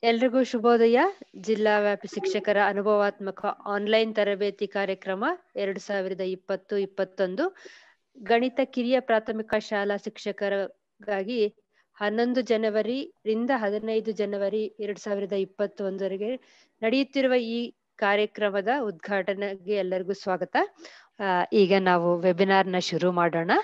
ಎಲ್ರಿಗೂ ಶುಭೋದಯ ಜಿಲ್ಲಾ ವ್ಯಾಪಿ ಶಿಕ್ಷಕರ ಅನುಭವಾತ್ಮಕ ಆನ್ಲೈನ್ ತರಬೇತಿ ಕಾರ್ಯಕ್ರಮ ಎರಡು ಸಾವಿರದ ಇಪ್ಪತ್ತು ಇಪ್ಪತ್ತೊಂದು ಗಣಿತ ಕಿರಿಯ ಪ್ರಾಥಮಿಕ ಶಾಲಾ ಶಿಕ್ಷಕರಿಗಾಗಿ ಹನ್ನೊಂದು ಜನವರಿ ರಿಂದ ಹದಿನೈದು ಜನವರಿ ಎರಡ್ ಸಾವಿರದ ಇಪ್ಪತ್ತೊಂದರಿಗೆ ನಡೆಯುತ್ತಿರುವ ಈ ಕಾರ್ಯಕ್ರಮದ ಉದ್ಘಾಟನೆಗೆ ಎಲ್ಲರಿಗೂ ಸ್ವಾಗತ ಆ, ಈಗ ನಾವು ವೆಬಿನಾರ್ ನ ಶುರು ಮಾಡೋಣ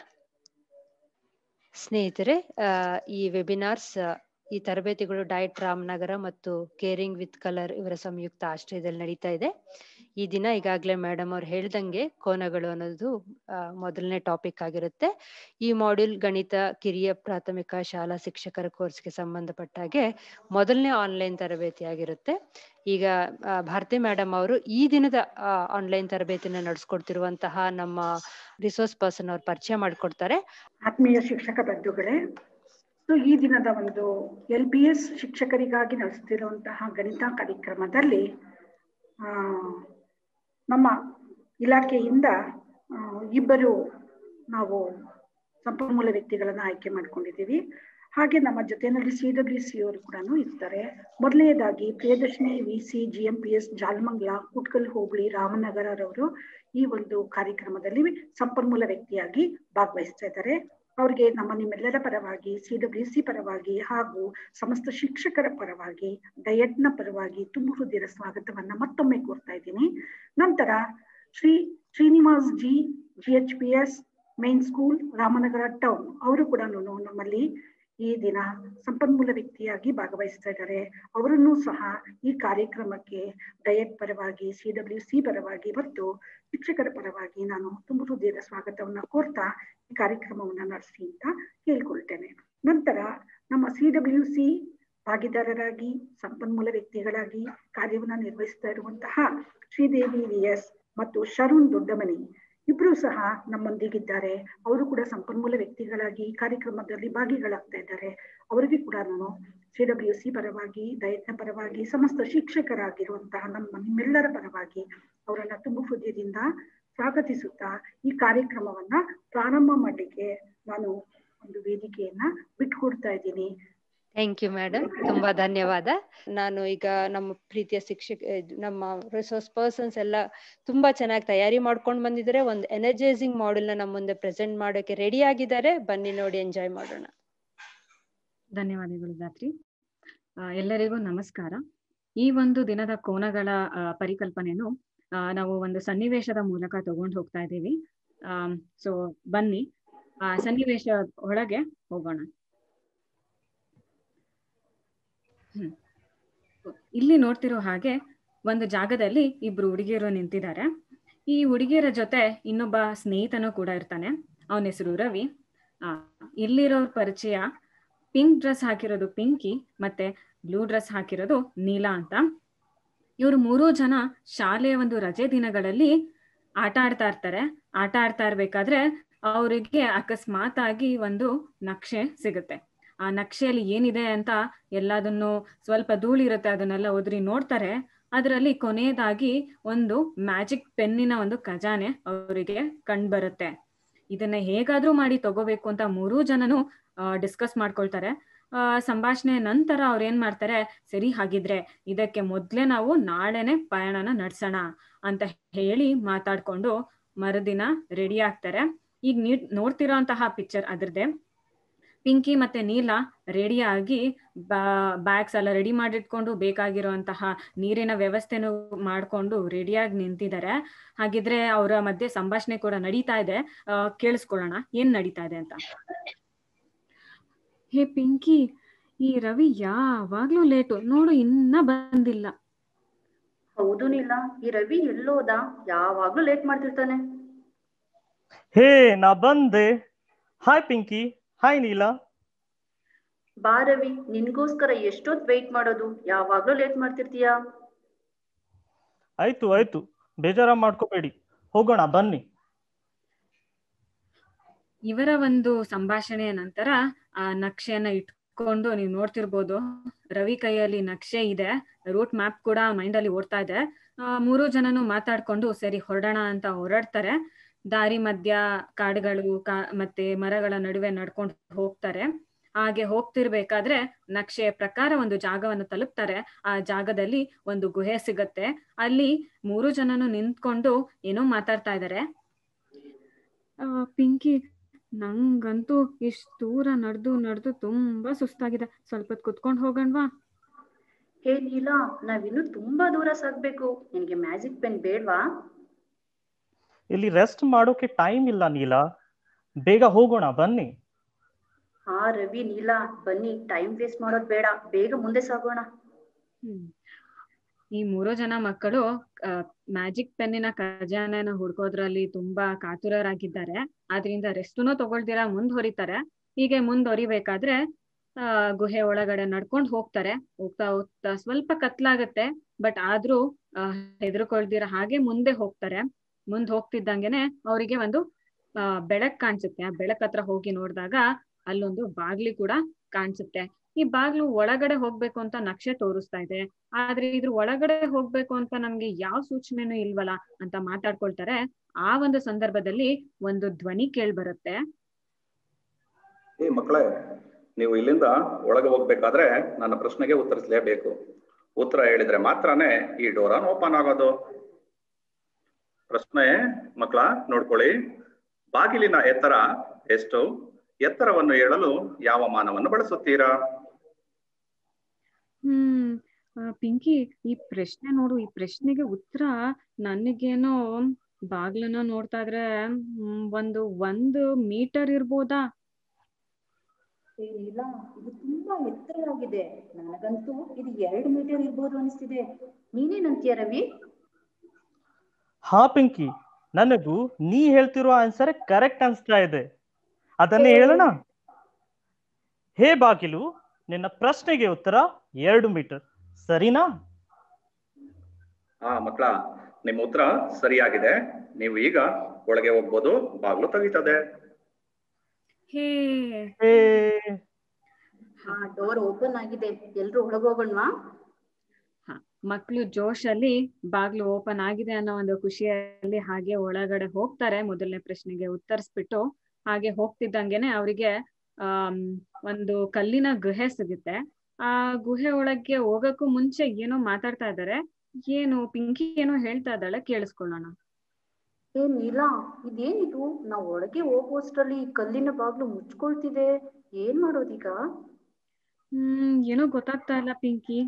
ಸ್ನೇಹಿತರೆ ಆ, ಈ ವೆಬಿನಾರ್ಸ್ ಈ ತರಬೇತಿಗಳು ಡಯಟ್ ರಾಮನಗರ ಮತ್ತು ಕೇರಿಂಗ್ ವಿತ್ ಕಲರ್ ಇವರ ಸಂಯುಕ್ತ ಆಶ್ರಯದಲ್ಲಿ ನಡೀತಾ ಇದೆ ಈ ದಿನ ಈಗಾಗಲೇ ಮೇಡಮ್ ಅವ್ರು ಹೇಳ್ದಂಗೆ ಕೋನಗಳು ಅನ್ನೋದು ಆ, ಮೊದಲನೇ ಟಾಪಿಕ್ ಆಗಿರುತ್ತೆ ಈ ಮಾಡ್ಯೂಲ್ ಗಣಿತ ಕಿರಿಯ ಪ್ರಾಥಮಿಕ ಶಾಲಾ ಶಿಕ್ಷಕರ ಕೋರ್ಸ್ಗೆ ಸಂಬಂಧಪಟ್ಟ ಹಾಗೆ ಮೊದಲನೇ ಆನ್ಲೈನ್ ತರಬೇತಿ ಆಗಿರುತ್ತೆ ಈಗ ಆ, ಭಾರತಿ ಮೇಡಮ್ ಅವರು ಈ ದಿನದ ಆನ್ಲೈನ್ ತರಬೇತಿನ ನಡೆಸ್ಕೊಡ್ತಿರುವಂತಹ ನಮ್ಮ ರಿಸೋರ್ಸ್ ಪರ್ಸನ್ ಅವ್ರು ಪರಿಚಯ ಮಾಡಿಕೊಡ್ತಾರೆ ಆತ್ಮೀಯ ಶಿಕ್ಷಕ ಬಂಧುಗಳೇ ಸೊ ಈ ದಿನದ ಒಂದು ಎಲ್ ಬಿ ಎಸ್ ಶಿಕ್ಷಕರಿಗಾಗಿ ನಡೆಸ್ತಿರುವಂತಹ ಗಣಿತ ಕಾರ್ಯಕ್ರಮದಲ್ಲಿ ಆ, ನಮ್ಮ ಇಲಾಖೆಯಿಂದ ಆ, ಇಬ್ಬರು ನಾವು ಸಂಪನ್ಮೂಲ ವ್ಯಕ್ತಿಗಳನ್ನು ಆಯ್ಕೆ ಮಾಡ್ಕೊಂಡಿದ್ದೀವಿ ಹಾಗೆ ನಮ್ಮ ಜೊತೆಯಲ್ಲಿ ಸಿ ಡಬ್ಲ್ಯೂ ಸಿ ಅವರು ಕೂಡ ಇರ್ತಾರೆ ಮೊದಲನೇದಾಗಿ Priyadarshini V C G M P S Jalamangala Kutkal ಹೋಬಳಿ ರಾಮನಗರರವರು ಈ ಒಂದು ಕಾರ್ಯಕ್ರಮದಲ್ಲಿ ಸಂಪನ್ಮೂಲ ವ್ಯಕ್ತಿಯಾಗಿ ಭಾಗವಹಿಸ್ತಾ ಇದ್ದಾರೆ ಅವರಿಗೆ ನಮ್ಮ ನಿಮ್ಮೆಲ್ಲರ ಪರವಾಗಿ ಸಿ ಡಬ್ಲ್ಯೂ ಸಿ ಪರವಾಗಿ ಹಾಗೂ ಸಮಸ್ತ ಶಿಕ್ಷಕರ ಪರವಾಗಿ ಡಯಟ್ನ ಪರವಾಗಿ ತುಂಬ ಹೃದಯದ ಸ್ವಾಗತವನ್ನ ಮತ್ತೊಮ್ಮೆ ಕೋರ್ತಾ ಇದ್ದೀನಿ ನಂತರ Shri Srinivas G G H P S main school Ramanagara town ಅವರು ಕೂಡ ನಮ್ಮಲ್ಲಿ ಈ ದಿನ ಸಂಪನ್ಮೂಲ ವ್ಯಕ್ತಿಯಾಗಿ ಭಾಗವಹಿಸ್ತಾ ಇದ್ದಾರೆ ಅವರನ್ನು ಸಹ ಈ ಕಾರ್ಯಕ್ರಮಕ್ಕೆ ಡಯಟ್ ಪರವಾಗಿ ಸಿ ಡಬ್ಲ್ಯೂ ಸಿ ಪರವಾಗಿ ಮತ್ತು ಶಿಕ್ಷಕರ ಪರವಾಗಿ ನಾನು ತುಂಬ ಹೃದಯದ ಸ್ವಾಗತವನ್ನ ಕೋರ್ತಾ ಈ ಕಾರ್ಯಕ್ರಮವನ್ನ ನಡೆಸಿ ಅಂತ ಕೇಳ್ಕೊಳ್ತೇನೆ ನಂತರ ನಮ್ಮ ಸಿ ಡಬ್ಲ್ಯೂ ಸಿ ಭಾಗಿದಾರರಾಗಿ ಸಂಪನ್ಮೂಲ ವ್ಯಕ್ತಿಗಳಾಗಿ ಕಾರ್ಯವನ್ನ ನಿರ್ವಹಿಸ್ತಾ ಇರುವಂತಹ ಶ್ರೀದೇವಿ ವಿ ಎಸ್ ಮತ್ತು ಶರುಣ್ ದೊಡ್ಡಮನಿ ಇಬ್ರು ಸಹ ನಮ್ಮೊಂದಿಗಿದ್ದಾರೆ ಅವರು ಕೂಡ ಸಂಪನ್ಮೂಲ ವ್ಯಕ್ತಿಗಳಾಗಿ ಈ ಕಾರ್ಯಕ್ರಮದಲ್ಲಿ ಭಾಗಿಗಳಾಗ್ತಾ ಇದ್ದಾರೆ ಅವರಿಗೆ ಕೂಡ ನಾನು ಸಿ ಡಬ್ಲ್ಯೂ ಸಿ ಪರವಾಗಿ ದಯತ್ನ ಪರವಾಗಿ ಸಮಸ್ತ ಶಿಕ್ಷಕರಾಗಿರುವಂತಹ ನಮ್ಮ ನಿಮ್ಮೆಲ್ಲರ ಪರವಾಗಿ ಅವರನ್ನ ತುಂಬ ಹೃದಯದಿಂದ ಸ್ವಾಗತಿಸುತ್ತಾ ಈ ಕಾರ್ಯಕ್ರಮವನ್ನ ಪ್ರಾರಂಭ ಮಾಡಲಿಕ್ಕೆ ನಾನು ಒಂದು ವೇದಿಕೆಯನ್ನ ಬಿಟ್ಕೊಡ್ತಾ ಇದ್ದೀನಿ ಥ್ಯಾಂಕ್ ಯು ಮೇಡಮ್ ತುಂಬಾ ಧನ್ಯವಾದ ನಾನು ಈಗ ನಮ್ಮ ಪ್ರೀತಿಯ ಶಿಕ್ಷಕ ಇದು ನಮ್ಮ ರಿಸೋರ್ಸ್ ಪರ್ಸನ್ಸ್ ಎಲ್ಲ ತುಂಬಾ ಚೆನ್ನಾಗಿ ತಯಾರಿ ಮಾಡ್ಕೊಂಡು ಬಂದಿದ್ದಾರೆ ಒಂದು ಎನರ್ಜೈಸಿಂಗ್ ಮಾಡೆಲ್ ನ ನಮ್ಮ ಮುಂದೆ ಪ್ರೆಸೆಂಟ್ ಮಾಡೋಕೆ ರೆಡಿ ಆಗಿದ್ದಾರೆ ಬನ್ನಿ ನೋಡಿ ಎಂಜಾಯ್ ಮಾಡೋಣ ಧನ್ಯವಾದಗಳು ಗಾತ್ರಿ ಆ, ಎಲ್ಲರಿಗೂ ನಮಸ್ಕಾರ ಈ ಒಂದು ದಿನದ ಕೋನಗಳ ಆ, ಪರಿಕಲ್ಪನೆಯನ್ನು ಆ, ನಾವು ಒಂದು ಸನ್ನಿವೇಶದ ಮೂಲಕ ತಗೊಂಡು ಹೋಗ್ತಾ ಇದ್ದೀವಿ ಸೊ ಬನ್ನಿ ಆ ಸನ್ನಿವೇಶ ಒಳಗೆ ಹೋಗೋಣ ಹ್ಮ್. ಇಲ್ಲಿ ನೋಡ್ತಿರೋ ಹಾಗೆ ಒಂದು ಜಾಗದಲ್ಲಿ ಇಬ್ರು ಹುಡುಗಿಯರು ನಿಂತಿದ್ದಾರೆ ಈ ಹುಡುಗಿಯರ ಜೊತೆ ಇನ್ನೊಬ್ಬ ಸ್ನೇಹಿತನು ಕೂಡ ಇರ್ತಾನೆ ಅವನ ಹೆಸರು ರವಿ ಆ ಇಲ್ಲಿರೋರ್ ಪರಿಚಯ ಪಿಂಕ್ ಡ್ರೆಸ್ ಹಾಕಿರೋದು ಪಿಂಕಿ ಮತ್ತೆ ಬ್ಲೂ ಡ್ರೆಸ್ ಹಾಕಿರೋದು ನೀಲಾ ಅಂತ ಇವರು ಮೂರೂ ಜನ ಶಾಲೆಯ ಒಂದು ರಜೆ ದಿನಗಳಲ್ಲಿ ಆಟ ಆಡ್ತಾ ಇರ್ತಾರೆ ಆಟ ಆಡ್ತಾ ಇರ್ಬೇಕಾದ್ರೆ ಅವರಿಗೆ ಅಕಸ್ಮಾತ್ ಆಗಿ ಒಂದು ನಕ್ಷೆ ಸಿಗುತ್ತೆ ಆ ನಕ್ಷೆಯಲ್ಲಿ ಏನಿದೆ ಅಂತ ಎಲ್ಲದನ್ನು ಸ್ವಲ್ಪ ಧೂಳಿರುತ್ತೆ ಅದನ್ನೆಲ್ಲ ಓದ್ರಿ ನೋಡ್ತಾರೆ ಅದರಲ್ಲಿ ಕೊನೆಯದಾಗಿ ಒಂದು ಮ್ಯಾಜಿಕ್ ಪೆನ್ನಿನ ಒಂದು ಖಜಾನೆ ಅವರಿಗೆ ಕಂಡು ಬರುತ್ತೆ ಇದನ್ನ ಹೇಗಾದ್ರೂ ಮಾಡಿ ತಗೋಬೇಕು ಅಂತ ಮೂರೂ ಜನನು ಡಿಸ್ಕಸ್ ಮಾಡ್ಕೊಳ್ತಾರೆ ಆ ಸಂಭಾಷಣೆ ನಂತರ ಅವ್ರು ಏನ್ ಮಾಡ್ತಾರೆ ಸರಿ ಹಾಗಿದ್ರೆ ಇದಕ್ಕೆ ಮೊದ್ಲೇ ನಾವು ನಾಳೆನೆ ಪಯಣನ ನಡ್ಸೋಣ ಅಂತ ಹೇಳಿ ಮಾತಾಡ್ಕೊಂಡು ಮರುದಿನ ರೆಡಿ ಆಗ್ತಾರೆ ಈಗ ನೀ ನೋಡ್ತಿರೋಂತಹ ಪಿಕ್ಚರ್ ಅದ್ರದ್ದೇ ಪಿಂಕಿ ಮತ್ತೆ ನೀಲ ರೆಡಿ ಆಗಿ ಬ್ಯಾಗ್ಸ್ ಎಲ್ಲ ರೆಡಿ ಮಾಡಿಟ್ಕೊಂಡು ಬೇಕಾಗಿರುವಂತಹ ನೀರಿನ ವ್ಯವಸ್ಥೆನೂ ಮಾಡ್ಕೊಂಡು ರೆಡಿಯಾಗಿ ನಿಂತಿದ್ದಾರೆ ಹಾಗಿದ್ರೆ ಅವರ ಮಧ್ಯೆ ಸಂಭಾಷಣೆ ಕೂಡ ನಡೀತಾ ಇದೆ ಆ, ಕೇಳಿಸ್ಕೊಳ್ಳೋಣ ಏನ್ ನಡೀತಾ ಇದೆ ಅಂತ ಹೇ ಪಿಂಕಿ ಈ ರವಿ ಯಾವಾಗ್ಲೂ ಲೇಟು ನೋಡು ಇನ್ನ ಬಂದಿಲ್ಲ ಹೌದು ನೀಲ ಈ ರವಿ ಎಲ್ಲೋದ ಯಾವಾಗ್ಲೂ ಲೇಟ್ ಮಾಡ್ತಿರ್ತಾನೆ ಹೇ ನಾ ಬಂದೆ ಹಾಯ್ ಪಿಂಕಿ ಹಾಯ್ ನೀಲಾ ಬಾ ರವಿ ನಿನ್ಗೋಸ್ಕರ ಎಷ್ಟೊತ್ ವೆಯ್ಟ್ ಮಾಡೋದು ಯಾವಾಗ್ಲೂ ಲೇಟ್ ಮಾಡ್ತಿರ್ತೀಯಾ ಆಯ್ತು ಆಯ್ತು ಬೇಜಾರ ಮಾಡ್ಕೋಬೇಡಿ ಹೋಗೋಣ ಬನ್ನಿ ಇವರ ಒಂದು ಸಂಭಾಷಣೆಯ ನಂತರ ಆ ನಕ್ಷೆಯನ್ನ ಇಟ್ಕೊಂಡು ನೀವು ನೋಡ್ತಿರ್ಬೋದು ರವಿ ಕೈಯಲ್ಲಿ ನಕ್ಷೆ ಇದೆ ರೂಟ್ ಮ್ಯಾಪ್ ಕೂಡ ಮೈಂಡ್ ಅಲ್ಲಿ ಓಡ್ತಾ ಇದೆ ಆ, ಮೂರು ಜನನು ಮಾತಾಡ್ಕೊಂಡು ಸರಿ ಹೊರಡೋಣ ಅಂತ ಹೊರಡ್ತಾರೆ ದಾರಿ ಮಧ್ಯ ಕಾಡುಗಳು ಕಾ ಮತ್ತೆ ಮರಗಳ ನಡುವೆ ನಡ್ಕೊಂಡು ಹೋಗ್ತಾರೆ ಹಾಗೆ ಹೋಗ್ತಿರ್ಬೇಕಾದ್ರೆ ನಕ್ಷೆಯ ಪ್ರಕಾರ ಒಂದು ಜಾಗವನ್ನು ತಲುಪ್ತಾರೆ ಆ ಜಾಗದಲ್ಲಿ ಒಂದು ಗುಹೆ ಸಿಗತ್ತೆ ಅಲ್ಲಿ ಮೂರು ಜನನು ನಿಂತ್ಕೊಂಡು ಏನೋ ಮಾತಾಡ್ತಾ ಇದ್ದಾರೆ ಆ ಪಿಂಕಿ ನಂಗಂತೂ ಇಷ್ಟು ದೂರ ನಡೆದು ನಡೆದು ತುಂಬಾ ಸುಸ್ತಾಗಿದೆ ಸ್ವಲ್ಪ ಹೊತ್ತು ಕುತ್ಕೊಂಡು ಹೋಗಣ್ವಾ ಹೇ ನೀಲಾ ನಾವಿನ್ನು ತುಂಬಾ ದೂರ ಸಾಗ್ಬೇಕು ನಿನ್ಗೆ ಮ್ಯಾಜಿಕ್ ಪೆನ್ ಬೇಡ್ವಾ ಇಲ್ಲಿ ರೆಸ್ಟ್ ಮಾಡೋಕೆ ಟೈಮ್ ಇಲ್ಲ ನೀಲಾ ಬೇಗ ಹೋಗೋಣ ಬನ್ನಿ ಹಾ ರವಿ ನೀಲಾ ಬನ್ನಿ ಟೈಮ್ ವೇಸ್ಟ್ ಮಾಡೋದ್ ಬೇಡ ಬೇಗ ಮುಂದೆ ಸಾಗೋಣ ಹ್ಮ್. ಈ ಮೂರು ಜನ ಮಕ್ಕಳು ಮ್ಯಾಜಿಕ್ ಪೆನ್ನಿನ ಖಜಾನೆನ ಹುಡ್ಕೋದ್ರಲ್ಲಿ ತುಂಬಾ ಕಾತುರರಾಗಿದ್ದಾರೆ ಆದ್ರಿಂದ ರೆಸ್ಟುನು ತಗೊಳ್ದಿರ ಮುಂದ್ವರಿತಾರೆ ಹೀಗೆ ಮುಂದ್ವರಿಬೇಕಾದ್ರೆ ಆ ಗುಹೆ ಒಳಗಡೆ ನಡ್ಕೊಂಡ್ ಹೋಗ್ತಾರೆ ಹೋಗ್ತಾ ಹೋಗ್ತಾ ಸ್ವಲ್ಪ ಕತ್ಲಾಗತ್ತೆ ಬಟ್ ಆದ್ರೂ ಆ ಹೆದರ್ಕೊಳ್ದಿರ ಹಾಗೆ ಮುಂದೆ ಹೋಗ್ತಾರೆ ಮುಂದ್ ಹೋಗ್ತಿದ್ದಂಗೆನೆ ಅವರಿಗೆ ಒಂದು ಆ ಬೆಳಕ್ ಕಾಣಿಸುತ್ತೆ ಆ ಬೆಳಕ್ ಹತ್ರ ಹೋಗಿ ನೋಡಿದಾಗ ಅಲ್ಲೊಂದು ಬಾಗ್ಲಿ ಕೂಡ ಕಾಣಿಸುತ್ತೆ ಈ ಬಾಗ್ಲು ಒಳಗಡೆ ಹೋಗ್ಬೇಕು ಅಂತ ನಕ್ಷೆ ತೋರಿಸ್ತಾ ಇದೆ ಆದ್ರೆ ಇದ್ರ ಒಳಗಡೆ ಹೋಗ್ಬೇಕು ಅಂತ ನಮ್ಗೆ ಯಾವ ಸೂಚನೆನೂ ಇಲ್ವಲ್ಲ ಅಂತ ಮಾತಾಡ್ಕೊಳ್ತಾರೆ ಆ ಒಂದು ಸಂದರ್ಭದಲ್ಲಿ ಒಂದು ಧ್ವನಿ ಕೇಳ್ ಬರುತ್ತೆ ಏ ಮಕ್ಕಳೇ ನೀವು ಇಲ್ಲಿಂದ ಒಳಗೆ ಹೋಗ್ಬೇಕಾದ್ರೆ ನನ್ನ ಪ್ರಶ್ನೆಗೆ ಉತ್ತರಿಸಲೇಬೇಕು ಉತ್ತರ ಹೇಳಿದ್ರೆ ಮಾತ್ರನೇ ಈ ಡೋರನ್ ಓಪನ್ ಆಗೋದು ಪ್ರಶ್ನೆ ಮಕ್ಕಳ ನೋಡ್ಕೊಳ್ಳಿ ಬಾಗಿಲಿನ ಎತ್ತರ ಎಷ್ಟು ಎತ್ತರವನ್ನು ಹೇಳಲು ಯಾವ ಮಾನವನ್ನು ಬಳಸುತ್ತೀರಾ ಹ್ಮ್ ಆ, ಪಿಂಕಿ ಈ ಪ್ರಶ್ನೆ ನೋಡು ಈ ಪ್ರಶ್ನೆಗೆ ಉತ್ತರ ನನಗೇನೋ ಬಾಗ್ಲನ್ನ ನೋಡ್ತಾ ಇದ್ರೆ ಹ್ಮ್, ಒಂದು ಒಂದು ಮೀಟರ್ ಇರ್ಬೋದಾ ಇಲ್ಲ ಇದು ತುಂಬಾ ಎತ್ತರವಾಗಿದೆ ನನಗಂತೂ ಇದು ಎರಡು ಮೀಟರ್ ಇರ್ಬೋದು ಅನಿಸ್ತಿದೆ ನೀನೇನಂತೀಯ ರವಿ ಹಾ ಪಿಂಕಿ ನನಗೂ ನೀ ಹೇಳ್ತಿರೋ ಆನ್ಸರ್ ಕರೆಕ್ಟ್ ಅನ್ಸ್ತಾ ಇದೆ ಅದನ್ನೇ ಹೇಳೋಣ ಹೇ ಬಾಗಿಲು ನಿನ್ನ ಪ್ರಶ್ನೆಗೆ ಉತ್ತರ ಎರಡು ಮೀಟರ್ ಸರಿನಾ ಹಾ ಮಕ್ಕಳ ನಿಮ್ಮ ಉತ್ತರ ಸರಿಯಾಗಿದೆ ನೀವು ಈಗ ಒಳಗೆ ಹೋಗ್ಬೋದು ಬಾಗ್ಲು ತೆಗೀತದೆ ಹೇ ಹೇ ಹಾ ಡೋರ್ ಓಪನ್ ಆಗಿದೆ ಎಲ್ರು ಒಳಗೋಗೋಣವಾ ಮಕ್ಳು ಜೋಶಲ್ಲಿ ಬಾಗ್ಲು ಓಪನ್ ಆಗಿದೆ ಅನ್ನೋ ಒಂದು ಖುಷಿಯಲ್ಲಿ ಹಾಗೆ ಒಳಗಡೆ ಹೋಗ್ತಾರೆ ಮೊದಲನೇ ಪ್ರಶ್ನೆಗೆ ಉತ್ತರಿಸ್ಬಿಟ್ಟು ಹಾಗೆ ಹೋಗ್ತಿದ್ದಂಗೆನೆ ಅವರಿಗೆ ಆಮ್ ಒಂದು ಕಲ್ಲಿನ ಗುಹೆ ಸಿಗುತ್ತೆ ಆ ಗುಹೆ ಒಳಗೆ ಹೋಗಕ್ಕೂ ಮುಂಚೆ ಏನೋ ಮಾತಾಡ್ತಾ ಇದ್ದಾರೆ ಏನು ಪಿಂಕಿ ಏನೋ ಹೇಳ್ತಾ ಇದ್ದಾಳೆ ಕೇಳಿಸ್ಕೊಳ್ಳೋಣ ಏ ನೀಲಾ ಇದೇನಿದು ನಾವ್ ಒಳಗೆ ಹೋಗುವಷ್ಟರಲ್ಲಿ ಈ ಕಲ್ಲಿನ ಬಾಗ್ಲು ಮುಚ್ಕೊಳ್ತಿದೆ ಏನ್ ಮಾಡೋದೀಗ ಹ್ಮ್ ಏನೋ ಗೊತ್ತಾಗ್ತಾ ಇಲ್ಲ ಪಿಂಕಿ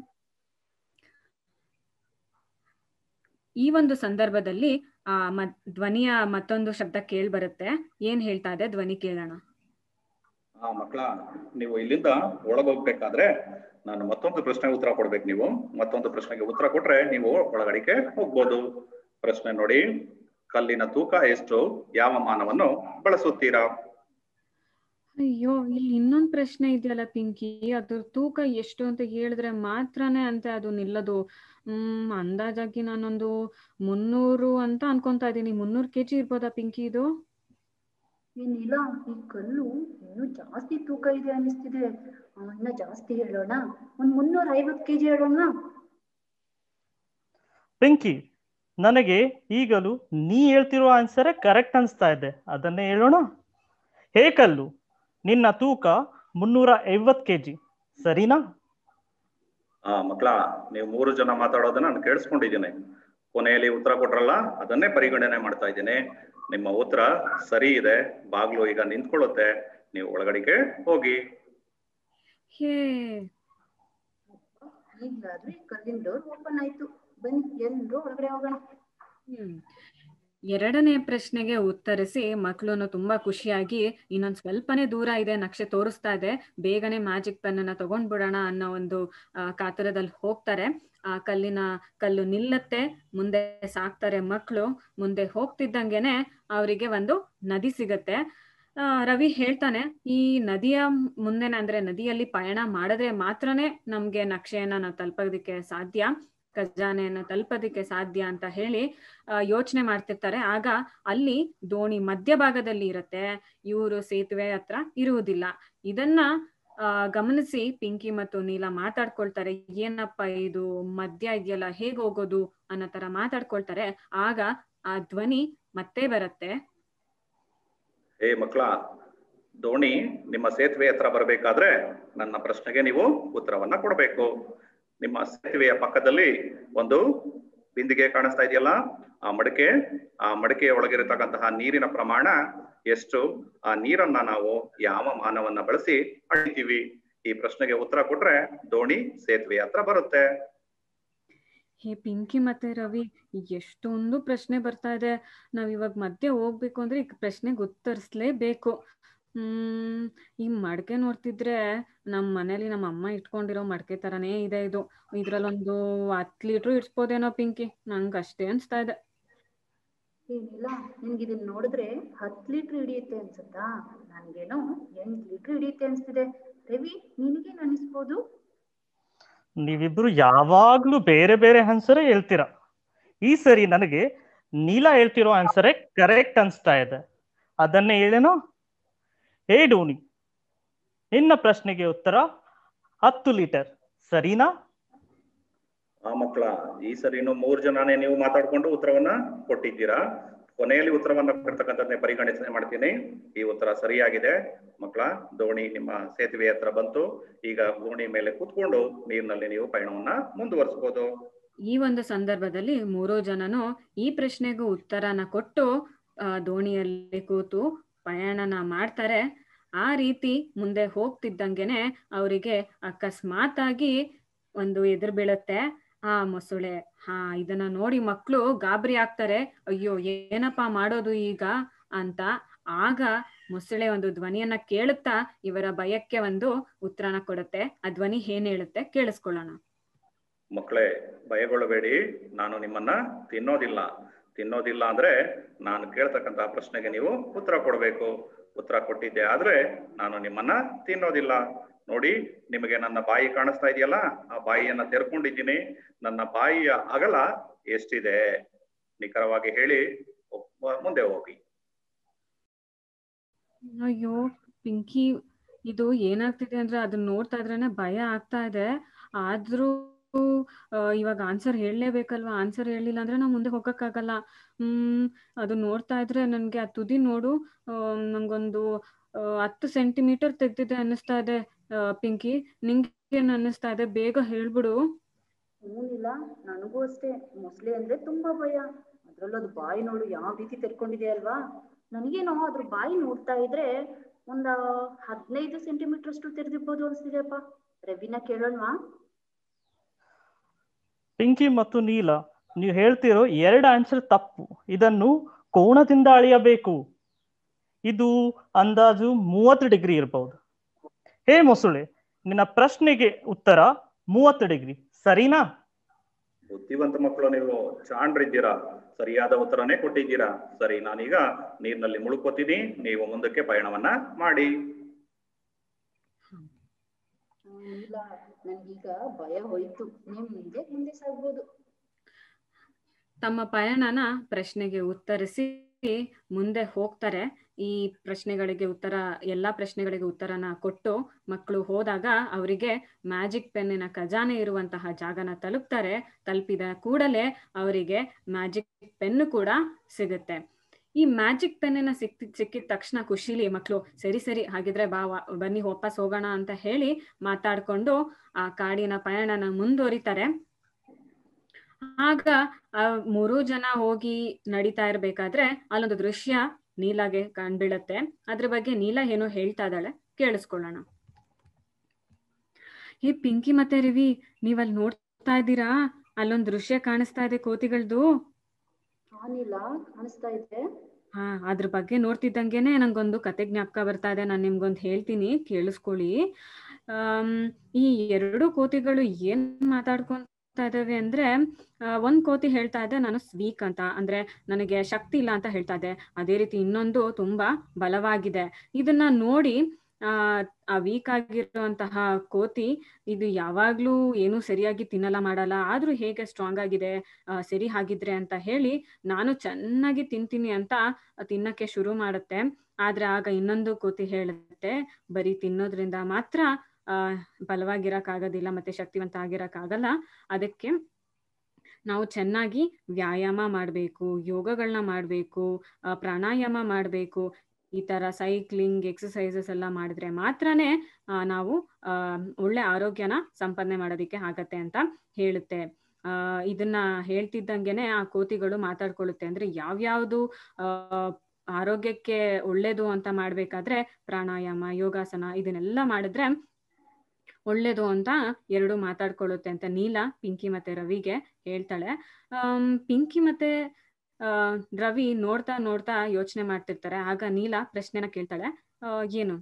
ಈ ಒಂದು ಸಂದರ್ಭದಲ್ಲಿ ಆ ಮತ್ ಧ್ವನಿಯ ಮತ್ತೊಂದು ಶಬ್ದ ಕೇಳ್ ಬರುತ್ತೆ ಏನ್ ಹೇಳ್ತಾ ಇದೆ ಧ್ವನಿ ಕೇಳೋಣ ಹಾ ಮಕ್ಕಳ ನೀವು ಇಲ್ಲಿಂದ ಒಳಗೆ ಹೋಗ್ಬೇಕಾದ್ರೆ ನಾನು ಮತ್ತೊಂದು ಪ್ರಶ್ನೆಗೆ ಉತ್ತರ ಕೊಡ್ಬೇಕು ನೀವು ಮತ್ತೊಂದು ಪ್ರಶ್ನೆಗೆ ಉತ್ತರ ಕೊಟ್ರೆ ನೀವು ಒಳಗಡಿಕೆ ಹೋಗ್ಬೋದು ಪ್ರಶ್ನೆ ನೋಡಿ ಕಲ್ಲಿನ ತೂಕ ಎಷ್ಟು ಯಾವ ಮಾನವನ್ನು ಬಳಸುತ್ತೀರಾ ಅಯ್ಯೋ ಇಲ್ಲಿ ಇನ್ನೊಂದ್ ಪ್ರಶ್ನೆ ಇದೆಯಲ್ಲ ಪಿಂಕಿ ಅದ್ರ ತೂಕ ಎಷ್ಟು ಅಂತ ಹೇಳಿದ್ರೆ ಮಾತ್ರನೇ ಅಂತ ಅದು ನಿಲ್ಲದು ಹ್ಮ್ ಅಂದಾಜಾಗಿ ನಾನೊಂದು ಮುನ್ನೂರು ಅಂತ ಅನ್ಕೊಂತಾ ಇದೀನಿ ಮುನ್ನೂರು ಕೆಜಿ ಇರ್ಬೋದಾ ಪಿಂಕಿ ಇದು ಏ ನೀಲಾ ಈ ಕಲ್ಲು ಇನ್ನೂ ಜಾಸ್ತಿ ತೂಕ ಇದೆ ಅನಿಸ್ತಿದೆ ಆ, ಇನ್ನ ಜಾಸ್ತಿ ಹೇಳೋಣ ಒಂದ್ ಮುನ್ನೂರ ಐವತ್ ಕೆಜಿ ಹೇಳೋಣ ಪಿಂಕಿ ನನಗೆ ಈಗಲೂ ನೀ ಹೇಳ್ತಿರೋ ಆನ್ಸರೇ ಕರೆಕ್ಟ್ ಅನ್ಸ್ತಾ ಇದೆ ಅದನ್ನೇ ಹೇಳೋಣ ಹೇ ಕಲ್ಲು ನಿನ್ನ ತೂಕ ಮುನ್ನೂರ ಐವತ್ ಕೆಜಿ ಸರಿನಾ ಆ ಮಕ್ಕಳ ನೀವು ಮೂರು ಜನ ಮಾತಾಡೋದನ್ನ ನಾನು ಕೇಳಿಸ್ಕೊಂಡಿದ್ದೀನಿ ಕೊನೆಯಲ್ಲಿ ಉತ್ತರ ಕೊಟ್ರಲ್ಲ ಅದನ್ನೇ ಪರಿಗಣನೆ ಮಾಡ್ತಾ ಇದ್ದೀನಿ ನಿಮ್ಮ ಉತ್ತರ ಸರಿ ಇದೆ ಬಾಗ್ಲು ಈಗ ನಿಂತ್ಕೊಳ್ಳುತ್ತೆ ನೀವು ಒಳಗಡಿಗೆ ಹೋಗಿ ಹೇ ಈಗ್ಲಾದ್ರೂ ಈ ಕಲ್ಲಿನ ಡೋರ್ ಓಪನ್ ಆಯ್ತು ಬನ್ನಿ ಎಲ್ರು ಒಳಗಡೆ ಹೋಗೋಣ ಹ್ಮ್ ಎರಡನೇ ಪ್ರಶ್ನೆಗೆ ಉತ್ತರಿಸಿ ಮಕ್ಕಳು ತುಂಬಾ ಖುಷಿಯಾಗಿ ಇನ್ನೊಂದ್ ಸ್ವಲ್ಪನೇ ದೂರ ಇದೆ ನಕ್ಷೆ ತೋರಿಸ್ತಾ ಇದೆ ಬೇಗನೆ ಮ್ಯಾಜಿಕ್ ಪೆನ್ ಅನ್ನ ತಗೊಂಡ್ಬಿಡೋಣ ಅನ್ನೋ ಒಂದು ಆ, ಕಾತುರದಲ್ಲಿ ಹೋಗ್ತಾರೆ ಆ ಕಲ್ಲಿನ ಕಲ್ಲು ನಿಲ್ಲತ್ತೆ ಮುಂದೆ ಸಾಕ್ತಾರೆ ಮಕ್ಕಳು ಮುಂದೆ ಹೋಗ್ತಿದ್ದಂಗೆನೆ ಅವರಿಗೆ ಒಂದು ನದಿ ಸಿಗತ್ತೆ ಆ, ರವಿ ಹೇಳ್ತಾನೆ ಈ ನದಿಯ ಮುಂದೆನೆ ಅಂದ್ರೆ ನದಿಯಲ್ಲಿ ಪಯಣ ಮಾಡಿದ್ರೆ ಮಾತ್ರನೇ ನಮ್ಗೆ ನಕ್ಷೆಯನ್ನ ನಾವು ತಲುಪೋದಕ್ಕೆ ಸಾಧ್ಯ ಖಜಾನೆಯನ್ನ ತಲುಪೋದಕ್ಕೆ ಸಾಧ್ಯ ಅಂತ ಹೇಳಿ ಯೋಚನೆ ಮಾಡ್ತಿರ್ತಾರೆ ಆಗ ಅಲ್ಲಿ ದೋಣಿ ಮಧ್ಯಭಾಗದಲ್ಲಿ ಇರತ್ತೆ ಇವರು ಸೇತುವೆ ಹತ್ರ ಇರುವುದಿಲ್ಲ ಇದನ್ನ ಆ, ಗಮನಿಸಿ ಪಿಂಕಿ ಮತ್ತು ನೀಲ ಮಾತಾಡ್ಕೊಳ್ತಾರೆ ಏನಪ್ಪ ಇದು ಮಧ್ಯ ಇದೆಯಲ್ಲ ಹೇಗ್ ಹೋಗೋದು ಅನ್ನೋ ತರ ಮಾತಾಡ್ಕೊಳ್ತಾರೆ ಆಗ ಆ ಧ್ವನಿ ಮತ್ತೆ ಬರತ್ತೆ ಏ ಮಕ್ಕಳ ದೋಣಿ ನಿಮ್ಮ ಸೇತುವೆ ಹತ್ರ ಬರಬೇಕಾದ್ರೆ ನನ್ನ ಪ್ರಶ್ನೆಗೆ ನೀವು ಉತ್ತರವನ್ನ ಕೊಡಬೇಕು ನಿಮ್ಮ ಸೇತುವೆಯ ಪಕ್ಕದಲ್ಲಿ ಒಂದು ಬಿಂದಿಗೆ ಕಾಣಿಸ್ತಾ ಇದೆಯಲ್ಲ ಆ ಮಡಿಕೆ ಆ ಮಡಿಕೆಯ ಒಳಗಿರತಕ್ಕಂತಹ ನೀರಿನ ಪ್ರಮಾಣ ಎಷ್ಟು ಆ ನೀರನ್ನ ನಾವು ಯಾವ ಮಾನವನ್ನ ಬಳಸಿ ಅಳಿತೀವಿ ಈ ಪ್ರಶ್ನೆಗೆ ಉತ್ತರ ಕೊಟ್ರೆ ದೋಣಿ ಸೇತುವೆ ಹತ್ರ ಬರುತ್ತೆ ಹೇ ಪಿಂಕಿ ಮತ್ತೆ ರವಿ ಎಷ್ಟೊಂದು ಪ್ರಶ್ನೆ ಬರ್ತಾ ಇದೆ ನಾವ್ ಇವಾಗ ಮಧ್ಯೆ ಹೋಗ್ಬೇಕು ಅಂದ್ರೆ ಈ ಪ್ರಶ್ನೆಗೆ ಉತ್ತರಿಸ್ಲೇಬೇಕು ಹ್ಮ್ ಈ ಮಡಕೆ ನೋಡ್ತಿದ್ರೆ ನಮ್ ಮನೇಲಿ ನಮ್ಮ ಅಮ್ಮ ಇಟ್ಕೊಂಡಿರೋ ಮಡಕೆ ತರಾನೇ ಇದೆ ಇದು ಇದ್ರಲ್ಲೊಂದು ಹತ್ ಲೀಟ್ರು ಇಡ್ಸ್ಬೋದೇನೋ ಪಿಂಕಿ ನಂಗ್ ಅಷ್ಟೇ ಅನ್ಸ್ತಾ ಇದೆ ಏನಿಲ್ಲ ನಿನ್ಗೆ ಇದನ್ನ ನೋಡಿದ್ರೆ ಹತ್ ಲೀಟರ್ ಹಿಡಿಯುತ್ತೆ ಅನ್ಸುತ್ತಾ ನನ್ಗೇನೋ ಎಂಟ್ ಲೀಟರ್ ಹಿಡಿಯುತ್ತೆ ಅನ್ಸ್ತಿದೆ ರವಿ ನಿನಗೇನ್ ಅನಿಸ್ಬೋದು ನೀವಿಬ್ರು ಯಾವಾಗ್ಲೂ ಬೇರೆ ಬೇರೆ ಆನ್ಸರೇ ಹೇಳ್ತೀರಾ ಈ ಸರಿ ನನಗೆ ನೀಲ ಹೇಳ್ತಿರೋ ಆನ್ಸರೇ ಕರೆಕ್ಟ್ ಅನ್ಸ್ತಾ ಇದೆ ಅದನ್ನೇ ಹೇಳೇನೋ ಹೇ ಡೋನಿ ನಿನ್ನ ಪ್ರಶ್ನೆಗೆ ಉತ್ತರ ಹತ್ತು ಲೀಟರ್ ಸರಿನಾ ಆ ಮಕ್ಕಳ ಈ ಸರಿನು ಮೂರ್ ಜನನೇ ನೀವು ಮಾತಾಡ್ಕೊಂಡು ಉತ್ತರವನ್ನ ಕೊಟ್ಟಿದ್ದೀರಾ ಕೊನೆಯಲ್ಲಿ ಉತ್ತರವನ್ನ ಕೊಡ್ತಕ್ಕಂಥದ್ದೇ ಪರಿಗಣಿಸನೆ ಮಾಡ್ತೀನಿ ಈ ಉತ್ತರ ಸರಿಯಾಗಿದೆ ಮಕ್ಕಳ ದೋಣಿ ನಿಮ್ಮ ಸೇತುವೆ ಹತ್ರ ಬಂತು ಈಗ ದೋಣಿ ಮೇಲೆ ಕೂತ್ಕೊಂಡು ನೀರಿನಲ್ಲಿ ನೀವು ಪಯಣವನ್ನ ಮುಂದುವರಿಸಬಹುದು ಈ ಒಂದು ಸಂದರ್ಭದಲ್ಲಿ ಮೂರು ಜನನು ಈ ಪ್ರಶ್ನೆಗೂ ಉತ್ತರನ ಕೊಟ್ಟು ಆ, ದೋಣಿಯಲ್ಲಿ ಕೂತು ಪಯಣನ ಮಾಡ್ತಾರೆ ಆ ರೀತಿ ಮುಂದೆ ಹೋಗ್ತಿದ್ದಂಗೆನೆ ಅವರಿಗೆ ಅಕಸ್ಮಾತ್ ಆಗಿ ಒಂದು ಎದುರು ಬೀಳುತ್ತೆ ಆ ಮೊಸಳೆ ಹಾ ಇದನ್ನ ನೋಡಿ ಮಕ್ಕಳು ಗಾಬರಿ ಆಗ್ತಾರೆ ಅಯ್ಯೋ ಏನಪ್ಪಾ ಮಾಡೋದು ಈಗ ಅಂತ ಆಗ ಮೊಸಳೆ ಒಂದು ಧ್ವನಿಯನ್ನ ಕೇಳುತ್ತಾ ಇವರ ಭಯಕ್ಕೆ ಒಂದು ಉತ್ತರನ ಕೊಡುತ್ತೆ ಆ ಧ್ವನಿ ಏನ್ ಹೇಳುತ್ತೆ ಕೇಳಿಸ್ಕೊಳ್ಳೋಣ ಮಕ್ಕಳೇ ಭಯಗೊಳ್ಳಬೇಡಿ ನಾನು ನಿಮ್ಮನ್ನ ತಿನ್ನೋದಿಲ್ಲ ತಿನ್ನೋದಿಲ್ಲ ಅಂದ್ರೆ ನಾನು ಕೇಳ್ತಕ್ಕಂತಹ ಪ್ರಶ್ನೆಗೆ ನೀವು ಉತ್ತರ ಕೊಡಬೇಕು ಉತ್ತರ ಕೊಟ್ಟಿದ್ದೆ ಆದ್ರೆ ನಾನು ನಿಮ್ಮನ್ನ ತಿನ್ನೋದಿಲ್ಲ ನೋಡಿ ನಿಮಗೆ ನನ್ನ ಬಾಯಿ ಕಾಣಿಸ್ತಾ ಇದೆಯಲ್ಲ ಆ ಬಾಯಿಯನ್ನ ತೆರ್ಕೊಂಡಿದ್ದೀನಿ ನನ್ನ ಬಾಯಿಯ ಅಗಲ ಎಷ್ಟಿದೆ ನಿಖರವಾಗಿ ಹೇಳಿ ಒಬ್ಬ- ಮುಂದೆ ಹೋಗಿ ಅಯ್ಯೋ ಪಿಂಕಿ ಇದು ಏನಾಗ್ತಿದೆ ಅಂದ್ರೆ ಅದನ್ನ ನೋಡ್ತಾ ಇದ್ರೇನೆ ಭಯ ಆಗ್ತಾ ಇದೆ ಆದ್ರೂ ಆ, ಇವಾಗ ಆನ್ಸರ್ ಹೇಳಲೇಬೇಕಲ್ವಾ ಆನ್ಸರ್ ಹೇಳಿಲ್ಲ ಅಂದ್ರೆ ನಾವು ಮುಂದೆ ಹೋಗಕ್ಕಾಗಲ್ಲ ಹ್ಮ್ ಅದು ನೋಡ್ತಾ ಇದ್ರೆ ನನ್ಗೆ ಆ ತುದಿ ನೋಡು ಆ, ನಂಗೊಂದು ಆ, ಹತ್ತು ಸೆಂಟಿಮೀಟರ್ ತೆಗ್ದಿದೆ ಅನ್ನಿಸ್ತಾ ಇದೆ ಆ, ಪಿಂಕಿ ನಿಂಗೆ ಏನ್ ಅನ್ನಿಸ್ತಾ ಇದೆ ಬೇಗ ಹೇಳ್ಬಿಡು ಏನಿಲ್ಲ ನನಗೂ ಅಷ್ಟೇ ಮೊಸಳೆ ಅಂದ್ರೆ ತುಂಬಾ ಭಯ ಅದ್ರಲ್ಲೂ ಅದು ಬಾಯಿ ನೋಡು ಯಾವ ರೀತಿ ತೆರ್ಕೊಂಡಿದೆ ಅಲ್ವಾ ನನಗೇನೋ ಅದ್ರ ಬಾಯಿ ನೋಡ್ತಾ ಇದ್ರೆ ಒಂದ ಹದಿನೈದು ಸೆಂಟಿಮೀಟರ್ ಅಷ್ಟು ತೆರೆದಿರ್ಬೋದು ಅನ್ಸ್ತಿದೆಯಪ್ಪ ರವಿನ ಕೇಳೋಣವಾ ಪಿಂಕಿ ಮತ್ತು ನೀಲ ನೀವು ಹೇಳ್ತಿರೋ ಎರಡು ಆನ್ಸರ್ ತಪ್ಪು ಇದನ್ನು ಕೋಣದಿಂದ ಅಳಿಯಬೇಕು ಇದು ಅಂದಾಜು ಮೂವತ್ತು ಡಿಗ್ರಿ ಇರಬಹುದು ಹೇ ಮೊಸುಳೆ ನಿನ್ನ ಪ್ರಶ್ನೆಗೆ ಉತ್ತರ ಮೂವತ್ತು ಡಿಗ್ರಿ ಸರಿನಾ ಬುದ್ಧಿವಂತ ಮಕ್ಕಳು ನೀವು ಚಾಂಡ್ರಿದ್ದೀರಾ ಸರಿಯಾದ ಉತ್ತರನೇ ಕೊಟ್ಟಿದ್ದೀರಾ ಸರಿ ನಾನೀಗ ನೀರಿನಲ್ಲಿ ಮುಳುಕೋತೀನಿ ನೀವು ಮುಂದಕ್ಕೆ ಪಯಣವನ್ನ ಮಾಡಿ ಆ, ಇಲ್ಲ ನನ್ಗೀಗ ಭಯ ಹೋಯ್ತು ನೀವು ಮುಂದೆ ಮುಂದೆ ಸಾಗ್ಬೋದು ತಮ್ಮ ಪಯಣನ ಪ್ರಶ್ನೆಗೆ ಉತ್ತರಿಸಿ ಮುಂದೆ ಹೋಗ್ತಾರೆ ಈ ಪ್ರಶ್ನೆಗಳಿಗೆ ಉತ್ತರ ಎಲ್ಲಾ ಪ್ರಶ್ನೆಗಳಿಗೆ ಉತ್ತರನ ಕೊಟ್ಟು ಮಕ್ಕಳು ಹೋದಾಗ ಅವರಿಗೆ ಮ್ಯಾಜಿಕ್ ಪೆನ್ನಿನ ಖಜಾನೆ ಇರುವಂತಹ ಜಾಗನ ತಲುಪ್ತಾರೆ ತಲುಪಿದ ಕೂಡಲೇ ಅವರಿಗೆ ಮ್ಯಾಜಿಕ್ ಪೆನ್ನು ಕೂಡ ಸಿಗುತ್ತೆ ಈ ಮ್ಯಾಜಿಕ್ ಪೆನ್ನಿನ ಸಿಕ್ ಸಿಕ್ಕಿದ ತಕ್ಷಣ ಖುಷಿಲಿ ಮಕ್ಕಳು ಸರಿ ಸರಿ ಹಾಗಿದ್ರೆ ಬಾ ವಾ- ಬನ್ನಿ ವಾಪಸ್ ಹೋಗೋಣ ಅಂತ ಹೇಳಿ ಮಾತಾಡ್ಕೊಂಡು ಆ ಕಾಡಿನ ಪಯಣನ ಮುಂದುವರಿತಾರೆ ಆಗ ಆ ಮೂರೂ ಜನ ಹೋಗಿ ನಡೀತಾ ಇರ್ಬೇಕಾದ್ರೆ ಅಲ್ಲೊಂದು ದೃಶ್ಯ ನೀಲಾಗೆ ಕಂಡ್ಬೀಳತ್ತೆ ಅದ್ರ ಬಗ್ಗೆ ನೀಲ ಏನೋ ಹೇಳ್ತಾ ಇದ್ದಾಳೆ ಕೇಳಿಸ್ಕೊಳ್ಳೋಣ ಈ ಪಿಂಕಿ ಮತ್ತೆ ರವಿ ನೀವಲ್ಲಿ ನೋಡ್ತಾ ಇದ್ದೀರಾ ಅಲ್ಲೊಂದ್ ದೃಶ್ಯ ಕಾಣಿಸ್ತಾ ಇದೆ ಕೋತಿಗಳ್ದು ಆನಿಲ್ಲ ಕಾಣಿಸ್ತಾ ಇದೆ ಹಾ ಅದ್ರ ಬಗ್ಗೆ ನೋಡ್ತಿದ್ದಂಗೆನೆ ನಂಗೊಂದು ಕತೆ ಜ್ಞಾಪಕ ಬರ್ತಾ ಇದೆ ನಾನು ನಿಮ್ಗೊಂದು ಹೇಳ್ತೀನಿ ಕೇಳಿಸ್ಕೊಳ್ಳಿ ಆಮ್, ಈ ಎರಡು ಕೋತಿಗಳು ಏನ್ ಮಾತಾಡ್ಕೊಂತಾ ಇದಾವೆ ಅಂದ್ರೆ ಆ, ಒಂದ್ ಕೋತಿ ಹೇಳ್ತಾ ಇದೆ ನಾನು ವೀಕ್ ಅಂತ ಅಂದ್ರೆ ನನಗೆ ಶಕ್ತಿ ಇಲ್ಲ ಅಂತ ಹೇಳ್ತಾ ಇದೆ ಅದೇ ರೀತಿ ಇನ್ನೊಂದು ತುಂಬಾ ಬಲವಾಗಿದೆ ಇದನ್ನ ನೋಡಿ ಆ ಆ ವೀಕ್ ಆಗಿರುವಂತಹ ಕೋತಿ ಇದು ಯಾವಾಗ್ಲೂ ಏನು ಸರಿಯಾಗಿ ತಿನ್ನಲ್ಲ ಮಾಡಲ್ಲ ಆದ್ರೂ ಹೇಗೆ ಸ್ಟ್ರಾಂಗ್ ಆಗಿದೆ ಆ, ಸರಿ ಹಾಗಿದ್ರೆ ಅಂತ ಹೇಳಿ ನಾನು ಚೆನ್ನಾಗಿ ತಿಂತೀನಿ ಅಂತ ತಿನ್ನಕ್ಕೆ ಶುರು ಮಾಡುತ್ತೆ ಆದ್ರೆ ಆಗ ಇನ್ನೊಂದು ಕೋತಿ ಹೇಳುತ್ತೆ ಬರೀ ತಿನ್ನೋದ್ರಿಂದ ಮಾತ್ರ ಆ ಬಲವಾಗಿರಕ್ ಆಗೋದಿಲ್ಲ ಮತ್ತೆ ಶಕ್ತಿವಂತ ಆಗಿರಕ್ ಆಗಲ್ಲ ಅದಕ್ಕೆ ನಾವು ಚೆನ್ನಾಗಿ ವ್ಯಾಯಾಮ ಮಾಡಬೇಕು ಯೋಗಗಳನ್ನ ಮಾಡಬೇಕು ಪ್ರಾಣಾಯಾಮ ಮಾಡಬೇಕು ಈ ತರ ಸೈಕ್ಲಿಂಗ್ ಎಕ್ಸಸೈಸಸ್ ಎಲ್ಲ ಮಾಡಿದ್ರೆ ಮಾತ್ರನೇ ಆ, ನಾವು ಆ, ಒಳ್ಳೆ ಆರೋಗ್ಯನ ಸಂಪಾದನೆ ಮಾಡೋದಕ್ಕೆ ಆಗತ್ತೆ ಅಂತ ಹೇಳುತ್ತೆ ಆ ಇದನ್ನ ಹೇಳ್ತಿದ್ದಂಗೆನೆ ಆ ಕೋತಿಗಳು ಮಾತಾಡ್ಕೊಳ್ಳುತ್ತೆ ಅಂದ್ರೆ ಯಾವ್ಯಾವ್ದು ಆ ಆರೋಗ್ಯಕ್ಕೆ ಒಳ್ಳೇದು ಅಂತ ಮಾಡ್ಬೇಕಾದ್ರೆ ಪ್ರಾಣಾಯಾಮ ಯೋಗಾಸನ ಇದನ್ನೆಲ್ಲ ಮಾಡಿದ್ರೆ ಒಳ್ಳೇದು ಅಂತ ಎರಡು ಮಾತಾಡ್ಕೊಳ್ಳುತ್ತೆ ಅಂತ ನೀಲ ಪಿಂಕಿ ಮತ್ತೆ ರವಿಗೆ ಹೇಳ್ತಾಳೆ ಆಮ್, ಪಿಂಕಿ ಮತ್ತೆ ಆ ರವಿ ನೋಡ್ತಾ ನೋಡ್ತಾ ಯೋಚನೆ ಮಾಡ್ತಿರ್ತಾರೆ ಆಗ ನೀಲ ಪ್ರಶ್ನೆನ ಕೇಳ್ತಾಳೆ ಆ, ಏನು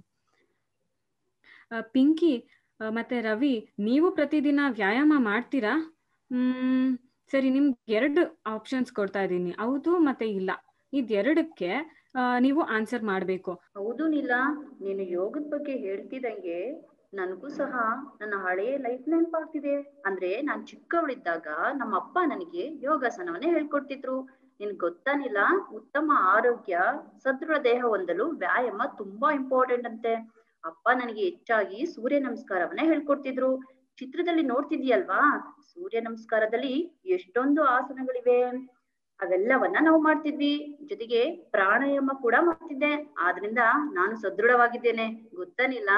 ಆ, ಪಿಂಕಿ ಆ, ಮತ್ತೆ ರವಿ ನೀವು ಪ್ರತಿದಿನ ವ್ಯಾಯಾಮ ಮಾಡ್ತೀರಾ ಹ್ಮ್ ಸರಿ ನಿಮ್ಗೆ ಎರಡು ಆಪ್ಷನ್ಸ್ ಕೊಡ್ತಾ ಇದ್ದೀನಿ ಹೌದು ಮತ್ತೆ ಇಲ್ಲ ಇದೆರಡಕ್ಕೆ ಆ, ನೀವು ಆನ್ಸರ್ ಮಾಡ್ಬೇಕು ಹೌದು ನೀಲ ನೀನು ಯೋಗದ ಬಗ್ಗೆ ಹೇಳ್ತಿದಂಗೆ ನನಗೂ ಸಹ ನನ್ನ ಹಳೆಯ ಲೈಫ್ ನೆನಪಾಗ್ತಿದೆ ಅಂದ್ರೆ ನಾನ್ ಚಿಕ್ಕವಳಿದ್ದಾಗ ನಮ್ಮ ಅಪ್ಪ ನನಗೆ ಯೋಗಾಸನವನ್ನೇ ಹೇಳ್ಕೊಡ್ತಿದ್ರು ನಿನ್ ಗೊತ್ತಾನಿಲ್ಲ ಉತ್ತಮ ಆರೋಗ್ಯ ಸದೃಢ ದೇಹ ಹೊಂದಲು ವ್ಯಾಯಾಮ ತುಂಬಾ ಇಂಪಾರ್ಟೆಂಟ್ ಅಂತೆ ಅಪ್ಪ ನನಗೆ ಹೆಚ್ಚಾಗಿ ಸೂರ್ಯ ನಮಸ್ಕಾರವನ್ನೇ ಹೇಳ್ಕೊಡ್ತಿದ್ರು ಚಿತ್ರದಲ್ಲಿ ನೋಡ್ತಿದ್ಯಲ್ವಾ ಸೂರ್ಯ ನಮಸ್ಕಾರದಲ್ಲಿ ಎಷ್ಟೊಂದು ಆಸನಗಳಿವೆ ಅವೆಲ್ಲವನ್ನ ನಾವು ಮಾಡ್ತಿದ್ವಿ ಜೊತೆಗೆ ಪ್ರಾಣಾಯಾಮ ಕೂಡ ಮಾಡ್ತಿದ್ದೆ ಆದ್ರಿಂದ ನಾನು ಸದೃಢವಾಗಿದ್ದೇನೆ ಗೊತ್ತಾನಿಲ್ಲ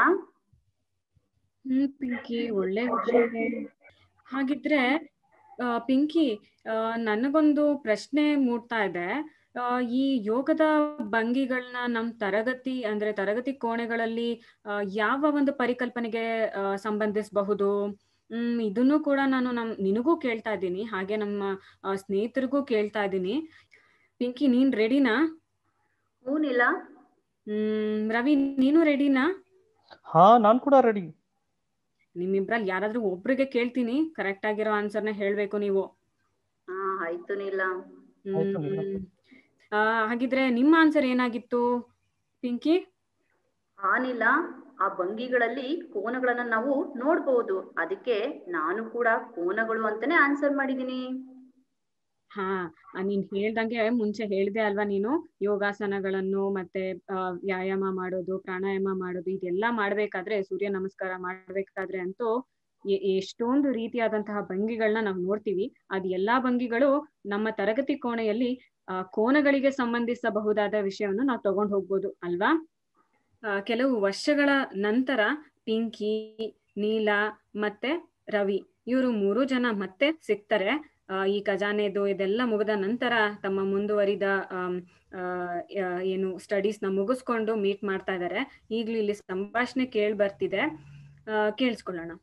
ಹ್ಮ್ ಪಿಂಕಿ ಒಳ್ಳೆ ವಿಷಯ ಹಾಗಿದ್ರೆ ಆ, ಪಿಂಕಿ ಆ, ನನಗೊಂದು ಪ್ರಶ್ನೆ ಮೂಡ್ತಾ ಇದೆ ಆ, ಈ ಯೋಗದ ಭಂಗಿಗಳನ್ನ ನಮ್ ತರಗತಿ ಅಂದ್ರೆ ತರಗತಿ ಕೋಣೆಗಳಲ್ಲಿ ಆ, ಯಾವ ಒಂದು ಪರಿಕಲ್ಪನೆಗೆ ಆ, ಸಂಬಂಧಿಸಬಹುದು ಹ್ಮ್ ಇದನ್ನು ಕೂಡ ನಾನು ನಮ್ ನಿನಗೂ ಕೇಳ್ತಾ ಇದ್ದೀನಿ ಹಾಗೆ ನಮ್ಮ ಆ, ಸ್ನೇಹಿತರಿಗೂ ಕೇಳ್ತಾ ಇದ್ದೀನಿ ಪಿಂಕಿ ನೀನ್ ರೆಡಿನಾ ಹ್ಞೂ ನೀಲ ಹ್ಮ್ ರವಿ ನೀನು ರೆಡಿನಾ ಹಾ ನಾನ್ ಕೂಡ ರೆಡಿ ನಿಮ್ಮಿಬ್ರಲ್ಲಿ ಯಾರಾದ್ರೂ ಒಬ್ರಿಗೆ ಕೇಳ್ತೀನಿ ಕರೆಕ್ಟ್ ಆಗಿರೋ ಆನ್ಸರ್ನ ಹೇಳ್ಬೇಕು ನೀವು ಹಾ ಆಯ್ತು ನೀಲ ಆಯ್ತು ನೀಲ. ಹ್ಮ್. ಆ, ಹಾಗಿದ್ರೆ ನಿಮ್ಮ ಆನ್ಸರ್ ಏನಾಗಿತ್ತು ಪಿಂಕಿ ಆ ನೀಲ ಆ ಭಂಗಿಗಳಲ್ಲಿ ಕೋನಗಳನ್ನ ನಾವು ನೋಡ್ಬಹುದು ಅದಕ್ಕೆ ನಾನು ಕೂಡ ಕೋನಗಳು ಅಂತಾನೆ ಆನ್ಸರ್ ಮಾಡಿದೀನಿ ಹಾ ಆ, ನೀನ್ ಹೇಳ್ದಂಗೆ ಮುಂಚೆ ಹೇಳ್ದೆ ಅಲ್ವಾ ನೀನು ಯೋಗಾಸನಗಳನ್ನು ಮತ್ತೆ ಆ, ವ್ಯಾಯಾಮ ಮಾಡೋದು ಪ್ರಾಣಾಯಾಮ ಮಾಡೋದು ಇದೆಲ್ಲ ಮಾಡ್ಬೇಕಾದ್ರೆ ಸೂರ್ಯ ನಮಸ್ಕಾರ ಮಾಡ್ಬೇಕಾದ್ರೆ ಅಂತೂ ಎ- ಎಷ್ಟೊಂದು ರೀತಿಯಾದಂತಹ ಭಂಗಿಗಳನ್ನ ನಾವು ನೋಡ್ತೀವಿ ಅದ್ ಎಲ್ಲಾ ಭಂಗಿಗಳು ನಮ್ಮ ತರಗತಿ ಕೋಣೆಯಲ್ಲಿ ಆ, ಕೋನಗಳಿಗೆ ಸಂಬಂಧಿಸಬಹುದಾದ ವಿಷಯವನ್ನು ನಾವು ತಗೊಂಡ್ ಹೋಗ್ಬೋದು ಅಲ್ವಾ ಆ, ಕೆಲವು ವರ್ಷಗಳ ನಂತರ ಪಿಂಕಿ ನೀಲ ಮತ್ತೆ ರವಿ ಇವರು ಮೂರು ಜನ ಮತ್ತೆ ಸಿಗ್ತಾರೆ ಆ, ಈ ಖಜಾನೆದು ಇದೆಲ್ಲ ಮುಗಿದ ನಂತರ ತಮ್ಮ ಮುಂದುವರಿದ ಆಮ್, ಆ, ಆ, ಏನು ಸ್ಟಡೀಸ್ ನ ಮುಗಿಸ್ಕೊಂಡು ಮೀಟ್ ಮಾಡ್ತಾ ಇದ್ದಾರೆ ಈಗ್ಲೂ ಇಲ್ಲಿ ಸಂಭಾಷಣೆ ಕೇಳ್ ಬರ್ತಿದೆ ಆ, ಕೇಳಿಸ್ಕೊಳ್ಳೋಣ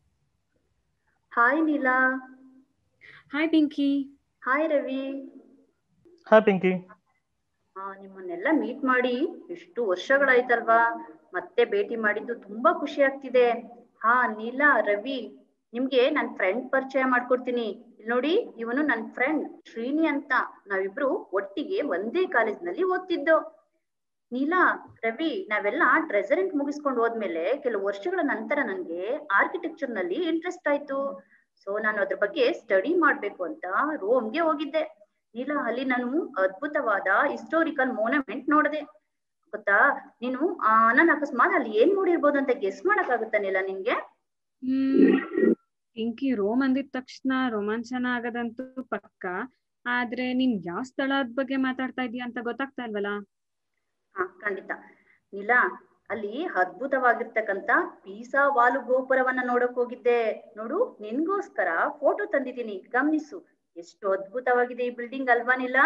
hi Neela hi Pinky hi Ravi ಹಾ ಪಿಂಕಿ ಆ, ನಿಮ್ಮನ್ನೆಲ್ಲ ಮೀಟ್ ಮಾಡಿ ಎಷ್ಟು ವರ್ಷಗಳಾಯ್ತಲ್ವಾ ಮತ್ತೆ ಭೇಟಿ ಮಾಡಿದ್ದು ತುಂಬಾ ಖುಷಿ ಆಗ್ತಿದೆ ಹಾ ನೀಲ ರವಿ ನಿಮ್ಗೆ ನನ್ ಫ್ರೆಂಡ್ ಪರಿಚಯ ಮಾಡ್ಕೊಡ್ತೀನಿ ಇಲ್ ನೋಡಿ ಇವನು ನನ್ ಫ್ರೆಂಡ್ ಶ್ರೀನಿ ಅಂತ ನಾವಿಬ್ರು ಒಟ್ಟಿಗೆ ಒಂದೇ ಕಾಲೇಜ್ನಲ್ಲಿ ಓದ್ತಿದ್ದೋ ನೀಲಾ ರವಿ ನಾವೆಲ್ಲ ಟ್ರೆಸರೆಂಟ್ ಮುಗಿಸ್ಕೊಂಡು ಹೋದ್ಮೇಲೆ ಕೆಲವು ವರ್ಷಗಳ ನಂತರ ನನ್ಗೆ ಆರ್ಕಿಟೆಕ್ಚರ್ ನಲ್ಲಿ ಇಂಟ್ರೆಸ್ಟ್ ಆಯ್ತು ಸೊ ನಾನು ಅದ್ರ ಬಗ್ಗೆ ಸ್ಟಡಿ ಮಾಡ್ಬೇಕು ಅಂತ ರೋಮ್ಗೆ ಹೋಗಿದ್ದೆ ನೀಲ ಅಲ್ಲಿ ನಾನು ಅದ್ಭುತವಾದ ಹಿಸ್ಟೋರಿಕಲ್ ಮೋನಮೆಂಟ್ ನೋಡಿದೆ ಗೊತ್ತಾ ನೀನು ಆ ನಾನು ಅಕಸ್ಮಾತ್ ಅಲ್ಲಿ ಏನ್ ನೋಡಿರ್ಬೋದು ಅಂತ ಗೆಸ್ ಮಾಡಕ್ಕಾಗುತ್ತಾ ನೀಲ ನಿನ್ಗೆ ಹ್ಮ್ ಪಿಂಕಿ ರೋಮ್ ಅಂದಿದ ತಕ್ಷಣ ರೋಮಾಂಚನ ಆಗದಂತೂ ಪಕ್ಕ ಆದ್ರೆ ನೀನ್ ಯಾವ ಸ್ಥಳದ ಬಗ್ಗೆ ಮಾತಾಡ್ತಾ ಇದೀಯ ಅಂತ ಗೊತ್ತಾಗ್ತಾ ಇಲ್ವಲ್ಲ ಹಾ ಖಂಡಿತ ನೀಲ ಅಲ್ಲಿ ಅದ್ಭುತವಾಗಿರ್ತಕ್ಕಂತ ಪೀಸಾ ವಾಲು ಗೋಪುರವನ್ನ ನೋಡಕ್ ಹೋಗಿದ್ದೆ ನೋಡು ನಿನ್ಗೋಸ್ಕರ ಫೋಟೋ ತಂದಿದ್ದೀನಿ ಗಮನಿಸು ಎಷ್ಟು ಅದ್ಭುತವಾಗಿದೆ ಈ ಬಿಲ್ಡಿಂಗ್ ಅಲ್ವಾ ನೀಲ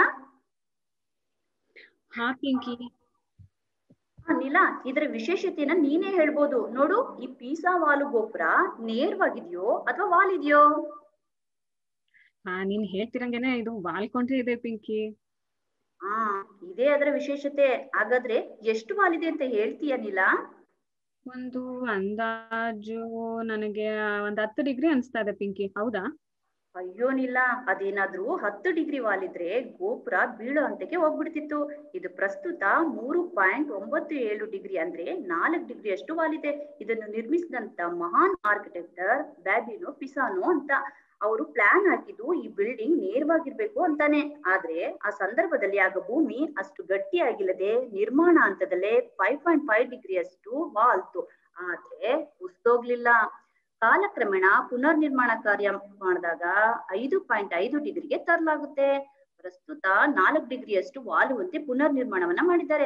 ಹಾ ಪಿಂಕಿ ಹಾ ನೀಲ ಇದರ ವಿಶೇಷತೆನ ನೀನೇ ಹೇಳ್ಬೋದು ನೋಡು ಈ ಪೀಸಾ ವಾಲು ಗೋಪುರ ನೇರವಾಗಿದ್ಯೋ ಅಥವಾ ವಾಲಿದ್ಯೋ ಹಾ ನೀನ್ ಹೇಳ್ತಿರಂಗೆನೆ ಇದು ವಾಲ್ಕೊಂಡ್ರೆ ಇದೆ ಪಿಂಕಿ ಹಾ ಇದೇ ಅದರ ವಿಶೇಷತೆ ಹಾಗಾದ್ರೆ ಎಷ್ಟು ವಾಲಿದೆ ಅಂತ ಹೇಳ್ತೀಯ ನೀಲ ಒಂದು ಅಂದಾಜು ನನಗೆ ಒಂದ್ ಹತ್ತು ಡಿಗ್ರಿ ಅನ್ಸ್ತಾ ಇದೆ ಪಿಂಕಿ ಹೌದಾ ಅಯ್ಯೋ ನೀಲ ಅದೇನಾದ್ರೂ ಹತ್ತು ಡಿಗ್ರಿ ವಾಲಿದ್ರೆ ಗೋಪುರ ಬೀಳೋ ಹಂತಕ್ಕೆ ಹೋಗ್ಬಿಡ್ತಿತ್ತು ಇದು ಪ್ರಸ್ತುತ ಮೂರು ಪಾಯಿಂಟ್ ಒಂಬತ್ತು ಏಳು ಡಿಗ್ರಿ ಅಂದ್ರೆ ನಾಲ್ಕು ಡಿಗ್ರಿ ಅಷ್ಟು ವಾಲಿದೆ ಇದನ್ನು ನಿರ್ಮಿಸಿದಂತ ಮಹಾನ್ ಆರ್ಕಿಟೆಕ್ಟರ್ ಬ್ಯಾಬಿನೋ ಪಿಸಾನೋ ಅಂತ ಅವರು ಪ್ಲಾನ್ ಹಾಕಿದ್ದು ಈ ಬಿಲ್ಡಿಂಗ್ ನೇರವಾಗಿರ್ಬೇಕು ಅಂತಾನೆ ಆದ್ರೆ ಆ ಸಂದರ್ಭದಲ್ಲಿ ಆಗ ಭೂಮಿ ಅಷ್ಟು ಗಟ್ಟಿಯಾಗಿಲ್ಲದೆ ನಿರ್ಮಾಣ ಹಂತದಲ್ಲೇ ಫೈವ್ ಪಾಯಿಂಟ್ ಫೈವ್ ಡಿಗ್ರಿ ಅಷ್ಟು ವಾಲ್ತು ಆದ್ರೆ ಕುಸ್ತೋಗ್ಲಿಲ್ಲ ಕಾಲಕ್ರಮೇಣ ಪುನರ್ ನಿರ್ಮಾಣ ಕಾರ್ಯ ಮಾಡಿದಾಗ ಐದು ಪಾಯಿಂಟ್ ಐದು ಡಿಗ್ರಿಗೆ ತರಲಾಗುತ್ತೆ ಪ್ರಸ್ತುತ ನಾಲ್ಕು ಡಿಗ್ರಿಯಷ್ಟು ವಾಲುವಂತೆ ಪುನರ್ ನಿರ್ಮಾಣವನ್ನ ಮಾಡಿದ್ದಾರೆ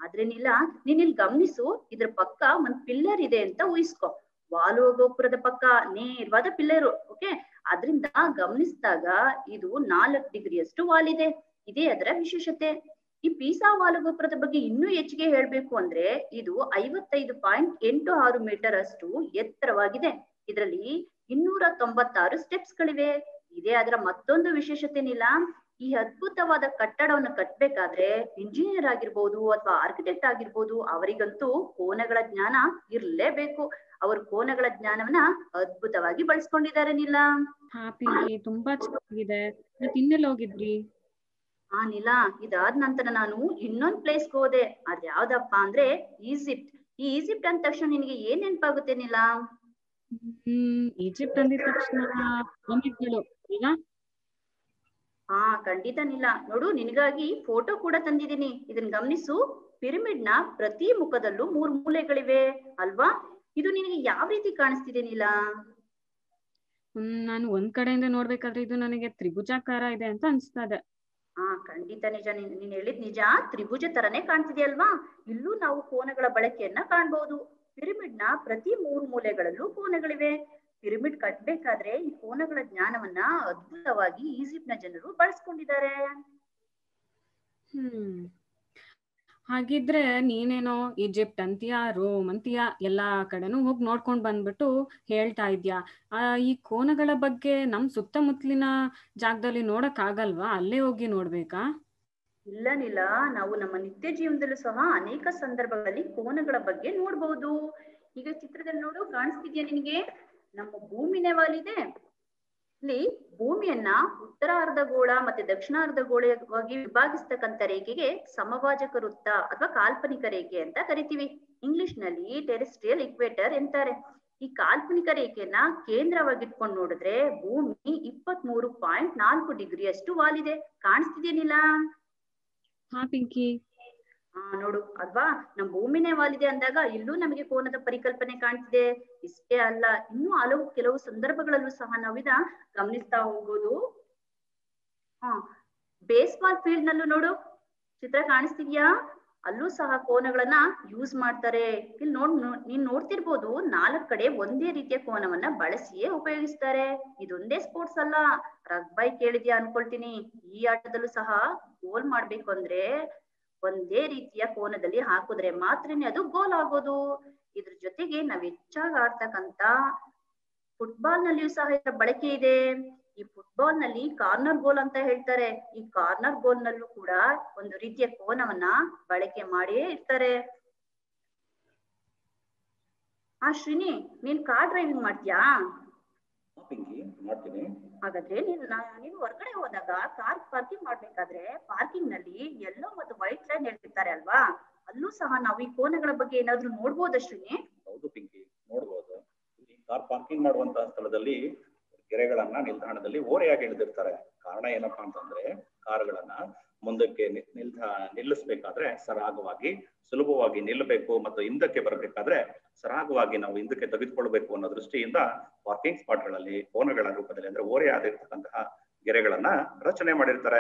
ಆದ್ರೇನಿಲ್ಲ ನೀನ್ ಇಲ್ಲಿ ಗಮನಿಸು ಇದ್ರ ಪಕ್ಕ ಒಂದ್ ಪಿಲ್ಲರ್ ಇದೆ ಅಂತ ಊಹಿಸ್ಕೊ ವಾಲುವ ಗೋಪುರದ ಪಕ್ಕ ನೇರವಾದ ಪಿಲ್ಲರು ಓಕೆ ಅದ್ರಿಂದ ಗಮನಿಸಿದಾಗ ಇದು ನಾಲ್ಕು ಡಿಗ್ರಿಯಷ್ಟು ವಾಲ್ ಇದೆ ಇದೇ ಅದರ ವಿಶೇಷತೆ ಈ ಪೀಸಾ ವಾಲು ಗೋಪುರದ ಬಗ್ಗೆ ಇನ್ನೂ ಹೆಚ್ಚಿಗೆ ಹೇಳ್ಬೇಕು ಅಂದ್ರೆ ಇದು ಐವತ್ತೈದು ಪಾಯಿಂಟ್ ಎಂಟು ಆರು ಮೀಟರ್ ಅಷ್ಟು ಎತ್ತರವಾಗಿದೆ ಇದರಲ್ಲಿ ಇನ್ನೂರ ತೊಂಬತ್ತಾರು ಸ್ಟೆಪ್ಸ್ ಗಳಿವೆ ಇದೇ ಅದರ ಮತ್ತೊಂದು ವಿಶೇಷತೆನಿಲ್ಲ ಈ ಅದ್ಭುತವಾದ ಕಟ್ಟಡವನ್ನು ಕಟ್ಬೇಕಾದ್ರೆ ಇಂಜಿನಿಯರ್ ಆಗಿರ್ಬೋದು ಅಥವಾ ಆರ್ಕಿಟೆಕ್ಟ್ ಆಗಿರ್ಬೋದು ಅವರಿಗಂತೂ ಕೋನಗಳ ಜ್ಞಾನ ಇರ್ಲೇಬೇಕು ಅವ್ರ ಕೋನಗಳ ಜ್ಞಾನವನ್ನ ಅದ್ಭುತವಾಗಿ ಬಳಸ್ಕೊಂಡಿದ್ದಾರೆ ನಿಲ್ಲ ಹಾ ಪಿಂಕಿ ತುಂಬಾ ಚೆನ್ನಾಗಿದೆ ಮತ್ ಇನ್ನೆಲ್ಲ ಹೋಗಿದ್ರಿ ಆ ನಿಲ ಇದಾದ ನಂತರ ನಾನು ಇನ್ನೊಂದ್ ಪ್ಲೇಸ್ಗೆ ಹೋದೆ ಅದ್ ಯಾವ್ದಪ್ಪ ಅಂದ್ರೆ ಈಜಿಪ್ಟ್ ಈ ಈಜಿಪ್ಟ್ ಅಂದ ತಕ್ಷಣ ನಿನಗೆ ಏನ್ ನೆನಪಾಗುತ್ತೆ ನಿಲ ಹ್ಮ್ ಈಜಿಪ್ಟ್ ಅಂದಿದ ತಕ್ಷಣ ಪಿರಮಿಡ್ಗಳು ಅಲ್ವಾ ಹಾ ಖಂಡಿತ ನಿಲ್ಲ ನೋಡು ನಿನಗಾಗಿ ಫೋಟೋ ಕೂಡ ತಂದಿದ್ದೀನಿ ಇದನ್ನ ಗಮನಿಸು ಪಿರಮಿಡ್ ನ ಪ್ರತಿ ಮುಖದಲ್ಲೂ ಮೂರ್ ಮೂಲೆಗಳಿವೆ ಅಲ್ವಾ ಇದು ನಿನಗೆ ಯಾವ ರೀತಿ ಕಾಣಿಸ್ತಿದೆ ನೀಲ ಹ್ಮ್ ನಾನು ಒಂದ್ ಕಡೆಯಿಂದ ನೋಡ್ಬೇಕಾದ್ರೆ ಇದು ನನಗೆ ತ್ರಿಭುಜಾಕಾರ ಇದೆ ಅಂತ ಅನ್ಸ್ತಾ ಇದೆ ಹಾ ಖಂಡಿತ ನಿಜ ನೀನ್ ನೀನ್ ಹೇಳಿದ್ ನಿಜ ತ್ರಿಭುಜ ತರನೇ ಕಾಣ್ತಿದೆಯಲ್ವಾ ಇಲ್ಲೂ ನಾವು ಕೋನಗಳ ಬಳಕೆಯನ್ನ ಕಾಣ್ಬಹುದು ಪಿರಮಿಡ್ ನ ಪ್ರತಿ ಮೂರು ಮೂಲೆಗಳಲ್ಲೂ ಕೋನಗಳಿವೆ ಪಿರಮಿಡ್ ಕಟ್ಬೇಕಾದ್ರೆ ಈ ಕೋನಗಳ ಜ್ಞಾನವನ್ನ ಅದ್ಭುತವಾಗಿ ಈಜಿಪ್ಟ್ ನ ಜನರು ಬಳಸ್ಕೊಂಡಿದ್ದಾರೆ ಹ್ಮ್ ಹಾಗಿದ್ರೆ ನೀನೇನೋ ಈಜಿಪ್ಟ್ ಅಂತೀಯಾ ರೋಮ್ ಅಂತೀಯಾ ಎಲ್ಲಾ ಕಡೆನೂ ಹೋಗಿ ನೋಡ್ಕೊಂಡ್ ಬಂದ್ಬಿಟ್ಟು ಹೇಳ್ತಾ ಇದ್ಯಾ ಆ ಈ ಕೋನಗಳ ಬಗ್ಗೆ ನಮ್ ಸುತ್ತಮುತ್ತಲಿನ ಜಾಗದಲ್ಲಿ ನೋಡಕ್ ಆಗಲ್ವಾ ಅಲ್ಲೇ ಹೋಗಿ ನೋಡ್ಬೇಕಾ ಇಲ್ಲನಿಲ್ಲ ನಾವು ನಮ್ಮ ನಿತ್ಯ ಜೀವನದಲ್ಲೂ ಸಹ ಅನೇಕ ಸಂದರ್ಭಗಳಲ್ಲಿ ಕೋನಗಳ ಬಗ್ಗೆ ನೋಡ್ಬಹುದು ಈಗ ಚಿತ್ರದಲ್ಲಿ ನೋಡು ಕಾಣಿಸ್ತಿದ್ಯಾ ನಿನಗೆ ನಮ್ಮ ಭೂಮಿನೇ ವಾಲಿದೆ ಇಲ್ಲಿ ಭೂಮಿಯನ್ನ ಉತ್ತರ ಅರ್ಧಗೋಳ ಮತ್ತೆ ದಕ್ಷಿಣ ಅರ್ಧಗೋಳವಾಗಿ ವಿಭಾಗಿಸ್ತಕ್ಕಂಥ ರೇಖೆಗೆ ಸಮಭಾಜಕ ವೃತ್ತ ಅಥವಾ ಕಾಲ್ಪನಿಕ ರೇಖೆ ಅಂತ ಕರಿತೀವಿ ಇಂಗ್ಲಿಷ್ ನಲ್ಲಿ ಟೆರೆಸ್ಟ್ರಿಯಲ್ ಇಕ್ವೇಟರ್ ಎಂತಾರೆ ಈ ಕಾಲ್ಪನಿಕ ರೇಖೆಯನ್ನ ಕೇಂದ್ರವಾಗಿಟ್ಕೊಂಡು ನೋಡಿದ್ರೆ ಭೂಮಿ ಇಪ್ಪತ್ತ್ ಮೂರು ಪಾಯಿಂಟ್ ನಾಲ್ಕು ಡಿಗ್ರಿ ಅಷ್ಟು ವಾಲಿದೆ ಕಾಣಿಸ್ತಿದೇನಿಲ್ಲ ಹಾ ಪಿಂಕಿ ಆ ನೋಡು ಅಲ್ವಾ ನಮ್ ಭೂಮಿನೇ ವಾಲಿದೆ ಅಂದಾಗ ಇಲ್ಲೂ ನಮಗೆ ಕೋನದ ಪರಿಕಲ್ಪನೆ ಕಾಣ್ತಿದೆ ಇಷ್ಟೇ ಅಲ್ಲ ಇನ್ನೂ ಹಲವು ಕೆಲವು ಸಂದರ್ಭಗಳಲ್ಲೂ ಸಹ ನಾವಿದ ಗಮನಿಸ್ತಾ ಹೋಗ್ಬೋದು ಹಾ ಬೇಸ್ಬಾಲ್ ಫೀಲ್ಡ್ ನಲ್ಲೂ ನೋಡು ಚಿತ್ರ ಕಾಣಿಸ್ತಿದ್ಯಾ ಅಲ್ಲೂ ಸಹ ಕೋನಗಳನ್ನ ಯೂಸ್ ಮಾಡ್ತಾರೆ ಇಲ್ಲಿ ನೋಡ್ ನೋ- ನೀನ್ ನೋಡ್ತಿರ್ಬೋದು ನಾಲ್ಕ್ ಕಡೆ ಒಂದೇ ರೀತಿಯ ಕೋನವನ್ನ ಬಳಸಿಯೇ ಉಪಯೋಗಿಸ್ತಾರೆ ಇದೊಂದೇ ಸ್ಪೋರ್ಟ್ಸ್ ಅಲ್ಲ ರಗ್ಬೈ ಕೇಳಿದ್ಯಾ ಅನ್ಕೊಳ್ತೀನಿ ಈ ಆಟದಲ್ಲೂ ಸಹ ಗೋಲ್ ಮಾಡ್ಬೇಕು ಅಂದ್ರೆ ಒಂದೇ ರೀತಿಯ ಕೋನದಲ್ಲಿ ಹಾಕಿದ್ರೆ ಮಾತ್ರನೇ ಅದು ಗೋಲ್ ಆಗೋದು ಇದ್ರ ಜೊತೆಗೆ ನಾವ್ ಹೆಚ್ಚಾಗಿ ಆಡ್ತಕ್ಕಂತ ಫುಟ್ಬಾಲ್ ನಲ್ಲಿಯೂ ಸಹ ಇದರ ಬಳಕೆ ಇದೆ ಈ ಫುಟ್ಬಾಲ್ ನಲ್ಲಿ ಕಾರ್ನರ್ ಗೋಲ್ ಅಂತ ಹೇಳ್ತಾರೆ ಈ ಕಾರ್ನರ್ ಗೋಲ್ ನಲ್ಲೂ ಕೂಡ ಒಂದು ರೀತಿಯ ಕೋನವನ್ನ ಬಳಕೆ ಮಾಡಿಯೇ ಇರ್ತಾರೆ ಆ ಶ್ರೀನಿ ನೀನ್ ಕಾರ್ ಡ್ರೈವಿಂಗ್ ಮಾಡ್ತೀಯಾ ಪಿಂಕಿ ಮಾಡ್ತೀನಿ ಹಾಗಾದ್ರೆ ನೀನ್ ನಾ- ನೀನು ಹೊರಗಡೆ ಹೋದಾಗ ಕಾರ್ ಪಾರ್ಕಿಂಗ್ ಮಾಡ್ಬೇಕಾದ್ರೆ ಪಾರ್ಕಿಂಗ್ ನಲ್ಲಿ ಯೆಲ್ಲೋ ಮತ್ತು ವೈಟ್ ಲೈನ್ ಹೇಳ್ತಿರ್ತಾರೆ ಅಲ್ವಾ ಅಲ್ಲೂ ಸಹ ನಾವು ಈ ಕೋನಗಳ ಬಗ್ಗೆ ಏನಾದ್ರೂ ನೋಡ್ಬೋದಾ ಶ್ರೀನಿ ಹೌದು ಪಿಂಕಿ ನೋಡ್ಬೋದು ಇಲ್ಲಿ ಕಾರ್ ಪಾರ್ಕಿಂಗ್ ಮಾಡುವಂತಹ ಸ್ಥಳದಲ್ಲಿ ಗೆರೆಗಳನ್ನ ನಿಲ್ದಾಣದಲ್ಲಿ ಓರೆಯಾಗಿ ಇಳಿದಿರ್ತಾರೆ ಕಾರಣ ಏನಪ್ಪಾ ಅಂತಂದ್ರೆ ಕಾರುಗಳನ್ನ ಮುಂದಕ್ಕೆ ನಿ- ನಿಲ್ದ ನಿಲ್ಲಿಸ್ಬೇಕಾದ್ರೆ ಸರಾಗವಾಗಿ ಸುಲಭವಾಗಿ ನಿಲ್ಲಬೇಕು ಮತ್ತು ಹಿಂದಕ್ಕೆ ಬರಬೇಕಾದ್ರೆ ಸರಾಗವಾಗಿ ನಾವು ಹಿಂದಕ್ಕೆ ತೆಗೆದುಕೊಳ್ಬೇಕು ಅನ್ನೋ ದೃಷ್ಟಿಯಿಂದ ಪಾರ್ಕಿಂಗ್ ಸ್ಪಾಟ್ಗಳಲ್ಲಿ ಕೋನಗಳ ರೂಪದಲ್ಲಿ ಅಂದ್ರೆ ಓರೆಯಾದಿರ್ತಕ್ಕಂತಹ ಗೆರೆಗಳನ್ನ ರಚನೆ ಮಾಡಿರ್ತಾರೆ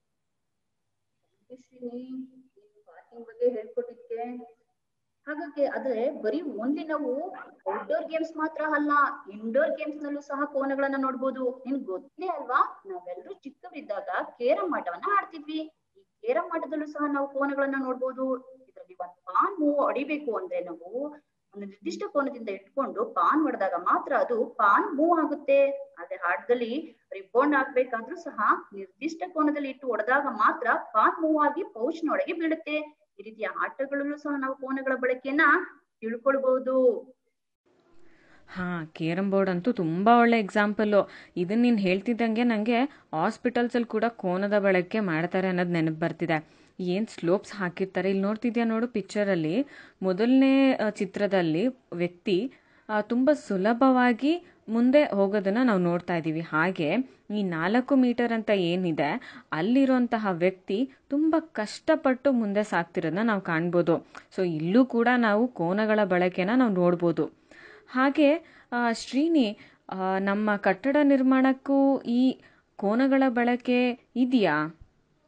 ಶ್ರೀನಿ ಪಾರ್ಕಿಂಗ್ ಬಗ್ಗೆ ಹೇಳ್ಕೊಟ್ಟಿದ್ಕೆ ಹಾಗಾಗಿ ಆದ್ರೆ ಬರೀ ಓನ್ಲಿ ನಾವು ಔಟ್ಡೋರ್ ಗೇಮ್ಸ್ ಮಾತ್ರ ಅಲ್ಲ ಇಂಡೋರ್ ಗೇಮ್ಸ್ ನಲ್ಲೂ ಸಹ ಕೋನಗಳನ್ನ ನೋಡ್ಬೋದು ನಿನ್ ಗೊತ್ತೇ ಅಲ್ವಾ ನಾವೆಲ್ಲರೂ ಚಿಕ್ಕವರಿದ್ದಾಗ ಕೇರಂ ಆಟವನ್ನ ಆಡ್ತಿದ್ವಿ ಈ ಕೇರಂ ಆಟದಲ್ಲೂ ಸಹ ನಾವು ಕೋನಗಳನ್ನ ನೋಡ್ಬೋದು ಇದರಲ್ಲಿ ಒಂದ್ ಪಾನ್ ಮೂವ್ ಹೊಡಿಬೇಕು ಅಂದ್ರೆ ನಾವು ಒಂದು ನಿರ್ದಿಷ್ಟ ಕೋನದಿಂದ ಇಟ್ಕೊಂಡು ಪಾನ್ ಹೊಡೆದಾಗ ಮಾತ್ರ ಅದು ಪಾನ್ ಮೂವ್ ಆಗುತ್ತೆ ಅದೇ ಆಟದಲ್ಲಿ ರಿಬೌಂಡ್ ಹಾಕ್ಬೇಕಾದ್ರೂ ಸಹ ನಿರ್ದಿಷ್ಟ ಕೋನದಲ್ಲಿ ಇಟ್ಟು ಹೊಡೆದಾಗ ಮಾತ್ರ ಪಾನ್ ಮೂವ್ ಆಗಿ ಪೌಚ್ನೊಳಗೆ ಬೀಳುತ್ತೆ ಈ ರೀತಿಯ ಆಟಗಳಲ್ಲೂ ಸಹ ನಾವು ಕೋನಗಳ ಬಳಕೆಯನ್ನ ತಿಳ್ಕೊಳ್ಬಹುದು ಹಾ ಕೇರಂ ಬೋರ್ಡ್ ಅಂತೂ ತುಂಬ ಒಳ್ಳೆ ಎಕ್ಸಾಂಪಲ್ಲು ಇದನ್ನ ನೀನು ಹೇಳ್ತಿದ್ದಂಗೆ ನನಗೆ ಹಾಸ್ಪಿಟಲ್ಸಲ್ಲಿ ಕೂಡ ಕೋನದ ಬಳಕೆ ಮಾಡ್ತಾರೆ ಅನ್ನೋದು ನೆನಪು ಬರ್ತಿದೆ ಏನು ಸ್ಲೋಪ್ಸ್ ಹಾಕಿರ್ತಾರೆ ಇಲ್ಲಿ ನೋಡ್ತಿದ್ಯಾ ನೋಡು ಪಿಕ್ಚರಲ್ಲಿ ಮೊದಲನೇ ಆ, ಚಿತ್ರದಲ್ಲಿ ವ್ಯಕ್ತಿ ಆ, ತುಂಬ ಸುಲಭವಾಗಿ ಮುಂದೆ ಹೋಗೋದನ್ನು ನಾವು ನೋಡ್ತಾ ಇದ್ದೀವಿ ಹಾಗೆ ಈ ನಾಲ್ಕು ಮೀಟರ್ ಅಂತ ಏನಿದೆ ಅಲ್ಲಿರುವಂತಹ ವ್ಯಕ್ತಿ ತುಂಬ ಕಷ್ಟಪಟ್ಟು ಮುಂದೆ ಸಾಗ್ತಿರೋದನ್ನ ನಾವು ಕಾಣ್ಬೋದು ಸೊ ಇಲ್ಲೂ ಕೂಡ ನಾವು ಕೋನಗಳ ಬಳಕೆನ ನಾವು ನೋಡ್ಬೋದು ಹಾಗೆ ಆ, ಶ್ರೀನಿ ಆ, ನಮ್ಮ ಕಟ್ಟಡ ನಿರ್ಮಾಣಕ್ಕೂ ಈ ಕೋನಗಳ ಬಳಕೆ ಇದೆಯಾ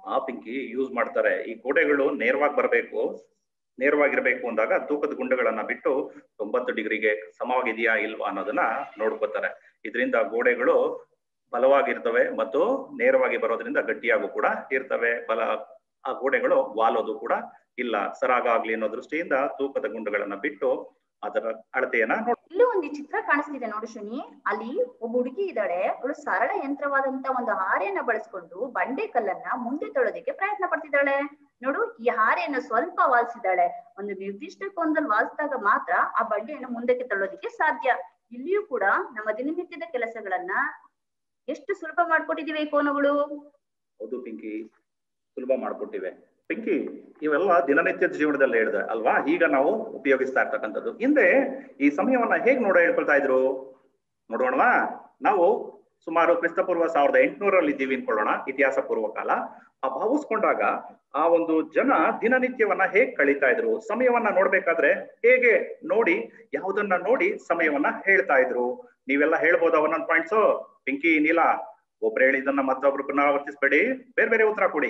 ಆ ಪಿಂಕಿ ಯೂಸ್ ಮಾಡ್ತಾರೆ ಈ ಗೋಡೆಗಳು ನೇರವಾಗಿ ಬರಬೇಕು ನೇರವಾಗಿರ್ಬೇಕು ಅಂದಾಗ ತೂಕದ ಗುಂಡುಗಳನ್ನ ಬಿಟ್ಟು ತೊಂಬತ್ತು ಡಿಗ್ರಿಗೆ ಸಮವಾಗಿದೆಯಾ ಇಲ್ವಾ ಅನ್ನೋದನ್ನ ನೋಡ್ಕೋತಾರೆ ಇದರಿಂದ ಗೋಡೆಗಳು ಬಲವಾಗಿರ್ತವೆ ಮತ್ತು ನೇರವಾಗಿ ಬರೋದ್ರಿಂದ ಗಟ್ಟಿಯಾಗೂ ಕೂಡ ಇರ್ತವೆ ಬಲ ಆ ಗೋಡೆಗಳು ವಾಲೋದು ಕೂಡ ಇಲ್ಲ ಸರಾಗಾಗ್ಲಿ ಅನ್ನೋ ದೃಷ್ಟಿಯಿಂದ ತೂಕದ ಗುಂಡುಗಳನ್ನ ಬಿಟ್ಟು ಅದರ ಅಳತೆಯನ್ನ ನೋಡ್ ಇಲ್ಲೂ ಒಂದು ಚಿತ್ರ ಕಾಣಿಸ್ತಿದೆ ನೋಡು ಶನಿ ಅಲ್ಲಿ ಒಬ್ಬ ಹುಡುಗಿ ಇದ್ದಾಳೆ ಅವಳು ಸರಳ ಯಂತ್ರವಾದಂತ ಒಂದು ಹಾರೆಯನ್ನ ಬಳಸ್ಕೊಂಡು ಬಂಡೆ ಕಲ್ಲನ್ನ ಮುಂದೆ ತೊಳೋದಕ್ಕೆ ಪ್ರಯತ್ನ ಪಡ್ತಿದ್ದಾಳೆ ನೋಡು ಈ ಹಾರೆಯನ್ನು ಸ್ವಲ್ಪ ವಾಲ್ಸಿದ್ದಾಳೆ ಒಂದು ನಿರ್ದಿಷ್ಟ ಕೋನದಲ್ಲಿ ವಾಲ್ಸಿದಾಗ ಮಾತ್ರ ಆ ಬಂಡೆಯನ್ನು ಮುಂದಕ್ಕೆ ತಳ್ಳೋದಕ್ಕೆ ಸಾಧ್ಯ ಇಲ್ಲಿಯೂ ಕೂಡ ನಮ್ಮ ದಿನನಿತ್ಯದ ಕೆಲಸಗಳನ್ನ ಎಷ್ಟು ಸುಲಭ ಮಾಡ್ಕೊಟ್ಟಿದೀವಿ ಈ ಕೋನಗಳು ಹೌದು ಪಿಂಕಿ ಸುಲಭ ಮಾಡ್ಕೊಟ್ಟಿವೆ ಪಿಂಕಿ ಇವೆಲ್ಲ ದಿನನಿತ್ಯದ ಜೀವನದಲ್ಲಿ ಹೇಳಿದೆ ಅಲ್ವಾ ಈಗ ನಾವು ಉಪಯೋಗಿಸ್ತಾ ಇರ್ತಕ್ಕಂಥದ್ದು ಹಿಂದೆ ಈ ಸಮಯವನ್ನ ಹೇಗ್ ನೋಡ ಹೇಳ್ಕೊಳ್ತಾ ಇದ್ರು ನೋಡೋಣವಾ ನಾವು ಸುಮಾರು ಕ್ರಿಸ್ತಪೂರ್ವ ಸಾವಿರದ ಎಂಟುನೂರಲ್ಲಿ ಇದ್ದೀವಿ ಅನ್ಕೊಳ್ಳೋಣ ಇತಿಹಾಸ ಪೂರ್ವ ಕಾಲ ಆ ಭಾವಿಸ್ಕೊಂಡಾಗ ಆ ಒಂದು ಜನ ದಿನನಿತ್ಯವನ್ನ ಹೇಗ್ ಕಳೀತಾ ಇದ್ರು ಸಮಯವನ್ನ ನೋಡ್ಬೇಕಾದ್ರೆ ಹೇಗೆ ನೋಡಿ ಯಾವುದನ್ನ ನೋಡಿ ಸಮಯವನ್ನ ಹೇಳ್ತಾ ಇದ್ರು ನೀವೆಲ್ಲ ಹೇಳ್ಬೋದಾ ಒಂದೊಂದ್ ಪಾಯಿಂಟ್ಸ್ ಪಿಂಕಿ ನೀಲ ಒಬ್ರು ಹೇಳಿದನ್ನ ಮತ್ತೊಬ್ರು ಪುನರಾವರ್ತಿಸ್ಬೇಡಿ ಬೇರೆ ಬೇರೆ ಉತ್ತರ ಕೊಡಿ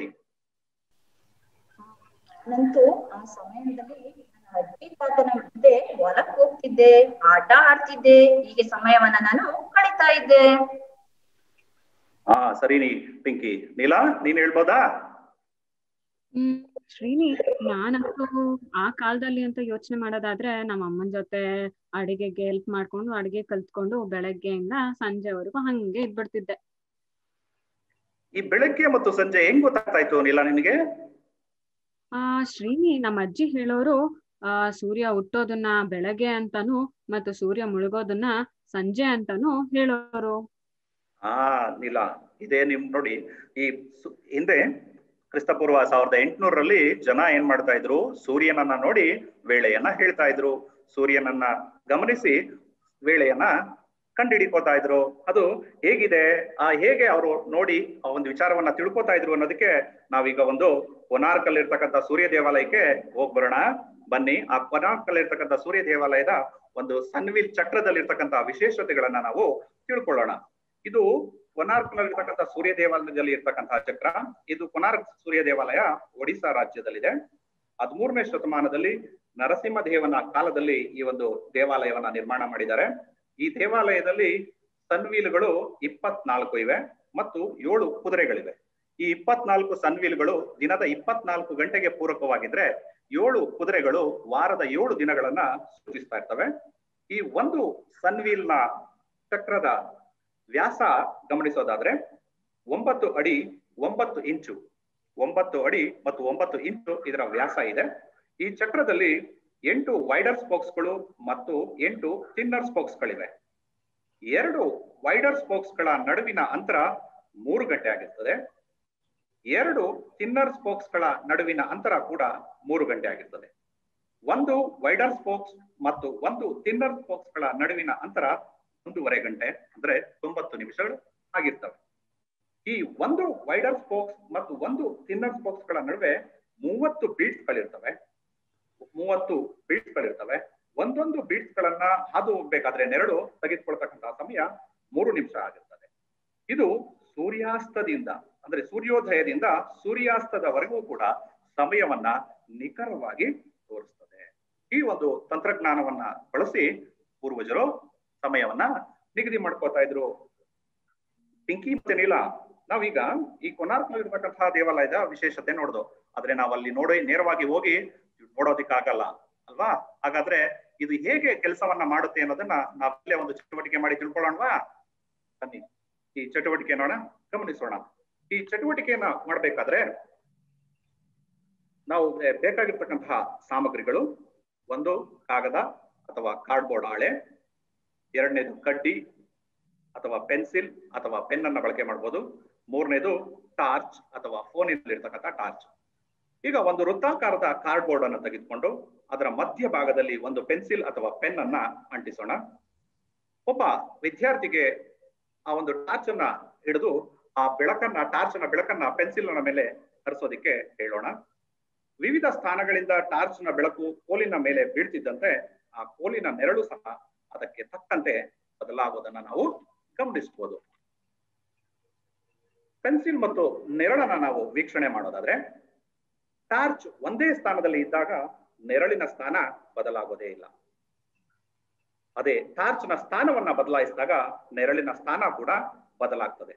ನಂತೂ ಆ ಸಮಯದಲ್ಲಿ ನನ್ನ ಅಜ್ಜಿ ತಾತನ ಮುಂದೆ ಹೊಲಕ್ ಹೋಗ್ತಿದ್ದೆ ಆಟ ಆಡ್ತಿದ್ದೆ ಹೀಗೆ ಸಮಯವನ್ನ ನಾನು ಕಳೀತಾ ಇದ್ದೆ ಹಾ ಸರಿ ನೀ ಪಿಂಕಿ ನೀಲಾ ನೀನ್ ಹೇಳ್ಬೋದಾ ಹ್ಮ್ ಶ್ರೀನಿ ನಾನಂತೂ ಆ ಕಾಲದಲ್ಲಿ ಅಂತ ಯೋಚನೆ ಮಾಡೋದಾದ್ರೆ ನಮ್ಮ ಅಮ್ಮನ ಜೊತೆ ಅಡಿಗೆಗೆ ಹೆಲ್ಪ್ ಮಾಡ್ಕೊಂಡು ಅಡಿಗೆ ಕಲ್ತ್ಕೊಂಡು ಬೆಳಗ್ಗೆಯಿಂದ ಸಂಜೆವರೆಗೂ ಹಂಗೆ ಇದ್ಬಿಡ್ತಿದ್ದೆ ಈ ಬೆಳಗ್ಗೆ ಮತ್ತು ಸಂಜೆ ಹೆಂಗ್ ಗೊತ್ತಾಗ್ತಾ ಇತ್ತು ನೀಲಾ ನಿನಗೆ ಆ ಶ್ರೀನಿ ನಮ್ಮ ಅಜ್ಜಿ ಹೇಳೋರು ಆ ಸೂರ್ಯ ಹುಟ್ಟೋದನ್ನ ಬೆಳಗ್ಗೆ ಅಂತಾನು ಮತ್ತು ಸೂರ್ಯ ಮುಳುಗೋದನ್ನ ಸಂಜೆ ಅಂತಾನು ಹೇಳೋರು ಹಾ ನೀಲಾ ಇದೇ ನಿಮ್ ನೋಡಿ ಈ ಸು- ಹಿಂದೆ ಕ್ರಿಸ್ತಪೂರ್ವ ಸಾವಿರದ ಎಂಟುನೂರರಲ್ಲಿ ಜನ ಏನ್ ಮಾಡ್ತಾ ಇದ್ರು ಸೂರ್ಯನನ್ನ ನೋಡಿ ವೇಳೆಯನ್ನ ಹೇಳ್ತಾ ಇದ್ರು ಸೂರ್ಯನನ್ನ ಗಮನಿಸಿ ವೇಳೆಯನ್ನ ಕಂಡುಹಿಡಿಕೋತಾ ಇದ್ರು ಅದು ಹೇಗಿದೆ ಆ ಹೇಗೆ ಅವರು ನೋಡಿ ಆ ಒಂದು ವಿಚಾರವನ್ನ ತಿಳ್ಕೊತಾ ಇದ್ರು ಅನ್ನೋದಕ್ಕೆ ನಾವೀಗ ಒಂದು ಕೊನಾರ್ಕ್ ಅಲ್ಲಿ ಇರ್ತಕ್ಕಂಥ ಸೂರ್ಯ ದೇವಾಲಯಕ್ಕೆ ಹೋಗ್ ಬರೋಣ ಬನ್ನಿ ಆ ಕೊನಾರ್ಕ್ ಅಲ್ಲಿ ಇರ್ತಕ್ಕಂಥ ಸೂರ್ಯ ದೇವಾಲಯದ ಒಂದು ಸನ್ವಿಲ್ ಚಕ್ರದಲ್ಲಿ ಇರ್ತಕ್ಕಂಥ ವಿಶೇಷತೆಗಳನ್ನ ನಾವು ತಿಳ್ಕೊಳ್ಳೋಣ ಇದು ಕೊನಾರ್ಕ್ ನಲ್ಲಿರ್ತಕ್ಕಂಥ ಸೂರ್ಯ ದೇವಾಲಯದಲ್ಲಿ ಇರ್ತಕ್ಕಂತಹ ಚಕ್ರ ಇದು ಕೊನಾರ್ಕ್ ಸೂರ್ಯ ದೇವಾಲಯ ಒಡಿಶಾ ರಾಜ್ಯದಲ್ಲಿದೆ ಹದಿಮೂರನೇ ಶತಮಾನದಲ್ಲಿ ನರಸಿಂಹದೇವನ ಕಾಲದಲ್ಲಿ ಈ ಒಂದು ದೇವಾಲಯವನ್ನ ನಿರ್ಮಾಣ ಮಾಡಿದ್ದಾರೆ ಈ ದೇವಾಲಯದಲ್ಲಿ ಸನ್ವೀಲ್ಗಳು ಇಪ್ಪತ್ನಾಲ್ಕು ಇವೆ ಮತ್ತು ಏಳು ಕುದುರೆಗಳಿವೆ ಈ ಇಪ್ಪತ್ನಾಲ್ಕು ಸನ್ವೀಲ್ಗಳು ದಿನದ ಇಪ್ಪತ್ನಾಲ್ಕು ಗಂಟೆಗೆ ಪೂರಕವಾಗಿದ್ರೆ ಏಳು ಕುದುರೆಗಳು ವಾರದ ಏಳು ದಿನಗಳನ್ನ ಸೂಚಿಸ್ತಾ ಇರ್ತವೆ ಈ ಒಂದು ಸನ್ವೀಲ್ನ ಚಕ್ರದ ವ್ಯಾಸ ಗಮನಿಸೋದಾದ್ರೆ ಒಂಬತ್ತು ಅಡಿ ಒಂಬತ್ತು ಇಂಚು ಒಂಬತ್ತು ಅಡಿ ಮತ್ತು ಒಂಬತ್ತು ಇಂಚು ಇದರ ವ್ಯಾಸ ಇದೆ ಈ ಚಕ್ರದಲ್ಲಿ ಎಂಟು ವೈಡರ್ ಸ್ಪೋಕ್ಸ್ಗಳು ಮತ್ತು ಎಂಟು ಥಿನ್ನರ್ ಸ್ಪೋಕ್ಸ್ಗಳಿವೆ ಎರಡು ವೈಡರ್ ಸ್ಪೋಕ್ಸ್ಗಳ ನಡುವಿನ ಅಂತರ ಮೂರು ಗಂಟೆ ಆಗಿರ್ತದೆ ಎರಡು ಥಿನ್ನರ್ ಸ್ಪೋಕ್ಸ್ಗಳ ನಡುವಿನ ಅಂತರ ಕೂಡ ಮೂರು ಗಂಟೆ ಆಗಿರ್ತದೆ ಒಂದು ವೈಡರ್ ಸ್ಪೋಕ್ಸ್ ಮತ್ತು ಒಂದು ಥಿನ್ನರ್ ಸ್ಪೋಕ್ಸ್ಗಳ ನಡುವಿನ ಅಂತರ ಒಂದೂವರೆ ಗಂಟೆ ಅಂದ್ರೆ ತೊಂಬತ್ತು ನಿಮಿಷಗಳು ಆಗಿರ್ತವೆ ಈ ಒಂದು ವೈಡರ್ ಸ್ಪೋಕ್ಸ್ ಮತ್ತು ಒಂದು ಥಿನ್ನರ್ ಸ್ಪೋಕ್ಸ್ ಗಳ ನಡುವೆ ಮೂವತ್ತು ಬೀಟ್ಸ್ ಗಳಿರ್ತವೆ ಮೂವತ್ತು ಬೀಟ್ಸ್ ಗಳಿರ್ತವೆ ಒಂದೊಂದು ಬೀಟ್ಸ್ ಗಳನ್ನ ಹಾದು ಹೋಗ್ಬೇಕಾದ್ರೆ ನೆರಳು ತೆಗೆದುಕೊಳ್ತಕ್ಕಂತಹ ಸಮಯ ಮೂರು ನಿಮಿಷ ಆಗಿರ್ತದೆ ಇದು ಸೂರ್ಯಾಸ್ತದಿಂದ ಅಂದ್ರೆ ಸೂರ್ಯೋದಯದಿಂದ ಸೂರ್ಯಾಸ್ತದವರೆಗೂ ಕೂಡ ಸಮಯವನ್ನ ನಿಖರವಾಗಿ ತೋರಿಸ್ತದೆ ಈ ಒಂದು ತಂತ್ರಜ್ಞಾನವನ್ನ ಬಳಸಿ ಪೂರ್ವಜರು ಸಮಯವನ್ನ ನಿಗದಿ ಮಾಡ್ಕೋತಾ ಇದ್ರು ಪಿಂಕಿ ಮತ್ತೆ ನೀಲ ನಾವೀಗ ಈ ಕೊನಾರ್ಕ್ ಇರ್ತಕ್ಕಂತಹ ದೇವಾಲಯದ ವಿಶೇಷತೆ ನೋಡ್ದು ಆದ್ರೆ ನಾವ್ ಅಲ್ಲಿ ನೋಡಿ ನೇರವಾಗಿ ಹೋಗಿ ನೋಡೋದಿಕ್ಕಾಗಲ್ಲ ಅಲ್ವಾ ಹಾಗಾದ್ರೆ ಇದು ಹೇಗೆ ಕೆಲಸವನ್ನ ಮಾಡುತ್ತೆ ಅನ್ನೋದನ್ನ ನಾವಲ್ಲೇ ಒಂದು ಚಟುವಟಿಕೆ ಮಾಡಿ ತಿಳ್ಕೊಳ್ಳೋಣವಾ ಬನ್ನಿ ಈ ಚಟುವಟಿಕೆ ನೋಡ ಗಮನಿಸೋಣ ಈ ಚಟುವಟಿಕೆಯನ್ನ ಮಾಡ್ಬೇಕಾದ್ರೆ ನಾವು ಬೇ- ಬೇಕಾಗಿರ್ತಕ್ಕಂತಹ ಸಾಮಗ್ರಿಗಳು ಒಂದು ಕಾಗದ ಅಥವಾ ಕಾರ್ಡ್ಬೋರ್ಡ್ ಹಾಳೆ ಎರಡನೇದು ಕಡ್ಡಿ ಅಥವಾ ಪೆನ್ಸಿಲ್ ಅಥವಾ ಪೆನ್ ಅನ್ನ ಬಳಕೆ ಮಾಡಬಹುದು ಮೂರನೇದು ಟಾರ್ಚ್ ಅಥವಾ ಫೋನಿನಲ್ಲಿ ಇರ್ತಕ್ಕಂಥ ಟಾರ್ಚ್ ಈಗ ಒಂದು ವೃತ್ತಾಕಾರದ ಕಾರ್ಡ್ಬೋರ್ಡ್ ಅನ್ನು ತೆಗೆದುಕೊಂಡು ಅದರ ಮಧ್ಯ ಭಾಗದಲ್ಲಿ ಒಂದು ಪೆನ್ಸಿಲ್ ಅಥವಾ ಪೆನ್ ಅನ್ನ ಅಂಟಿಸೋಣ ಒಬ್ಬ ವಿದ್ಯಾರ್ಥಿಗೆ ಆ ಒಂದು ಟಾರ್ಚ್ ಅನ್ನ ಹಿಡಿದು ಆ ಬೆಳಕನ್ನ ಟಾರ್ಚ್ ನ ಬೆಳಕನ್ನ ಪೆನ್ಸಿಲ್ ನ ಮೇಲೆ ಹರಿಸೋದಿಕ್ಕೆ ಹೇಳೋಣ ವಿವಿಧ ಸ್ಥಾನಗಳಿಂದ ಟಾರ್ಚ್ ನ ಬೆಳಕು ಕೋಲಿನ ಮೇಲೆ ಬೀಳ್ತಿದ್ದಂತೆ ಆ ಕೋಲಿನ ನೆರಳು ಸಹ ಅದಕ್ಕೆ ತಕ್ಕಂತೆ ಬದಲಾಗೋದನ್ನ ನಾವು ಗಮನಿಸಬಹುದು ಪೆನ್ಸಿಲ್ ಮತ್ತು ನೆರಳನ್ನ ನಾವು ವೀಕ್ಷಣೆ ಮಾಡೋದಾದ್ರೆ ಟಾರ್ಚ್ ಒಂದೇ ಸ್ಥಾನದಲ್ಲಿ ಇದ್ದಾಗ ನೆರಳಿನ ಸ್ಥಾನ ಬದಲಾಗೋದೇ ಇಲ್ಲ ಅದೇ ಟಾರ್ಚ್ನ ಸ್ಥಾನವನ್ನ ಬದಲಾಯಿಸಿದಾಗ ನೆರಳಿನ ಸ್ಥಾನ ಕೂಡ ಬದಲಾಗ್ತದೆ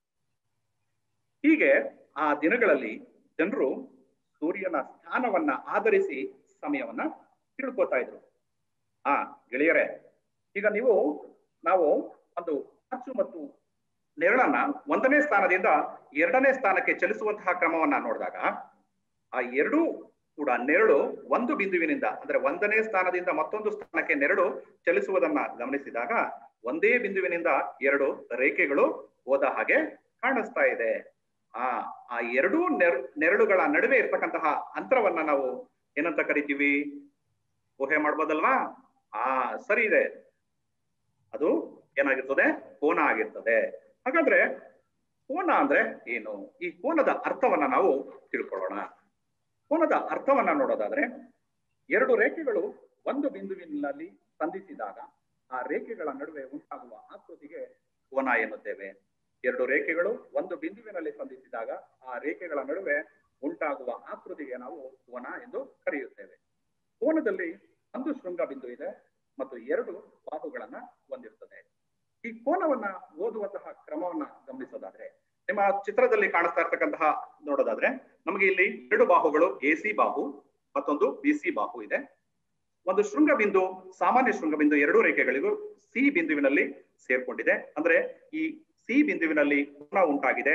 ಹೀಗೆ ಆ ದಿನಗಳಲ್ಲಿ ಜನರು ಸೂರ್ಯನ ಸ್ಥಾನವನ್ನ ಆಧರಿಸಿ ಸಮಯವನ್ನ ತಿಳ್ಕೊತಾ ಇದ್ರು ಆ ಗೆಳೆಯರೇ ಈಗ ನೀವು ನಾವು ಒಂದು ಟಾರ್ಚು ಮತ್ತು ನೆರಳನ್ನ ಒಂದನೇ ಸ್ಥಾನದಿಂದ ಎರಡನೇ ಸ್ಥಾನಕ್ಕೆ ಚಲಿಸುವಂತಹ ಕ್ರಮವನ್ನ ನೋಡಿದಾಗ ಆ ಎರಡೂ ಕೂಡ ನೆರಳು ಒಂದು ಬಿಂದುವಿನಿಂದ ಅಂದ್ರೆ ಒಂದನೇ ಸ್ಥಾನದಿಂದ ಮತ್ತೊಂದು ಸ್ಥಾನಕ್ಕೆ ನೆರಳು ಚಲಿಸುವುದನ್ನ ಗಮನಿಸಿದಾಗ ಒಂದೇ ಬಿಂದುವಿನಿಂದ ಎರಡು ರೇಖೆಗಳು ಹೋದ ಹಾಗೆ ಕಾಣಿಸ್ತಾ ಇದೆ ಆ ಆ ಎರಡೂ ನೆರ ನೆರಳುಗಳ ನಡುವೆ ಇರ್ತಕ್ಕಂತಹ ಅಂತರವನ್ನ ನಾವು ಏನಂತ ಕರಿತೀವಿ ಊಹೆ ಮಾಡ್ಬೋದಲ್ವಾ ಆ ಸರಿ ಇದೆ ಅದು ಏನಾಗಿರ್ತದೆ ಕೋನ ಆಗಿರ್ತದೆ ಹಾಗಾದ್ರೆ ಕೋನ ಅಂದ್ರೆ ಏನು ಈ ಕೋನದ ಅರ್ಥವನ್ನ ನಾವು ತಿಳ್ಕೊಳ್ಳೋಣ ಕೋನದ ಅರ್ಥವನ್ನ ನೋಡೋದಾದ್ರೆ ಎರಡು ರೇಖೆಗಳು ಒಂದು ಬಿಂದುವಿನಲ್ಲಿ ಸಂಧಿಸಿದಾಗ ಆ ರೇಖೆಗಳ ನಡುವೆ ಉಂಟಾಗುವ ಆಕೃತಿಗೆ ಕೋನ ಎನ್ನುತ್ತೇವೆ ಎರಡು ರೇಖೆಗಳು ಒಂದು ಬಿಂದುವಿನಲ್ಲಿ ಸಂಧಿಸಿದಾಗ ಆ ರೇಖೆಗಳ ನಡುವೆ ಉಂಟಾಗುವ ಆಕೃತಿಗೆ ನಾವು ಕೋನ ಎಂದು ಕರೆಯುತ್ತೇವೆ ಕೋನದಲ್ಲಿ ಒಂದು ಶೃಂಗ ಬಿಂದು ಇದೆ ಮತ್ತು ಎರಡು ಬಾಹುಗಳನ್ನ ಹೊಂದಿರ್ತದೆ ಈ ಕೋನವನ್ನ ಓದುವಂತಹ ಕ್ರಮವನ್ನ ಗಮನಿಸೋದಾದ್ರೆ ನಿಮ್ಮ ಚಿತ್ರದಲ್ಲಿ ಕಾಣಿಸ್ತಾ ಇರ್ತಕ್ಕಂತಹ ನೋಡೋದಾದ್ರೆ ನಮಗೆ ಇಲ್ಲಿ ಎರಡು ಬಾಹುಗಳು ಎ ಸಿ ಬಾಹು ಮತ್ತೊಂದು ಬಿ ಸಿ ಬಾಹು ಇದೆ ಒಂದು ಶೃಂಗ ಬಿಂದು ಸಾಮಾನ್ಯ ಶೃಂಗ ಬಿಂದು ಎರಡೂ ರೇಖೆಗಳಿಗೂ ಸಿ ಬಿಂದುವಿನಲ್ಲಿ ಸೇರ್ಕೊಂಡಿದೆ ಅಂದ್ರೆ ಈ ಸಿ ಬಿಂದುವಿನಲ್ಲಿ ಕೋನ ಉಂಟಾಗಿದೆ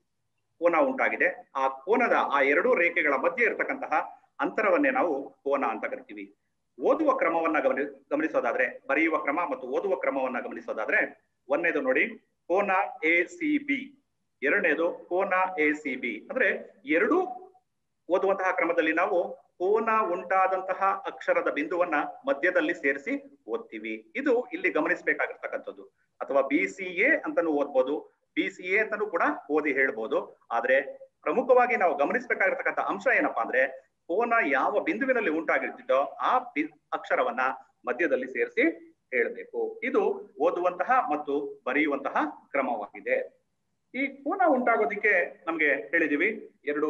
ಕೋನ ಉಂಟಾಗಿದೆ ಆ ಕೋನದ ಆ ಎರಡೂ ರೇಖೆಗಳ ಮಧ್ಯೆ ಇರತಕ್ಕಂತಹ ಅಂತರವನ್ನೇ ನಾವು ಕೋನ ಅಂತ ಕರಿತೀವಿ ಓದುವ ಕ್ರಮವನ್ನ ಗಮನಿ ಗಮನಿಸೋದಾದ್ರೆ ಬರೆಯುವ ಕ್ರಮ ಮತ್ತು ಓದುವ ಕ್ರಮವನ್ನ ಗಮನಿಸೋದಾದ್ರೆ ಒಂದನೇದು ನೋಡಿ ಕೋನ ಎ ಸಿ ಬಿ ಎರಡನೇದು ಕೋನ ಎ ಸಿ ಬಿ ಅಂದ್ರೆ ಎರಡೂ ಓದುವಂತಹ ಕ್ರಮದಲ್ಲಿ ನಾವು ಕೋನ ಉಂಟಾದಂತಹ ಅಕ್ಷರದ ಬಿಂದುವನ್ನ ಮಧ್ಯದಲ್ಲಿ ಸೇರಿಸಿ ಓದ್ತೀವಿ ಇದು ಇಲ್ಲಿ ಗಮನಿಸಬೇಕಾಗಿರ್ತಕ್ಕಂಥದ್ದು ಅಥವಾ ಬಿ ಸಿ ಎ ಅಂತಾನು ಓದ್ಬೋದು ಬಿ ಸಿ ಎ ಅಂತಾನು ಕೂಡ ಓದಿ ಹೇಳ್ಬೋದು ಆದ್ರೆ ಪ್ರಮುಖವಾಗಿ ನಾವು ಗಮನಿಸಬೇಕಾಗಿರ್ತಕ್ಕಂಥ ಅಂಶ ಏನಪ್ಪಾ ಅಂದ್ರೆ ಕೋನ ಯಾವ ಬಿಂದುವಿನಲ್ಲಿ ಉಂಟಾಗಿರ್ತಿದ್ದೋ ಆ ಬಿ ಅಕ್ಷರವನ್ನ ಮಧ್ಯದಲ್ಲಿ ಸೇರಿಸಿ ಹೇಳಬೇಕು ಇದು ಓದುವಂತಹ ಮತ್ತು ಬರೆಯುವಂತಹ ಕ್ರಮವಾಗಿದೆ ಈ ಕೋನ ಉಂಟಾಗೋದಿಕ್ಕೆ ನಮ್ಗೆ ಹೇಳಿದೀವಿ ಎರಡು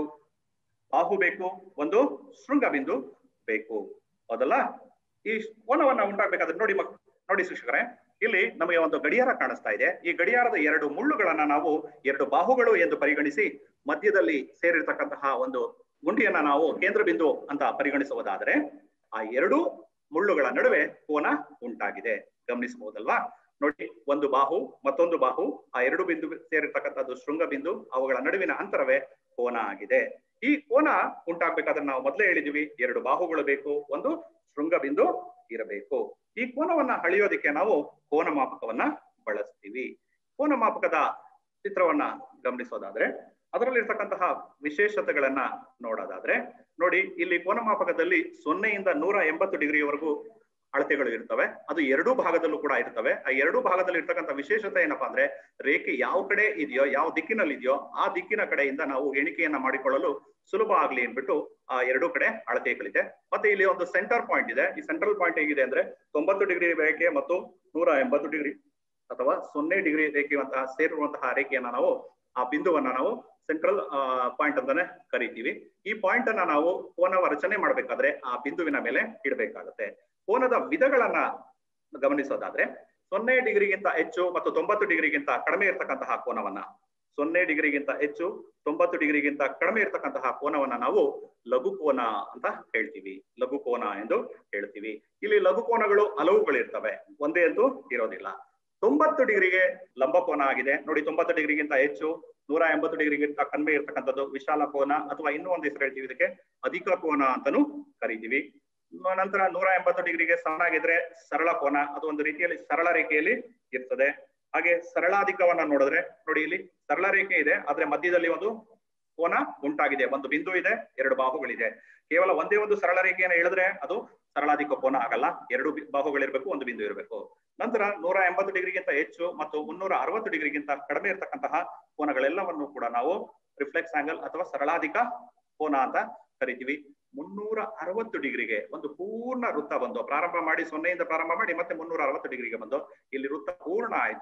ಬಾಹು ಬೇಕು ಒಂದು ಶೃಂಗ ಬಿಂದು ಬೇಕು ಹೌದಲ್ಲ ಈ ಕೋನವನ್ನ ಉಂಟಾಗ್ಬೇಕಾದ್ರೆ ನೋಡಿ ಮಕ್ ನೋಡಿ ಶಿಕ್ಷಕರೇ ಇಲ್ಲಿ ನಮಗೆ ಒಂದು ಗಡಿಯಾರ ಕಾಣಿಸ್ತಾ ಇದೆ ಈ ಗಡಿಯಾರದ ಎರಡು ಮುಳ್ಳುಗಳನ್ನ ನಾವು ಎರಡು ಬಾಹುಗಳು ಎಂದು ಪರಿಗಣಿಸಿ ಮಧ್ಯದಲ್ಲಿ ಸೇರಿರ್ತಕ್ಕಂತಹ ಒಂದು ಗುಂಡಿಯನ್ನ ನಾವು ಕೇಂದ್ರ ಬಿಂದು ಅಂತ ಪರಿಗಣಿಸುವುದಾದರೆ ಆ ಎರಡು ಮುಳ್ಳುಗಳ ನಡುವೆ ಕೋನ ಉಂಟಾಗಿದೆ ಗಮನಿಸಬಹುದಲ್ವಾ ನೋಡಿ ಒಂದು ಬಾಹು ಮತ್ತೊಂದು ಬಾಹು ಆ ಎರಡು ಬಿಂದು ಸೇರಿರ್ತಕ್ಕಂಥದ್ದು ಶೃಂಗ ಬಿಂದು ಅವುಗಳ ನಡುವಿನ ಅಂತರವೇ ಕೋನ ಆಗಿದೆ ಈ ಕೋನ ಉಂಟಾಗ್ಬೇಕಾದ್ರೆ ನಾವು ಮೊದಲೇ ಹೇಳಿದೀವಿ ಎರಡು ಬಾಹುಗಳು ಬೇಕು ಒಂದು ಶೃಂಗ ಬಿಂದು ಇರಬೇಕು ಈ ಕೋನವನ್ನ ಅಳಿಯೋದಿಕ್ಕೆ ನಾವು ಕೋನ ಮಾಪಕವನ್ನ ಬಳಸ್ತೀವಿ ಕೋನ ಮಾಪಕದ ಚಿತ್ರವನ್ನ ಗಮನಿಸೋದಾದ್ರೆ ಅದರಲ್ಲಿರ್ತಕ್ಕಂತಹ ವಿಶೇಷತೆಗಳನ್ನ ನೋಡೋದಾದ್ರೆ ನೋಡಿ ಇಲ್ಲಿ ಕೋನ ಮಾಪಕದಲ್ಲಿ ಸೊನ್ನೆಯಿಂದ ನೂರ ಎಂಬತ್ತು ಡಿಗ್ರಿವರೆಗೂ ಅಳತೆಗಳು ಇರ್ತವೆ ಅದು ಎರಡೂ ಭಾಗದಲ್ಲೂ ಕೂಡ ಇರ್ತವೆ ಆ ಎರಡೂ ಭಾಗದಲ್ಲಿ ಇರ್ತಕ್ಕಂಥ ವಿಶೇಷತೆ ಏನಪ್ಪಾ ಅಂದ್ರೆ ರೇಖೆ ಯಾವ ಕಡೆ ಇದೆಯೋ ಯಾವ ದಿಕ್ಕಿನಲ್ಲಿ ಇದೆಯೋ ಆ ದಿಕ್ಕಿನ ಕಡೆಯಿಂದ ನಾವು ಎಣಿಕೆಯನ್ನ ಮಾಡಿಕೊಳ್ಳಲು ಸುಲಭ ಆಗ್ಲಿ ಅಂದ್ಬಿಟ್ಟು ಆ ಎರಡೂ ಕಡೆ ಅಳತೆಗಳಿದೆ ಮತ್ತೆ ಇಲ್ಲಿ ಒಂದು ಸೆಂಟರ್ ಪಾಯಿಂಟ್ ಇದೆ ಈ ಸೆಂಟ್ರಲ್ ಪಾಯಿಂಟ್ ಹೇಗಿದೆ ಅಂದ್ರೆ ತೊಂಬತ್ತು ಡಿಗ್ರಿ ರೇಖೆ ಮತ್ತು ನೂರ ಎಂಬತ್ತು ಡಿಗ್ರಿ ಅಥವಾ ಸೊನ್ನೆ ಡಿಗ್ರಿ ರೇಖೆಯಂತಹ ಸೇರಿರುವಂತಹ ರೇಖೆಯನ್ನ ನಾವು ಆ ಬಿಂದುವನ್ನ ನಾವು ಸೆಂಟ್ರಲ್ ಪಾಯಿಂಟ್ ಅಂತಾನೆ ಕರಿತೀವಿ ಈ ಪಾಯಿಂಟ್ ಅನ್ನ ನಾವು ಕೋನವ ರಚನೆ ಮಾಡ್ಬೇಕಾದ್ರೆ ಆ ಬಿಂದುವಿನ ಮೇಲೆ ಇಡಬೇಕಾಗತ್ತೆ ಕೋನದ ವಿಧಗಳನ್ನ ಗಮನಿಸೋದಾದ್ರೆ ಸೊನ್ನೆ ಡಿಗ್ರಿಗಿಂತ ಹೆಚ್ಚು ಮತ್ತು ತೊಂಬತ್ತು ಡಿಗ್ರಿಗಿಂತ ಕಡಿಮೆ ಇರತಕ್ಕಂತಹ ಕೋನವನ್ನ ಸೊನ್ನೆ ಡಿಗ್ರಿಗಿಂತ ಹೆಚ್ಚು ತೊಂಬತ್ತು ಡಿಗ್ರಿಗಿಂತ ಕಡಿಮೆ ಇರತಕ್ಕಂತಹ ಕೋನವನ್ನ ನಾವು ಲಘು ಕೋನ ಅಂತ ಹೇಳ್ತೀವಿ ಲಘು ಕೋನ ಎಂದು ಹೇಳ್ತೀವಿ ಇಲ್ಲಿ ಲಘು ಕೋನಗಳು ಹಲವುಗಳಿರ್ತವೆ ಒಂದೇ ಅಂತೂ ಇರೋದಿಲ್ಲ ತೊಂಬತ್ತು ಡಿಗ್ರಿಗೆ ಲಂಬ ಕೋನ ಆಗಿದೆ ನೋಡಿ ತೊಂಬತ್ತು ಡಿಗ್ರಿಗಿಂತ ಹೆಚ್ಚು ನೂರ ಎಂಬತ್ತು ಡಿಗ್ರಿಗಿಂತ ಕಡಿಮೆ ಇರ್ತಕ್ಕಂಥದ್ದು ವಿಶಾಲ ಕೋನ ಅಥವಾ ಇನ್ನೂ ಒಂದು ಹೆಸರು ಹೇಳ್ತೀವಿ ಇದಕ್ಕೆ ಅಧಿಕ ಕೋನ ಅಂತಾನು ಕರಿತೀವಿ ನಂತರ ನೂರ ಎಂಬತ್ತು ಡಿಗ್ರಿಗೆ ಸಮನಾಗಿದ್ರೆ ಸರಳ ಕೋನ ಅದು ಒಂದು ರೀತಿಯಲ್ಲಿ ಸರಳ ರೇಖೆಯಲ್ಲಿ ಇರ್ತದೆ ಹಾಗೆ ಸರಳಾಧಿಕವನ್ನ ನೋಡಿದ್ರೆ ನೋಡಿ ಇಲ್ಲಿ ಸರಳ ರೇಖೆ ಇದೆ ಆದ್ರೆ ಮಧ್ಯದಲ್ಲಿ ಒಂದು ಕೋನ ಉಂಟಾಗಿದೆ ಒಂದು ಬಿಂದು ಇದೆ ಎರಡು ಬಾಹುಗಳಿದೆ ಕೇವಲ ಒಂದೇ ಒಂದು ಸರಳ ರೇಖೆಯನ್ನು ಹೇಳಿದ್ರೆ ಅದು ಸರಳಾಧಿಕ ಕೋನ ಆಗಲ್ಲ ಎರಡು ಬಾಹುಗಳಿರ್ಬೇಕು ಒಂದು ಬಿಂದು ಇರಬೇಕು ನಂತರ ನೂರ ಎಂಬತ್ತು ಡಿಗ್ರಿಗಿಂತ ಹೆಚ್ಚು ಮತ್ತು ಮುನ್ನೂರ ಅರವತ್ತು ಡಿಗ್ರಿಗಿಂತ ಕಡಿಮೆ ಇರತಕ್ಕಂತಹ ಕೋನಗಳೆಲ್ಲವನ್ನು ಕೂಡ ನಾವು ರಿಫ್ಲೆಕ್ಸ್ ಆಂಗಲ್ ಅಥವಾ ಸರಳಾಧಿಕ ಕೋನ ಅಂತ ಕರಿತೀವಿ ಮುನ್ನೂರ ಅರವತ್ತು ಡಿಗ್ರಿಗೆ ಒಂದು ಪೂರ್ಣ ವೃತ್ತ ಬಂದು ಪ್ರಾರಂಭ ಮಾಡಿ ಸೊನ್ನೆಯಿಂದ ಪ್ರಾರಂಭ ಮಾಡಿ ಮತ್ತೆ ಮುನ್ನೂರ ಅರವತ್ತು ಡಿಗ್ರಿಗೆ ಬಂದು ಇಲ್ಲಿ ವೃತ್ತ ಪೂರ್ಣ ಆಯ್ತು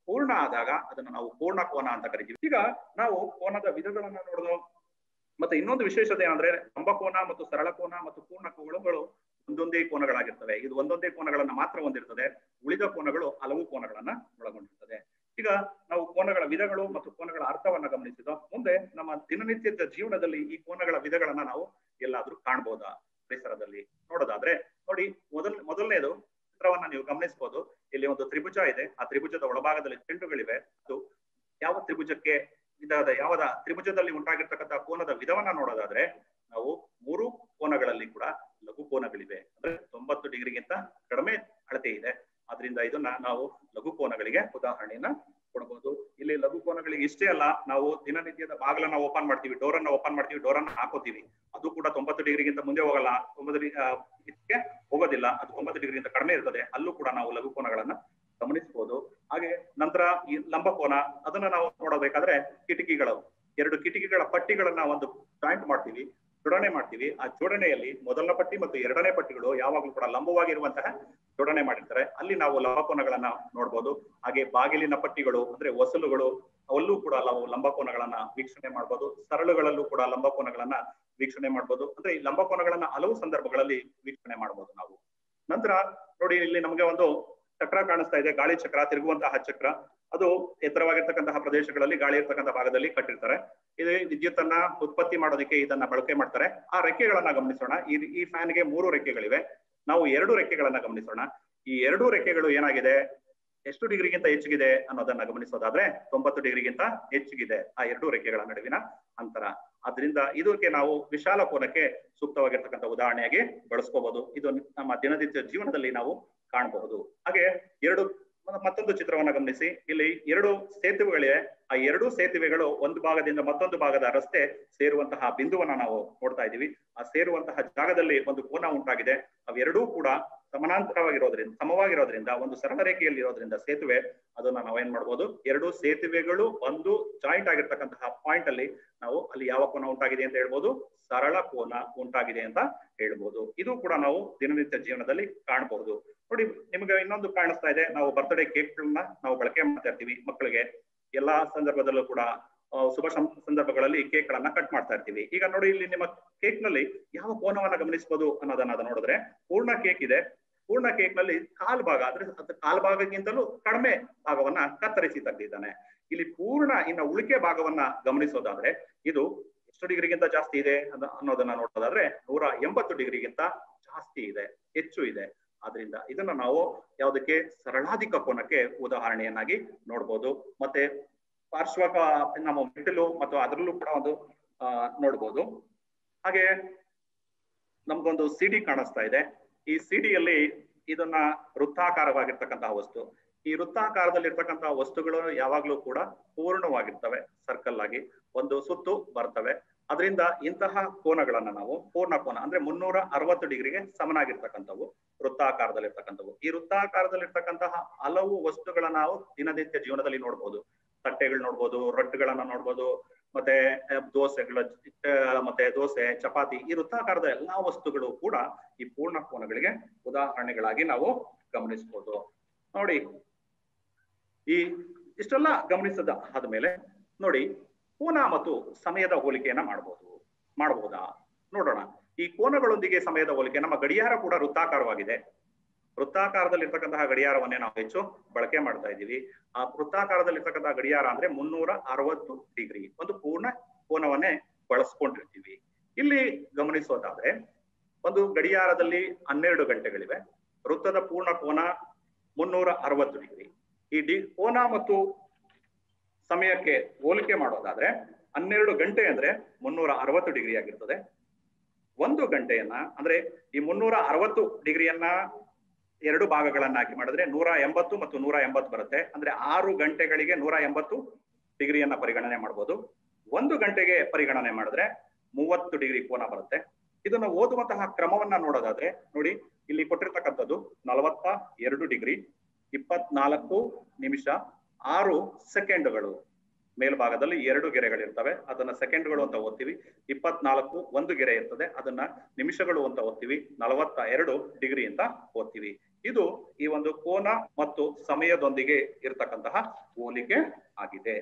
ಪೂರ್ಣ ಆದಾಗ ಅದನ್ನ ನಾವು ಪೂರ್ಣ ಕೋನ ಅಂತ ಕರಿತೀವಿ ಈಗ ನಾವು ಕೋನದ ವಿಧಗಳನ್ನ ನೋಡಿದ್ವು ಮತ್ತೆ ಇನ್ನೊಂದು ವಿಶೇಷತೆ ಏನಂದ್ರೆ ಲಂಬಕೋನ ಮತ್ತು ಸರಳ ಕೋನ ಮತ್ತು ಪೂರ್ಣ ಕೋನಗಳು ಒಂದೊಂದೇ ಕೋನಗಳಾಗಿರ್ತವೆ ಇದು ಒಂದೊಂದೇ ಕೋನಗಳನ್ನ ಮಾತ್ರ ಹೊಂದಿರ್ತದೆ ಉಳಿದ ಕೋನಗಳು ಹಲವು ಕೋನಗಳನ್ನ ಒಳಗೊಂಡಿರ್ತದೆ ಈಗ ನಾವು ಕೋನಗಳ ವಿಧಗಳು ಮತ್ತು ಕೋನಗಳ ಅರ್ಥವನ್ನ ಗಮನಿಸಿದ ಮುಂದೆ ನಮ್ಮ ದಿನನಿತ್ಯದ ಜೀವನದಲ್ಲಿ ಈ ಕೋನಗಳ ವಿಧಗಳನ್ನ ನಾವು ಎಲ್ಲಾದ್ರೂ ಕಾಣ್ಬೋದಾ ಪರಿಸರದಲ್ಲಿ ನೋಡೋದಾದ್ರೆ ನೋಡಿ ಮೊದಲ್ ಮೊದಲನೇದು ಚಿತ್ರವನ್ನ ನೀವು ಗಮನಿಸಬಹುದು ಇಲ್ಲಿ ಒಂದು ತ್ರಿಭುಜ ಇದೆ ಆ ತ್ರಿಭುಜದ ಒಳಭಾಗದಲ್ಲಿ ಚೆಂಡುಗಳಿವೆ ಅದು ಯಾವ ತ್ರಿಭುಜಕ್ಕೆ ಇದಾದ ಯಾವದ ತ್ರಿಭುಜದಲ್ಲಿ ಉಂಟಾಗಿರ್ತಕ್ಕಂಥ ಕೋನದ ವಿಧವನ್ನ ನೋಡೋದಾದ್ರೆ ನಾವು ಮೂರು ಕೋನಗಳಲ್ಲಿ ಕೂಡ ಲಘು ಕೋನಗಳಿವೆ ಅಂದ್ರೆ ತೊಂಬತ್ತು ಡಿಗ್ರಿಗಿಂತ ಕಡಿಮೆ ಅಳತೆ ಇದೆ ಆದ್ರಿಂದ ಇದನ್ನ ನಾವು ಲಘು ಕೋನಗಳಿಗೆ ಉದಾಹರಣೆಯನ್ನ ಕೊಡಬಹುದು ಇಲ್ಲಿ ಲಘು ಕೋನಗಳಿಗೆ ಇಷ್ಟೇ ಅಲ್ಲ ನಾವು ದಿನನಿತ್ಯದ ಬಾಗಿಲನ್ನ ಓಪನ್ ಮಾಡ್ತೀವಿ ಡೋರ್ ಅನ್ನ ಓಪನ್ ಮಾಡ್ತೀವಿ ಡೋರ್ ಅನ್ನ ಹಾಕೋತೀವಿ ಅದು ಕೂಡ ತೊಂಬತ್ತು ಡಿಗ್ರಿಗಿಂತ ಮುಂದೆ ಹೋಗಲ್ಲ ತೊಂಬತ್ತು ಡಿ- ಆ, ಇದಕ್ಕೆ ಹೋಗೋದಿಲ್ಲ ಅದು ತೊಂಬತ್ತು ಡಿಗ್ರಿಗಿಂತ ಕಡಿಮೆ ಇರ್ತದೆ ಅಲ್ಲೂ ಕೂಡ ನಾವು ಲಘು ಕೋನಗಳನ್ನ ಗಮನಿಸಬಹುದು ಹಾಗೆ ನಂತರ ಈ ಲಂಬಕೋನ ಅದನ್ನ ನಾವು ನೋಡಬೇಕಾದ್ರೆ ಕಿಟಕಿಗಳು ಎರಡು ಕಿಟಕಿಗಳ ಪಟ್ಟಿಗಳನ್ನ ಒಂದು ಜಾಯಿಂಟ್ ಮಾಡ್ತೀವಿ ಜೋಡಣೆ ಮಾಡ್ತೀವಿ ಆ ಜೋಡಣೆಯಲ್ಲಿ ಮೊದಲನೇ ಪಟ್ಟಿ ಮತ್ತು ಎರಡನೇ ಪಟ್ಟಿಗಳು ಯಾವಾಗಲೂ ಕೂಡ ಲಂಬವಾಗಿರುವಂತಹ ಜೋಡಣೆ ಮಾಡಿರ್ತಾರೆ ಅಲ್ಲಿ ನಾವು ಲಂಬಕೋನಗಳನ್ನ ನೋಡ್ಬೋದು ಹಾಗೆ ಬಾಗಿಲಿನ ಪಟ್ಟಿಗಳು ಅಂದ್ರೆ ಹೊಸಲುಗಳು ಅಲ್ಲೂ ಕೂಡ ನಾವು ಲಂಬಕೋನಗಳನ್ನ ವೀಕ್ಷಣೆ ಮಾಡ್ಬೋದು ಸರಳುಗಳಲ್ಲೂ ಕೂಡ ಲಂಬಕೋನಗಳನ್ನ ವೀಕ್ಷಣೆ ಮಾಡ್ಬೋದು ಅಂದ್ರೆ ಈ ಲಂಬಕೋನಗಳನ್ನ ಹಲವು ಸಂದರ್ಭಗಳಲ್ಲಿ ವೀಕ್ಷಣೆ ಮಾಡ್ಬೋದು ನಾವು ನಂತರ ನೋಡಿ ಇಲ್ಲಿ ನಮಗೆ ಒಂದು ಚಕ್ರ ಕಾಣಿಸ್ತಾ ಇದೆ ಗಾಳಿ ಚಕ್ರ ತಿರುಗುವಂತಹ ಚಕ್ರ ಅದು ಎತ್ತರವಾಗಿರ್ತಕ್ಕಂತಹ ಪ್ರದೇಶಗಳಲ್ಲಿ ಗಾಳಿ ಇರ್ತಕ್ಕಂಥ ಭಾಗದಲ್ಲಿ ಕಟ್ಟಿರ್ತಾರೆ ಇದು ವಿದ್ಯುತ್ ಅನ್ನ ಉತ್ಪತ್ತಿ ಮಾಡೋದಕ್ಕೆ ಇದನ್ನ ಬಳಕೆ ಮಾಡ್ತಾರೆ ಆ ರೆಕ್ಕೆಗಳನ್ನ ಗಮನಿಸೋಣ ಈ ಈ ಫ್ಯಾನ್ಗೆ ಮೂರು ರೆಕ್ಕೆಗಳಿವೆ ನಾವು ಎರಡು ರೆಕ್ಕೆಗಳನ್ನ ಗಮನಿಸೋಣ ಈ ಎರಡು ರೆಕ್ಕೆಗಳು ಏನಾಗಿದೆ ಎಷ್ಟು ಡಿಗ್ರಿಗಿಂತ ಹೆಚ್ಚಿಗಿದೆ ಅನ್ನೋದನ್ನ ಗಮನಿಸೋದಾದ್ರೆ ತೊಂಬತ್ತು ಡಿಗ್ರಿಗಿಂತ ಹೆಚ್ಚಿಗಿದೆ ಆ ಎರಡು ರೆಕ್ಕೆಗಳ ನಡುವಿನ ಅಂತರ ಆದ್ರಿಂದ ಇದಕ್ಕೆ ನಾವು ವಿಶಾಲ ಕೋನಕ್ಕೆ ಸೂಕ್ತವಾಗಿರ್ತಕ್ಕಂಥ ಉದಾಹರಣೆಯಾಗಿ ಬಳಸ್ಕೋಬಹುದು ಇದು ನಮ್ಮ ದಿನನಿತ್ಯ ಜೀವನದಲ್ಲಿ ನಾವು ಕಾಣಬಹುದು ಹಾಗೆ ಎರಡು ಮತ್ತೊಂದು ಚಿತ್ರವನ್ನ ಗಮನಿಸಿ ಇಲ್ಲಿ ಎರಡು ಸೇತುವೆಗಳಿವೆ ಆ ಎರಡು ಸೇತುವೆಗಳು ಒಂದು ಭಾಗದಿಂದ ಮತ್ತೊಂದು ಭಾಗದ ರಸ್ತೆ ಸೇರುವಂತಹ ಬಿಂದುವನ್ನ ನಾವು ನೋಡ್ತಾ ಇದ್ದೀವಿ ಆ ಸೇರುವಂತಹ ಜಾಗದಲ್ಲಿ ಒಂದು ಕೋನ ಉಂಟಾಗಿದೆ ಅವೆರಡೂ ಕೂಡ ಸಮಾನಾಂತರವಾಗಿರೋದ್ರಿಂದ ಸಮವಾಗಿರೋದ್ರಿಂದ ಒಂದು ಸರಳ ರೇಖೆಯಲ್ಲಿ ಇರೋದ್ರಿಂದ ಸೇತುವೆ ಅದನ್ನ ನಾವೇನ್ ಮಾಡ್ಬೋದು ಎರಡು ಸೇತುವೆಗಳು ಒಂದು ಜಾಯಿಂಟ್ ಆಗಿರ್ತಕ್ಕಂತಹ ಪಾಯಿಂಟ್ ಅಲ್ಲಿ ನಾವು ಅಲ್ಲಿ ಯಾವ ಕೋನ ಉಂಟಾಗಿದೆ ಅಂತ ಹೇಳ್ಬೋದು ಸರಳ ಕೋನ ಉಂಟಾಗಿದೆ ಅಂತ ಹೇಳ್ಬೋದು ಇದು ಕೂಡ ನಾವು ದಿನನಿತ್ಯ ಜೀವನದಲ್ಲಿ ಕಾಣಬಹುದು ನೋಡಿ ನಿಮಗೆ ಇನ್ನೊಂದು ಕಾಣಿಸ್ತಾ ಇದೆ ನಾವು ಬರ್ತ್ಡೇ ಕೇಕ್ಗಳನ್ನ ನಾವು ಬಳಕೆ ಮಾಡ್ತಾ ಇರ್ತೀವಿ ಮಕ್ಕಳಿಗೆ ಎಲ್ಲಾ ಸಂದರ್ಭದಲ್ಲೂ ಕೂಡ ಆ, ಶುಭ ಸಂ- ಸಂದರ್ಭಗಳಲ್ಲಿ ಕೇಕ್ ಗಳನ್ನ ಕಟ್ ಮಾಡ್ತಾ ಇರ್ತೀವಿ ಈಗ ನೋಡಿ ಇಲ್ಲಿ ನಿಮ್ಮ ಕೇಕ್ ನಲ್ಲಿ ಯಾವ ಕೋನವನ್ನ ಗಮನಿಸಬಹುದು ಅನ್ನೋದನ್ನ ಅದ ನೋಡಿದ್ರೆ ಪೂರ್ಣ ಕೇಕ್ ಇದೆ ಪೂರ್ಣ ಕೇಕ್ ನಲ್ಲಿ ಕಾಲ್ ಭಾಗ ಅಂದ್ರೆ ಅದು ಕಾಲ್ ಭಾಗಕ್ಕಿಂತಲೂ ಕಡಿಮೆ ಭಾಗವನ್ನ ಕತ್ತರಿಸಿ ತೆಗೆದಿದ್ದಾನೆ ಇಲ್ಲಿ ಪೂರ್ಣ ಇನ್ನ ಉಳಿಕೆ ಭಾಗವನ್ನ ಗಮನಿಸೋದಾದ್ರೆ ಇದು ಎಷ್ಟು ಡಿಗ್ರಿಗಿಂತ ಜಾಸ್ತಿ ಇದೆ ಅನ್ನ- ಅನ್ನೋದನ್ನ ನೋಡೋದಾದ್ರೆ ನೂರ ಎಂಬತ್ತು ಡಿಗ್ರಿಗಿಂತ ಜಾಸ್ತಿ ಇದೆ ಹೆಚ್ಚು ಇದೆ ಆದ್ರಿಂದ ಇದನ್ನ ನಾವು ಯಾವುದಕ್ಕೆ ಸರಳಾಧಿಕ ಕೋನಕ್ಕೆ ಉದಾಹರಣೆಯನ್ನಾಗಿ ನೋಡ್ಬೋದು ಮತ್ತೆ ಪಾರ್ಶ್ವಕ ನಮ್ಮ ಮೆಟ್ಟಿಲು ಮತ್ತು ಅದರಲ್ಲೂ ಕೂಡ ಒಂದು ಆ, ನೋಡ್ಬೋದು ಹಾಗೆ ನಮ್ಗೊಂದು ಸಿಡಿ ಕಾಣಿಸ್ತಾ ಇದೆ ಈ ಸಿಡಿಯಲ್ಲಿ ಇದನ್ನ ವೃತ್ತಾಕಾರವಾಗಿರ್ತಕ್ಕಂತಹ ವಸ್ತು ಈ ವೃತ್ತಾಕಾರದಲ್ಲಿ ಇರ್ತಕ್ಕಂತಹ ವಸ್ತುಗಳು ಯಾವಾಗ್ಲೂ ಕೂಡ ಪೂರ್ಣವಾಗಿರ್ತವೆ ಸರ್ಕಲ್ ಆಗಿ ಒಂದು ಸುತ್ತು ಬರ್ತವೆ ಅದರಿಂದ ಇಂತಹ ಕೋನಗಳನ್ನ ನಾವು ಪೂರ್ಣ ಕೋನ ಅಂದ್ರೆ ಮುನ್ನೂರ ಅರವತ್ತು ಡಿಗ್ರಿಗೆ ಸಮನಾಗಿರ್ತಕ್ಕಂಥವು ವೃತ್ತಾಕಾರದಲ್ಲಿರ್ತಕ್ಕಂಥವು ಈ ವೃತ್ತಾಕಾರದಲ್ಲಿರ್ತಕ್ಕಂತಹ ಹಲವು ವಸ್ತುಗಳನ್ನ ನಾವು ದಿನನಿತ್ಯ ಜೀವನದಲ್ಲಿ ನೋಡ್ಬೋದು ತಟ್ಟೆಗಳು ನೋಡ್ಬೋದು ರೊಟ್ಟಿಗಳನ್ನ ನೋಡ್ಬೋದು ಮತ್ತೆ ಆ, ದೋಸೆಗಳ ಆ, ಮತ್ತೆ ದೋಸೆ ಚಪಾತಿ ಈ ವೃತ್ತಾಕಾರದ ಎಲ್ಲಾ ವಸ್ತುಗಳು ಕೂಡ ಈ ಪೂರ್ಣ ಕೋನಗಳಿಗೆ ಉದಾಹರಣೆಗಳಾಗಿ ನಾವು ಗಮನಿಸಬಹುದು ನೋಡಿ ಈ ಇಷ್ಟೆಲ್ಲ ಗಮನಿಸದ ಆದ್ಮೇಲೆ ನೋಡಿ ಕೋನ ಮತ್ತು ಸಮಯದ ಹೋಲಿಕೆಯನ್ನ ಮಾಡಬಹುದು ಮಾಡಬಹುದಾ ನೋಡೋಣ ಈ ಕೋನಗಳೊಂದಿಗೆ ಸಮಯದ ಹೋಲಿಕೆ ನಮ್ಮ ಗಡಿಯಾರ ಕೂಡ ವೃತ್ತಾಕಾರವಾಗಿದೆ ವೃತ್ತಾಕಾರದಲ್ಲಿರ್ತಕ್ಕಂತಹ ಗಡಿಯಾರವನ್ನೇ ನಾವು ಹೆಚ್ಚು ಬಳಕೆ ಮಾಡ್ತಾ ಇದ್ದೀವಿ ಆ ವೃತ್ತಾಕಾರದಲ್ಲಿರ್ತಕ್ಕಂತಹ ಗಡಿಯಾರ ಅಂದ್ರೆ ಮುನ್ನೂರ ಅರವತ್ತು ಡಿಗ್ರಿ ಒಂದು ಪೂರ್ಣ ಕೋನವನ್ನೇ ಬಳಸ್ಕೊಂಡಿರ್ತೀವಿ ಇಲ್ಲಿ ಗಮನಿಸೋದಾದ್ರೆ ಒಂದು ಗಡಿಯಾರದಲ್ಲಿ ಹನ್ನೆರಡು ಗಂಟೆಗಳಿವೆ ವೃತ್ತದ ಪೂರ್ಣ ಕೋನ ಮುನ್ನೂರ ಅರವತ್ತು ಡಿಗ್ರಿ ಈ ಡಿ ಕೋನ ಮತ್ತು ಸಮಯಕ್ಕೆ ಹೋಲಿಕೆ ಮಾಡೋದಾದ್ರೆ ಹನ್ನೆರಡು ಗಂಟೆ ಅಂದ್ರೆ ಮುನ್ನೂರ ಅರವತ್ತು ಡಿಗ್ರಿ ಆಗಿರ್ತದೆ ಒಂದು ಗಂಟೆಯನ್ನ ಅಂದ್ರೆ ಈ ಮುನ್ನೂರ ಅರವತ್ತು ಡಿಗ್ರಿಯನ್ನ ಎರಡು ಭಾಗಗಳನ್ನಾಗಿ ಮಾಡಿದ್ರೆ ನೂರ ಎಂಬತ್ತು ಮತ್ತು ನೂರ ಎಂಬತ್ತು ಬರುತ್ತೆ ಅಂದ್ರೆ ಆರು ಗಂಟೆಗಳಿಗೆ ನೂರ ಎಂಬತ್ತು ಡಿಗ್ರಿಯನ್ನ ಪರಿಗಣನೆ ಮಾಡ್ಬೋದು ಒಂದು ಗಂಟೆಗೆ ಪರಿಗಣನೆ ಮಾಡಿದ್ರೆ ಮೂವತ್ತು ಡಿಗ್ರಿ ಕೋನ ಬರುತ್ತೆ ಇದನ್ನ ಓದುವಂತಹ ಕ್ರಮವನ್ನ ನೋಡೋದಾದ್ರೆ ನೋಡಿ ಇಲ್ಲಿ ಕೊಟ್ಟಿರ್ತಕ್ಕಂಥದ್ದು ನಲವತ್ತ ಎರಡು ಡಿಗ್ರಿ ಇಪ್ಪತ್ನಾಲ್ಕು ನಿಮಿಷ ಆರು ಸೆಕೆಂಡ್ಗಳು ಮೇಲ್ಭಾಗದಲ್ಲಿ ಎರಡು ಗೆರೆಗಳಿರ್ತವೆ ಅದನ್ನ ಸೆಕೆಂಡ್ಗಳು ಅಂತ ಓದ್ತೀವಿ ಇಪ್ಪತ್ನಾಲ್ಕು ಒಂದು ಗೆರೆ ಇರ್ತದೆ ಅದನ್ನ ನಿಮಿಷಗಳು ಅಂತ ಓದ್ತೀವಿ ನಲವತ್ತ ಎರಡು ಡಿಗ್ರಿ ಅಂತ ಓದ್ತೀವಿ ಇದು ಈ ಒಂದು ಕೋನ ಮತ್ತು ಸಮಯದೊಂದಿಗೆ ಇರತಕ್ಕಂತಹ ಹೋಲಿಕೆ ಆಗಿದೆ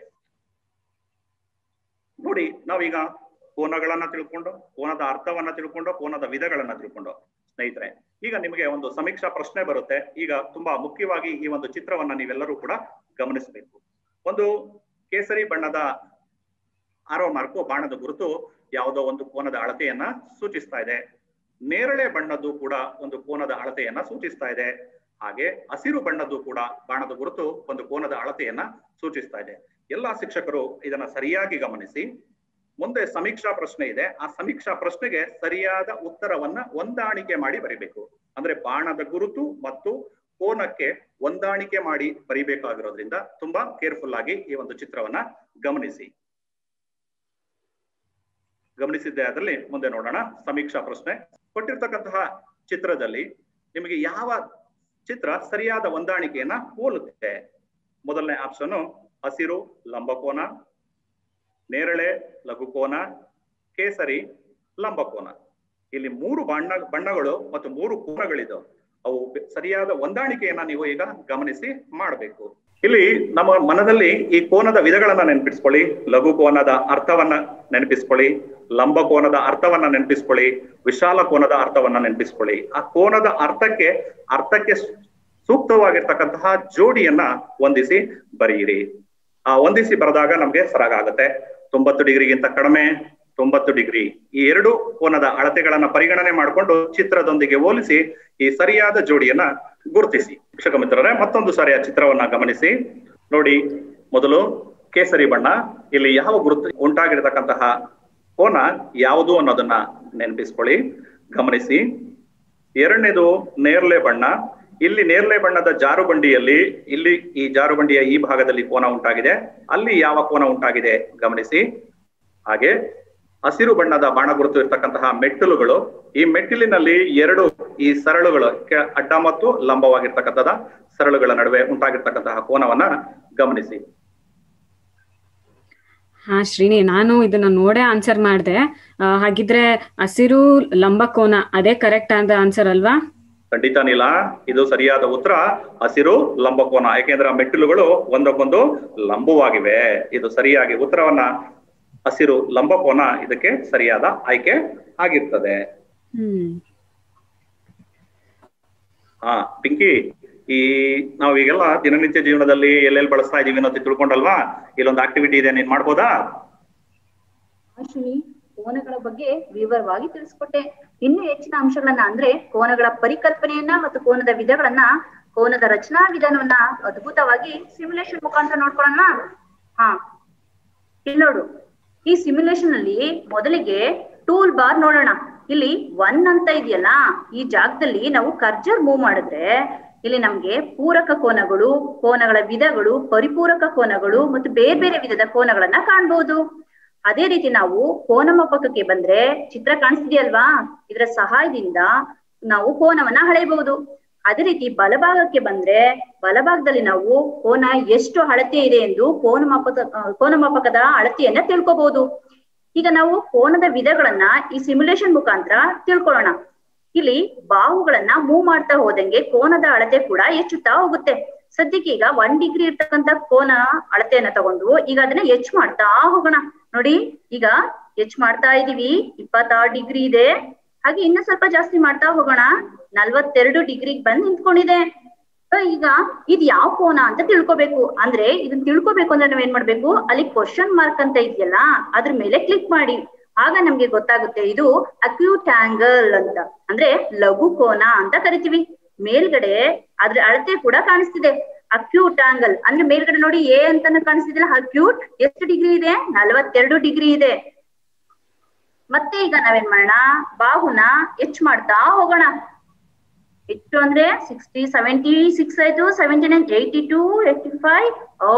ನೋಡಿ ನಾವೀಗ ಕೋನಗಳನ್ನ ತಿಳ್ಕೊಂಡು ಕೋನದ ಅರ್ಥವನ್ನ ತಿಳ್ಕೊಂಡು ಕೋನದ ವಿಧಗಳನ್ನ ತಿಳ್ಕೊಂಡು ಸ್ನೇಹಿತರೆ ಈಗ ನಿಮಗೆ ಒಂದು ಸಮೀಕ್ಷಾ ಪ್ರಶ್ನೆ ಬರುತ್ತೆ ಈಗ ತುಂಬಾ ಮುಖ್ಯವಾಗಿ ಈ ಒಂದು ಚಿತ್ರವನ್ನ ನೀವೆಲ್ಲರೂ ಕೂಡ ಗಮನಿಸಬೇಕು ಒಂದು ಕೇಸರಿ ಬಣ್ಣದ ಆರೋ ಮಾರ್ಕು ಬಾಣದ ಗುರುತು ಯಾವುದೋ ಒಂದು ಕೋನದ ಅಳತೆಯನ್ನ ಸೂಚಿಸ್ತಾ ಇದೆ ನೇರಳೆ ಬಣ್ಣದ್ದು ಕೂಡ ಒಂದು ಕೋನದ ಅಳತೆಯನ್ನ ಸೂಚಿಸ್ತಾ ಇದೆ ಹಾಗೆ ಹಸಿರು ಬಣ್ಣದ್ದು ಕೂಡ ಬಾಣದ ಗುರುತು ಒಂದು ಕೋನದ ಅಳತೆಯನ್ನ ಸೂಚಿಸ್ತಾ ಇದೆ ಎಲ್ಲಾ ಶಿಕ್ಷಕರು ಇದನ್ನ ಸರಿಯಾಗಿ ಗಮನಿಸಿ ಮುಂದೆ ಸಮೀಕ್ಷಾ ಪ್ರಶ್ನೆ ಇದೆ ಆ ಸಮೀಕ್ಷಾ ಪ್ರಶ್ನೆಗೆ ಸರಿಯಾದ ಉತ್ತರವನ್ನ ಹೊಂದಾಣಿಕೆ ಮಾಡಿ ಬರಿಬೇಕು ಅಂದ್ರೆ ಬಾಣದ ಗುರುತು ಮತ್ತು ಕೋನಕ್ಕೆ ಹೊಂದಾಣಿಕೆ ಮಾಡಿ ಬರಿಬೇಕಾಗಿರೋದ್ರಿಂದ ತುಂಬಾ ಕೇರ್ಫುಲ್ ಆಗಿ ಈ ಒಂದು ಚಿತ್ರವನ್ನ ಗಮನಿಸಿ ಗಮನಿಸಿದ್ದೆ ಅದರಲ್ಲಿ ಮುಂದೆ ನೋಡೋಣ ಸಮೀಕ್ಷಾ ಪ್ರಶ್ನೆ ಕೊಟ್ಟಿರ್ತಕ್ಕಂತಹ ಚಿತ್ರದಲ್ಲಿ ನಿಮಗೆ ಯಾವ ಚಿತ್ರ ಸರಿಯಾದ ಹೊಂದಾಣಿಕೆಯನ್ನ ಹೋಲುತ್ತೆ ಮೊದಲನೇ ಆಪ್ಷನ್ ಹಸಿರು ಲಂಬಕೋನ ನೇರಳೆ ಲಘುಕೋನ ಕೇಸರಿ ಲಂಬಕೋನ ಇಲ್ಲಿ ಮೂರು ಬಣ್ಣ ಬಣ್ಣಗಳು ಮತ್ತು ಮೂರು ಕೋನಗಳಿದಾವೆ ಅವು ಸರಿಯಾದ ಹೊಂದಾಣಿಕೆಯನ್ನ ನೀವು ಈಗ ಗಮನಿಸಿ ಮಾಡಬೇಕು ಇಲ್ಲಿ ನಮ್ಮ ಮನದಲ್ಲಿ ಈ ಕೋನದ ವಿಧಗಳನ್ನ ನೆನಪಿಸ್ಕೊಳ್ಳಿ ಲಘು ಕೋನದ ಅರ್ಥವನ್ನ ನೆನಪಿಸ್ಕೊಳ್ಳಿ ಲಂಬ ಕೋನದ ಅರ್ಥವನ್ನ ನೆನಪಿಸ್ಕೊಳ್ಳಿ ವಿಶಾಲ ಕೋನದ ಅರ್ಥವನ್ನ ನೆನಪಿಸ್ಕೊಳ್ಳಿ ಆ ಕೋನದ ಅರ್ಥಕ್ಕೆ ಅರ್ಥಕ್ಕೆ ಸೂಕ್ತವಾಗಿರ್ತಕ್ಕಂತಹ ಜೋಡಿಯನ್ನ ಹೊಂದಿಸಿ ಬರೆಯಿರಿ ಆ ಹೊಂದಿಸಿ ಬರೆದಾಗ ನಮ್ಗೆ ಸರಾಗ ಆಗುತ್ತೆ ತೊಂಬತ್ತು ಡಿಗ್ರಿಗಿಂತ ಕಡಿಮೆ ತೊಂಬತ್ತು ಡಿಗ್ರಿ ಈ ಎರಡು ಕೋನದ ಅಳತೆಗಳನ್ನ ಪರಿಗಣನೆ ಮಾಡಿಕೊಂಡು ಚಿತ್ರದೊಂದಿಗೆ ಹೋಲಿಸಿ ಈ ಸರಿಯಾದ ಜೋಡಿಯನ್ನ ಗುರುತಿಸಿ ಶಿಕ್ಷಕ ಮಿತ್ರರೇ ಮತ್ತೊಂದು ಸಾರಿ ಆ ಚಿತ್ರವನ್ನ ಗಮನಿಸಿ ನೋಡಿ ಮೊದಲು ಕೇಸರಿ ಬಣ್ಣ ಇಲ್ಲಿ ಯಾವ ಗುರುತು ಉಂಟಾಗಿರ್ತಕ್ಕಂತಹ ಕೋನ ಯಾವುದು ಅನ್ನೋದನ್ನ ನೆನಪಿಸ್ಕೊಳ್ಳಿ ಗಮನಿಸಿ ಎರಡನೇದು ನೇರ್ಲೆ ಬಣ್ಣ ಇಲ್ಲಿ ನೇರ್ಲೆ ಬಣ್ಣದ ಜಾರುಬಂಡಿಯಲ್ಲಿ ಇಲ್ಲಿ ಈ ಜಾರುಬಂಡಿಯ ಈ ಭಾಗದಲ್ಲಿ ಕೋನ ಉಂಟಾಗಿದೆ ಅಲ್ಲಿ ಯಾವ ಕೋನ ಉಂಟಾಗಿದೆ ಗಮನಿಸಿ ಹಾಗೆ ಹಸಿರು ಬಣ್ಣದ ಬಾಣ ಗುರುತು ಇರ್ತಕ್ಕಂತಹ ಮೆಟ್ಟಿಲುಗಳು ಈ ಮೆಟ್ಟಿಲಿನಲ್ಲಿ ಎರಡು ಈ ಸರಳುಗಳು ಅಡ್ಡ ಮತ್ತು ಲಂಬವಾಗಿರ್ತಕ್ಕಂಥದ ಸರಳುಗಳ ನಡುವೆ ಉಂಟಾಗಿರ್ತಕ್ಕಂತಹ ಕೋನವನ್ನ ಗಮನಿಸಿ ಹಾ ಶ್ರೀನಿ ನಾನು ಇದನ್ನ ನೋಡೇ ಆನ್ಸರ್ ಮಾಡಿದೆ ಹಾಗಿದ್ರೆ ಹಸಿರು ಲಂಬಕೋನ ಅದೇ ಕರೆಕ್ಟ್ ಆದ ಆನ್ಸರ್ ಅಲ್ವಾ ಖಂಡಿತ ನೀಲ ಇದು ಸರಿಯಾದ ಉತ್ತರ ಹಸಿರು ಲಂಬಕೋನ ಯಾಕೆಂದ್ರೆ ಆ ಮೆಟ್ಟಿಲುಗಳು ಒಂದಕ್ಕೊಂದು ಲಂಬವಾಗಿವೆ ಇದು ಸರಿಯಾಗಿ ಉತ್ತರವನ್ನ ಹಸಿರು ಲಂಬಕೋನ ಇದಕ್ಕೆ ಸರಿಯಾದ ಆಯ್ಕೆ ಆಗಿರ್ತದೆ ಹ್ಮ್ ಹಾ ಪಿಂಕಿ ಈ ನಾವು ಈಗೆಲ್ಲ ದಿನನಿತ್ಯ ಜೀವನದಲ್ಲಿ ಎಲ್ಲೆಲ್ಲಿ ಬಳಸ್ತಾ ಇದೀವಿ ಅನ್ನೋದು ತಿಳ್ಕೊಂಡಲ್ವಾ ಇಲ್ಲೊಂದು ಆಕ್ಟಿವಿಟಿ ಇದೆ ನೀನ್ ಮಾಡ್ಬೋದಾ ಅಶ್ವಿನಿ ಕೋನಗಳ ಬಗ್ಗೆ ವಿವರವಾಗಿ ತಿಳಿಸ್ಕೊಟ್ಟೆ ಇನ್ನು ಹೆಚ್ಚಿನ ಅಂಶಗಳನ್ನ ಅಂದ್ರೆ ಕೋನಗಳ ಪರಿಕಲ್ಪನೆಯನ್ನ ಮತ್ತು ಕೋನದ ವಿಧಗಳನ್ನ ಕೋನದ ರಚನಾ ವಿಧಾನವನ್ನ ಅದ್ಭುತವಾಗಿ ಸಿಮ್ಯುಲೇಷನ್ ಮುಖಾಂತರ ನೋಡ್ಕೊಳ್ಳೋಣ ಹಾ ಇಲ್ಲಿ ನೋಡು ಈ ಸಿಮ್ಯುಲೇಷನ್ ಅಲ್ಲಿ ಮೊದಲಿಗೆ ಟೂಲ್ ಬಾರ್ ನೋಡೋಣ ಇಲ್ಲಿ ಒನ್ ಅಂತ ಇದೆಯಲ್ಲ ಈ ಜಾಗದಲ್ಲಿ ನಾವು ಕರ್ಜರ್ ಮೂವ್ ಮಾಡಿದ್ರೆ ಇಲ್ಲಿ ನಮ್ಗೆ ಪೂರಕ ಕೋನಗಳು ಕೋನಗಳ ವಿಧಗಳು ಪರಿಪೂರಕ ಕೋನಗಳು ಮತ್ತು ಬೇರೆ ಬೇರೆ ವಿಧದ ಕೋನಗಳನ್ನ ಕಾಣ್ಬಹುದು ಅದೇ ರೀತಿ ನಾವು ಕೋನಮಾಪಕಕ್ಕೆ ಬಂದ್ರೆ ಚಿತ್ರ ಕಾಣಿಸ್ತಿದೆಯಲ್ವಾ ಇದರ ಸಹಾಯದಿಂದ ನಾವು ಕೋನವನ್ನ ಅಳೆಯಬಹುದು ಅದೇ ರೀತಿ ಬಲಭಾಗಕ್ಕೆ ಬಂದ್ರೆ ಬಲಭಾಗದಲ್ಲಿ ನಾವು ಕೋನ ಎಷ್ಟು ಅಳತೆ ಇದೆ ಎಂದು ಕೋನಮಾಪಕ ಕೋನಮಾಪಕದ ಅಳತೆಯನ್ನ ತಿಳ್ಕೊಬಹುದು ಈಗ ನಾವು ಕೋನದ ವಿಧಗಳನ್ನ ಈ ಸಿಮ್ಯುಲೇಷನ್ ಮುಖಾಂತರ ತಿಳ್ಕೊಳ್ಳೋಣ ಇಲ್ಲಿ ಬಾಹುಗಳನ್ನ ಮೂವ್ ಮಾಡ್ತಾ ಹೋದಂಗೆ ಕೋನದ ಅಳತೆ ಕೂಡ ಹೆಚ್ಚುತ್ತಾ ಹೋಗುತ್ತೆ ಸದ್ಯಕ್ಕೆ ಈಗ ಒನ್ ಡಿಗ್ರಿ ಇರ್ತಕ್ಕಂತ ಕೋನ ಅಳತೆಯನ್ನ ತಗೊಂಡು ಈಗ ಅದನ್ನ ಹೆಚ್ಚು ಮಾಡ್ತಾ ಹೋಗೋಣ ನೋಡಿ ಈಗ ಹೆಚ್ಚು ಮಾಡ್ತಾ ಇದೀವಿ ಇಪ್ಪತ್ತಾರು ಡಿಗ್ರಿ ಇದೆ ಹಾಗೆ ಇನ್ನ ಸ್ವಲ್ಪ ಜಾಸ್ತಿ ಮಾಡ್ತಾ ಹೋಗೋಣ ನಲ್ವತ್ತೆರಡು ಡಿಗ್ರಿಗೆ ಬಂದ್ ನಿಂತ್ಕೊಂಡಿದೆ ಈಗ ಇದ್ ಯಾವ ಕೋನ ಅಂತ ತಿಳ್ಕೊಬೇಕು ಅಂದ್ರೆ ಇದನ್ನ ತಿಳ್ಕೊಬೇಕು ಅಂದ್ರೆ ನಾವ್ ಏನ್ ಮಾಡ್ಬೇಕು ಅಲ್ಲಿ ಕ್ವಶನ್ ಮಾರ್ಕ್ ಅಂತ ಇದೆಯಲ್ಲ ಅದ್ರ ಮೇಲೆ ಕ್ಲಿಕ್ ಮಾಡಿ ಆಗ ನಮ್ಗೆ ಗೊತ್ತಾಗುತ್ತೆ ಇದು ಅಕ್ಯೂಟ್ ಆಂಗಲ್ ಅಂತ ಅಂದ್ರೆ ಲಘು ಕೋನ ಅಂತ ಕರಿತೀವಿ ಮೇಲ್ಗಡೆ ಅದ್ರ ಅಳತೆ ಕೂಡ ಕಾಣಿಸ್ತಿದೆ ಅಕ್ಯೂಟ್ ಆಂಗಲ್ ಅಂದ್ರೆ ಮೇಲ್ಗಡೆ ನೋಡಿ ಎ ಅಂತಾನು ಕಾಣಿಸ್ತಿದಿಲ್ಲ ಅಕ್ಯೂಟ್ ಎಷ್ಟು ಡಿಗ್ರಿ ಇದೆ ನಲವತ್ತೆರಡು ಡಿಗ್ರಿ ಇದೆ ಮತ್ತೆ ಈಗ ನಾವೇನ್ ಮಾಡೋಣ ಬಾಹುನ ಹೆಚ್ಚು ಮಾಡ್ತಾ ಹೋಗೋಣ ಎಷ್ಟು ಅಂದ್ರೆ ಸಿಕ್ಸ್ಟಿ ಸೆವೆಂಟಿ ಸಿಕ್ಸ್ ಆಯ್ತು seventy nine eighty two eighty five ಓ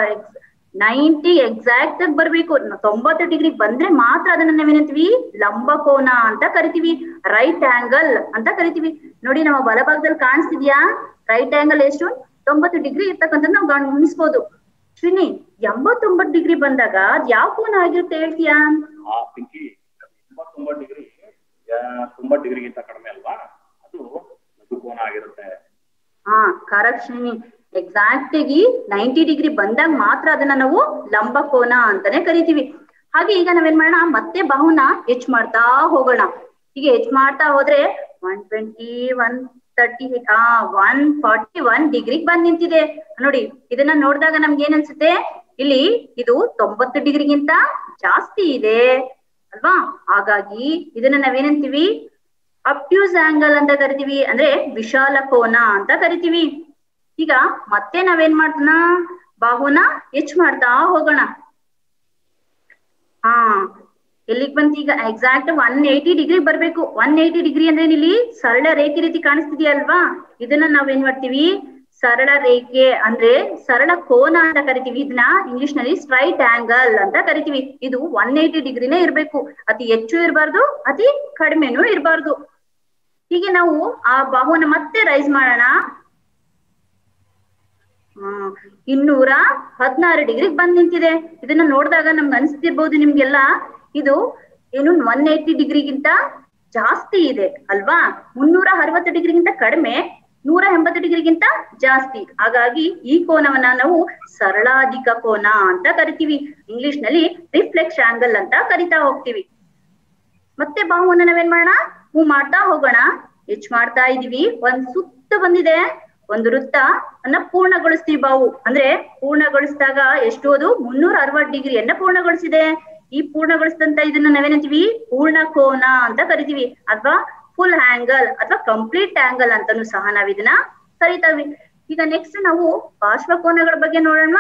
ನೈಂಟಿ ಎಕ್ಸಾಕ್ಟ್ ಆಗಿ ಬರ್ಬೇಕು ತೊಂಬತ್ತು ಡಿಗ್ರಿ ಬಂದ್ರೆ ಮಾತ್ರ ಅದನ್ನ ನಾವೇನಂತೀವಿ ಲಂಬಕೋನ ಅಂತ ಕರಿತೀವಿ ರೈಟ್ ಆಂಗಲ್ ಅಂತ ಕರಿತೀವಿ ನೋಡಿ ನಮ್ಮ ಬಲಭಾಗದಲ್ಲಿ ಕಾಣಿಸ್ತಿದ್ಯಾ ರೈಟ್ ಆಂಗಲ್ ಎಷ್ಟು ತೊಂಬತ್ತು ಡಿಗ್ರಿ ಇರ್ತಕ್ಕಂಥದ್ದು ನಾವು ಗಮನಿಸ್ಬೋದು ಶ್ರೀನಿ ಎಂಬತ್ತೊಂಬತ್ತು ಡಿಗ್ರಿ ಬಂದಾಗ ಅದ್ ಯಾವ ಕೋನ ಆಗಿರುತ್ತೆ ಹೇಳ್ತೀಯಾ ಆ ಪಿಂಕಿ ಎಂಬತ್ತೊಂಬತ್ತು ಡಿಗ್ರಿ ತೊಂಬತ್ತು ಡಿಗ್ರಿಗಿಂತ ಕಡಿಮೆ ಅಲ್ವಾ ಅದು ಲಘುಕೋನ ಆಗಿರುತ್ತೆ ಹಾ ಕರೆಕ್ಟ್ ಶ್ರೀನಿ ಎಕ್ಸಾಕ್ಟ್ ಆಗಿ ನೈಂಟಿ ಡಿಗ್ರಿ ಬಂದಾಗ ಮಾತ್ರ ಅದನ್ನ ನಾವು ಲಂಬ ಕೋನ ಅಂತಾನೆ ಕರಿತೀವಿ ಹಾಗೆ ಈಗ ನಾವೇನ್ ಮಾಡೋಣ ಮತ್ತೆ ಬಾಹುನ ಹೆಚ್ಚ್ ಮಾಡ್ತಾ ಹೋಗೋಣ ಹೀಗೆ ಹೆಚ್ಚ್ ಮಾಡ್ತಾ ಹೋದ್ರೆ ಒನ್ ಟ್ವೆಂಟಿ ಒನ್ ತರ್ಟಿ ಆ ಒನ್ ಫಾರ್ಟಿ ಒನ್ ಡಿಗ್ರಿಗೆ ಬಂದ್ ನಿಂತಿದೆ ನೋಡಿ ಇದನ್ನ ನೋಡಿದಾಗ ನಮ್ಗೆ ಏನ್ ಅನ್ಸುತ್ತೆ ಇಲ್ಲಿ ಇದು ತೊಂಬತ್ತು ಡಿಗ್ರಿಗಿಂತ ಜಾಸ್ತಿ ಇದೆ ಅಲ್ವಾ ಹಾಗಾಗಿ ಇದನ್ನ ನಾವೇನಂತೀವಿ ಅಪ್ಟ್ಯೂಸ್ ಆಂಗಲ್ ಅಂತ ಕರಿತೀವಿ ಅಂದ್ರೆ ವಿಶಾಲ ಕೋನ ಅಂತ ಕರಿತೀವಿ ಈಗ ಮತ್ತೆ ನಾವೇನ್ ಮಾಡ್ತಾನ ಬಾಹುನ ಹೆಚ್ಚ್ ಮಾಡ್ತಾ ಹೋಗೋಣ ಹಾ ಎಲ್ಲಿಗ್ ಬಂತು ಈಗ ಎಕ್ಸಾಕ್ಟ್ ಒನ್ ಏಯ್ಟಿ ಡಿಗ್ರಿ ಬರ್ಬೇಕು ಒನ್ ಏಯ್ಟಿ ಡಿಗ್ರಿ ಅಂದ್ರೆ ಇಲ್ಲಿ ಸರಳ ರೇಖೆ ರೀತಿ ಕಾಣಿಸ್ತಿದೆಯಲ್ವಾ ಇದನ್ನ ನಾವೇನ್ ಮಾಡ್ತೀವಿ ಸರಳ ರೇಖೆ ಅಂದ್ರೆ ಸರಳ ಕೋನ ಅಂತ ಕರಿತೀವಿ ಇದನ್ನ ಇಂಗ್ಲಿಷ್ ನಲ್ಲಿ ಸ್ಟ್ರೈಟ್ ಆಂಗಲ್ ಅಂತ ಕರಿತೀವಿ ಇದು ಒನ್ ಏಯ್ಟಿ ಡಿಗ್ರಿನೇ ಇರ್ಬೇಕು ಅತಿ ಹೆಚ್ಚು ಇರಬಾರ್ದು ಅತಿ ಕಡಿಮೆನೂ ಇರಬಾರ್ದು ಹೀಗೆ ನಾವು ಆ ಬಾಹುವನ್ನ ಮತ್ತೆ ರೈಸ್ ಮಾಡೋಣ ಹ್ಮ್ ಇನ್ನೂರ ಹದಿನಾರು ಡಿಗ್ರಿಗೆ ಬಂದ್ ನಿಂತಿದೆ ಇದನ್ನ ನೋಡಿದಾಗ ನಮ್ಗೆ ಅನ್ಸ್ತಿರ್ಬೋದು ನಿಮ್ಗೆಲ್ಲ ಇದು ಏನು ಒನ್ ಏಯ್ಟಿ ಡಿಗ್ರಿಗಿಂತ ಜಾಸ್ತಿ ಇದೆ ಅಲ್ವಾ ಮುನ್ನೂರ ಅರವತ್ತು ಡಿಗ್ರಿಗಿಂತ ಕಡಿಮೆ ನೂರ ಎಂಬತ್ತು ಡಿಗ್ರಿಗಿಂತ ಜಾಸ್ತಿ ಹಾಗಾಗಿ ಈ ಕೋನವನ್ನ ನಾವು ಸರಳಾಧಿಕ ಕೋನ ಅಂತ ಕರಿತೀವಿ ಇಂಗ್ಲಿಷ್ ನಲ್ಲಿ ರಿಫ್ಲೆಕ್ಸ್ ಆಂಗಲ್ ಅಂತ ಕರಿತಾ ಹೋಗ್ತೀವಿ ಮತ್ತೆ ಬಾಹುವನ್ನ ನಾವೇನ್ ಮಾಡೋಣ ಹೂ ಮಾಡ್ತಾ ಹೋಗೋಣ ಹೆಚ್ಚ್ ಮಾಡ್ತಾ ಇದೀವಿ ಒಂದ್ ಸುತ್ತ ಬಂದಿದೆ ಒಂದು ವೃತ್ತ ಅನ್ನ ಪೂರ್ಣಗೊಳಿಸ್ತೀವಿ ಬಾವು ಅಂದ್ರೆ ಪೂರ್ಣಗೊಳಿಸಿದಾಗ ಎಷ್ಟು ಅದು ಮುನ್ನೂರ ಅರವತ್ತು ಡಿಗ್ರಿಯನ್ನ ಪೂರ್ಣಗೊಳಿಸಿದೆ ಈ ಪೂರ್ಣಗೊಳಿಸಿದಂತ ಇದನ್ನ ನಾವೇನಂತೀವಿ ಪೂರ್ಣ ಕೋನ ಅಂತ ಕರಿತೀವಿ ಅಥವಾ ಫುಲ್ ಆಂಗಲ್ ಅಥವಾ ಕಂಪ್ಲೀಟ್ ಆಂಗಲ್ ಅಂತಾನು ಸಹ ನಾವ್ ಇದನ್ನ ಕರಿತಾವಿ ಈಗ ನೆಕ್ಸ್ಟ್ ನಾವು ಪಾರ್ಶ್ವಕೋನಗಳ ಬಗ್ಗೆ ನೋಡೋಣ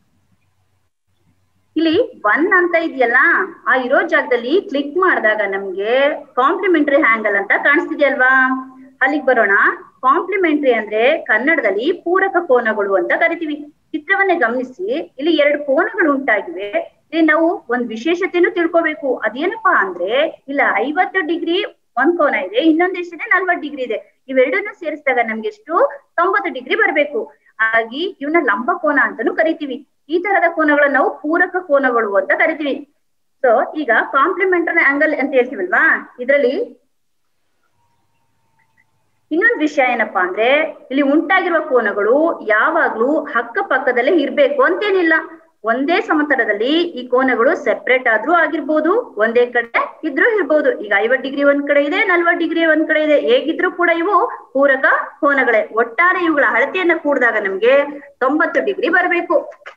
ಇಲ್ಲಿ ಒನ್ ಅಂತ ಇದೆಯಲ್ಲ ಆ ಇರೋ ಜಾಗದಲ್ಲಿ ಕ್ಲಿಕ್ ಮಾಡಿದಾಗ ನಮ್ಗೆ ಕಾಂಪ್ಲಿಮೆಂಟರಿ ಆಂಗಲ್ ಅಂತ ಕಾಣಿಸ್ತಿದೆಯಲ್ವಾ ಅಲ್ಲಿಗೆ ಬರೋಣ ಕಾಂಪ್ಲಿಮೆಂಟರಿ ಅಂದ್ರೆ ಕನ್ನಡದಲ್ಲಿ ಪೂರಕ ಕೋನಗಳು ಅಂತ ಕರಿತೀವಿ ಚಿತ್ರವನ್ನೇ ಗಮನಿಸಿ ಇಲ್ಲಿ ಎರಡು ಕೋನಗಳು ಉಂಟಾಗಿವೆ ಇಲ್ಲಿ ನಾವು ಒಂದ್ ವಿಶೇಷತೆನೂ ತಿಳ್ಕೊಬೇಕು ಅದೇನಪ್ಪಾ ಅಂದ್ರೆ ಇಲ್ಲ ಐವತ್ತು ಡಿಗ್ರಿ ಒಂದ್ ಕೋನ ಇದೆ ಇನ್ನೊಂದ್ ಎಷ್ಟಿದೆ ನಲ್ವತ್ತು ಡಿಗ್ರಿ ಇದೆ ಇವೆರಡನ್ನ ಸೇರಿಸಿದಾಗ ನಮ್ಗೆ ಎಷ್ಟು ತೊಂಬತ್ತು ಡಿಗ್ರಿ ಬರ್ಬೇಕು ಹಾಗಾಗಿ ಇವನ್ನ ಲಂಬ ಕೋನ ಅಂತಾನು ಕರಿತೀವಿ ಈ ತರದ ಕೋನಗಳನ್ನ ನಾವು ಪೂರಕ ಕೋನಗಳು ಅಂತ ಕರಿತೀವಿ ಸೊ ಈಗ ಕಾಂಪ್ಲಿಮೆಂಟರಿ ಆಂಗಲ್ ಅಂತ ಹೇಳ್ತೀವಲ್ವಾ ಇದರಲ್ಲಿ ಇನ್ನೊಂದು ವಿಷಯ ಏನಪ್ಪಾ ಅಂದ್ರೆ ಇಲ್ಲಿ ಉಂಟಾಗಿರುವ ಕೋನಗಳು ಯಾವಾಗ್ಲೂ ಅಕ್ಕಪಕ್ಕದಲ್ಲೇ ಇರ್ಬೇಕು ಅಂತೇನಿಲ್ಲ ಒಂದೇ ಸಮತಲದಲ್ಲಿ ಈ ಕೋನಗಳು ಸೆಪರೇಟ್ ಆದ್ರೂ ಆಗಿರ್ಬೋದು ಒಂದೇ ಕಡೆ ಇದ್ರೂ ಇರ್ಬೋದು ಈಗ ಐವತ್ ಡಿಗ್ರಿ ಒಂದ್ ಕಡೆ ಇದೆ ನಲ್ವತ್ ಡಿಗ್ರಿ ಒಂದ್ ಕಡೆ ಇದೆ ಹೇಗಿದ್ರು ಕೂಡ ಇವು ಪೂರಕ ಕೋನಗಳೇ ಒಟ್ಟಾರೆ ಇವುಗಳ ಅಳತೆಯನ್ನ ಕೂಡಿದಾಗ ನಮ್ಗೆ ತೊಂಬತ್ತು ಡಿಗ್ರಿ ಬರಬೇಕು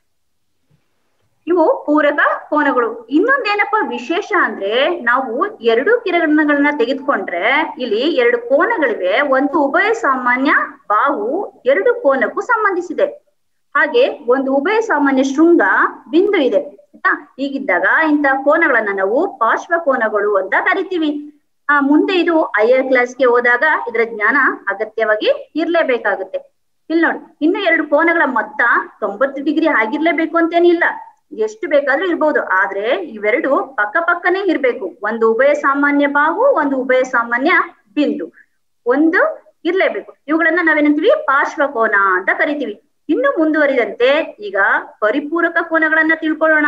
ಇವು ಪೂರಕ ಕೋನಗಳು ಇನ್ನೊಂದೇನಪ್ಪ ವಿಶೇಷ ಅಂದ್ರೆ ನಾವು ಎರಡು ಕಿರಣಗಳನ್ನ ತೆಗೆದುಕೊಂಡ್ರೆ ಇಲ್ಲಿ ಎರಡು ಕೋನಗಳಿವೆ ಒಂದು ಉಭಯ ಸಾಮಾನ್ಯ ಬಾಹು ಎರಡು ಕೋನಕ್ಕೂ ಸಂಬಂಧಿಸಿದೆ ಹಾಗೆ ಒಂದು ಉಭಯ ಸಾಮಾನ್ಯ ಶೃಂಗ ಬಿಂದು ಇದೆ ಆಯ್ತಾ ಹೀಗಿದ್ದಾಗ ಇಂಥ ಕೋನಗಳನ್ನ ನಾವು ಪಾರ್ಶ್ವ ಕೋನಗಳು ಅಂತ ಕರಿತೀವಿ ಆ ಮುಂದೆ ಇದು ಹೈಯರ್ ಕ್ಲಾಸ್ಗೆ ಹೋದಾಗ ಇದರ ಜ್ಞಾನ ಅಗತ್ಯವಾಗಿ ಇರ್ಲೇಬೇಕಾಗುತ್ತೆ ಇಲ್ಲಿ ನೋಡಿ ಇನ್ನು ಎರಡು ಕೋನಗಳ ಮೊತ್ತ ತೊಂಬತ್ತು ಡಿಗ್ರಿ ಆಗಿರ್ಲೇಬೇಕು ಅಂತೇನಿಲ್ಲ ಎಷ್ಟು ಬೇಕಾದ್ರೂ ಇರ್ಬೋದು ಆದ್ರೆ ಇವೆರಡು ಪಕ್ಕ ಪಕ್ಕನೇ ಇರ್ಬೇಕು ಒಂದು ಉಭಯ ಸಾಮಾನ್ಯ ಬಾಹು ಒಂದು ಉಭಯ ಸಾಮಾನ್ಯ ಬಿಂದು ಒಂದು ಇರ್ಲೇಬೇಕು ಇವುಗಳನ್ನ ನಾವೇನಂತೀವಿ ಪಾರ್ಶ್ವ ಕೋನ ಅಂತ ಕರಿತೀವಿ ಇನ್ನು ಮುಂದುವರಿದಂತೆ ಈಗ ಪರಿಪೂರಕ ಕೋನಗಳನ್ನ ತಿಳ್ಕೊಳ್ಳೋಣ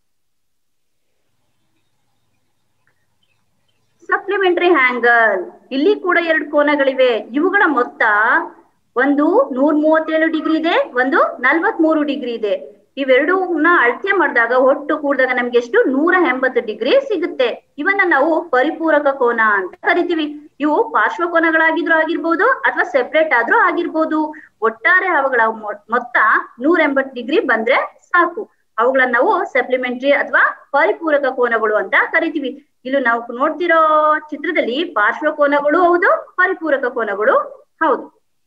ಸಪ್ಲಿಮೆಂಟರಿ ಹ್ಯಾಂಗಲ್ ಇಲ್ಲಿ ಕೂಡ ಎರಡು ಕೋನಗಳಿವೆ ಇವುಗಳ ಮೊತ್ತ ಒಂದು ನೂರ ಮೂವತ್ತೇಳು ಡಿಗ್ರಿ ಇದೆ ಒಂದು ನಲ್ವತ್ ಮೂರು ಡಿಗ್ರಿ ಇದೆ ಇವೆರಡೂನ ಅಳತೆ ಮಾಡಿದಾಗ ಒಟ್ಟು ಕೂಡಿದಾಗ ನಮ್ಗೆ ಎಷ್ಟು ನೂರ ಎಂಬತ್ತು ಡಿಗ್ರಿ ಸಿಗುತ್ತೆ ಇವನ್ನ ನಾವು ಪರಿಪೂರಕ ಕೋನ ಅಂತ ಕರಿತೀವಿ ಇವು ಪಾರ್ಶ್ವ ಕೋನಗಳಾಗಿದ್ರು ಆಗಿರ್ಬೋದು ಅಥವಾ ಸೆಪರೇಟ್ ಆದ್ರೂ ಆಗಿರ್ಬೋದು ಒಟ್ಟಾರೆ ಅವುಗಳ ಮೊತ್ತ ನೂರ ಎಂಬತ್ತು ಡಿಗ್ರಿ ಬಂದ್ರೆ ಸಾಕು ಅವುಗಳನ್ನ ನಾವು ಸಪ್ಲಿಮೆಂಟರಿ ಅಥವಾ ಪರಿಪೂರಕ ಕೋನಗಳು ಅಂತ ಕರಿತೀವಿ ಇಲ್ಲಿ ನಾವು ನೋಡ್ತಿರೋ ಚಿತ್ರದಲ್ಲಿ ಪಾರ್ಶ್ವ ಕೋನಗಳು ಹೌದು ಪರಿಪೂರಕ ಕೋನಗಳು ಹೌದು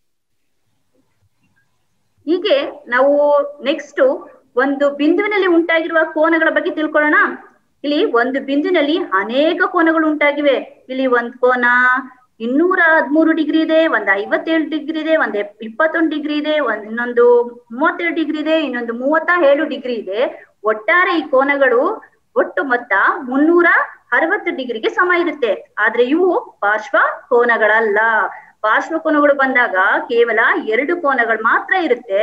ಹೀಗೆ ನಾವು ನೆಕ್ಸ್ಟ್ ಒಂದು ಬಿಂದುವಿನಲ್ಲಿ ಉಂಟಾಗಿರುವ ಕೋನಗಳ ಬಗ್ಗೆ ತಿಳ್ಕೊಳ್ಳೋಣ ಇಲ್ಲಿ ಒಂದು ಬಿಂದುವಿನಲ್ಲಿ ಅನೇಕ ಕೋನಗಳು ಉಂಟಾಗಿವೆ ಇಲ್ಲಿ ಒಂದ್ ಕೋನ ಇನ್ನೂರ ಹದ್ಮೂರು ಡಿಗ್ರಿ ಇದೆ ಒಂದ್ ಐವತ್ತೇಳು ಡಿಗ್ರಿ ಇದೆ ಒಂದ್ ಇಪ್ಪತ್ತೊಂದು ಡಿಗ್ರಿ ಇದೆ ಒಂದ್ ಇನ್ನೊಂದು ಮೂವತ್ತೇಳು ಡಿಗ್ರಿ ಇದೆ ಇನ್ನೊಂದು ಮೂವತ್ತ ಏಳು ಡಿಗ್ರಿ ಇದೆ ಒಟ್ಟಾರೆ ಈ ಕೋನಗಳು ಒಟ್ಟು ಮೊತ್ತ ಮುನ್ನೂರ ಅರವತ್ತು ಡಿಗ್ರಿಗೆ ಸಮ ಇರುತ್ತೆ ಆದ್ರೆ ಇವು ಪಾರ್ಶ್ವ ಕೋನಗಳಲ್ಲ ಪಾರ್ಶ್ವ ಕೋನಗಳು ಬಂದಾಗ ಕೇವಲ ಎರಡು ಕೋನಗಳು ಮಾತ್ರ ಇರುತ್ತೆ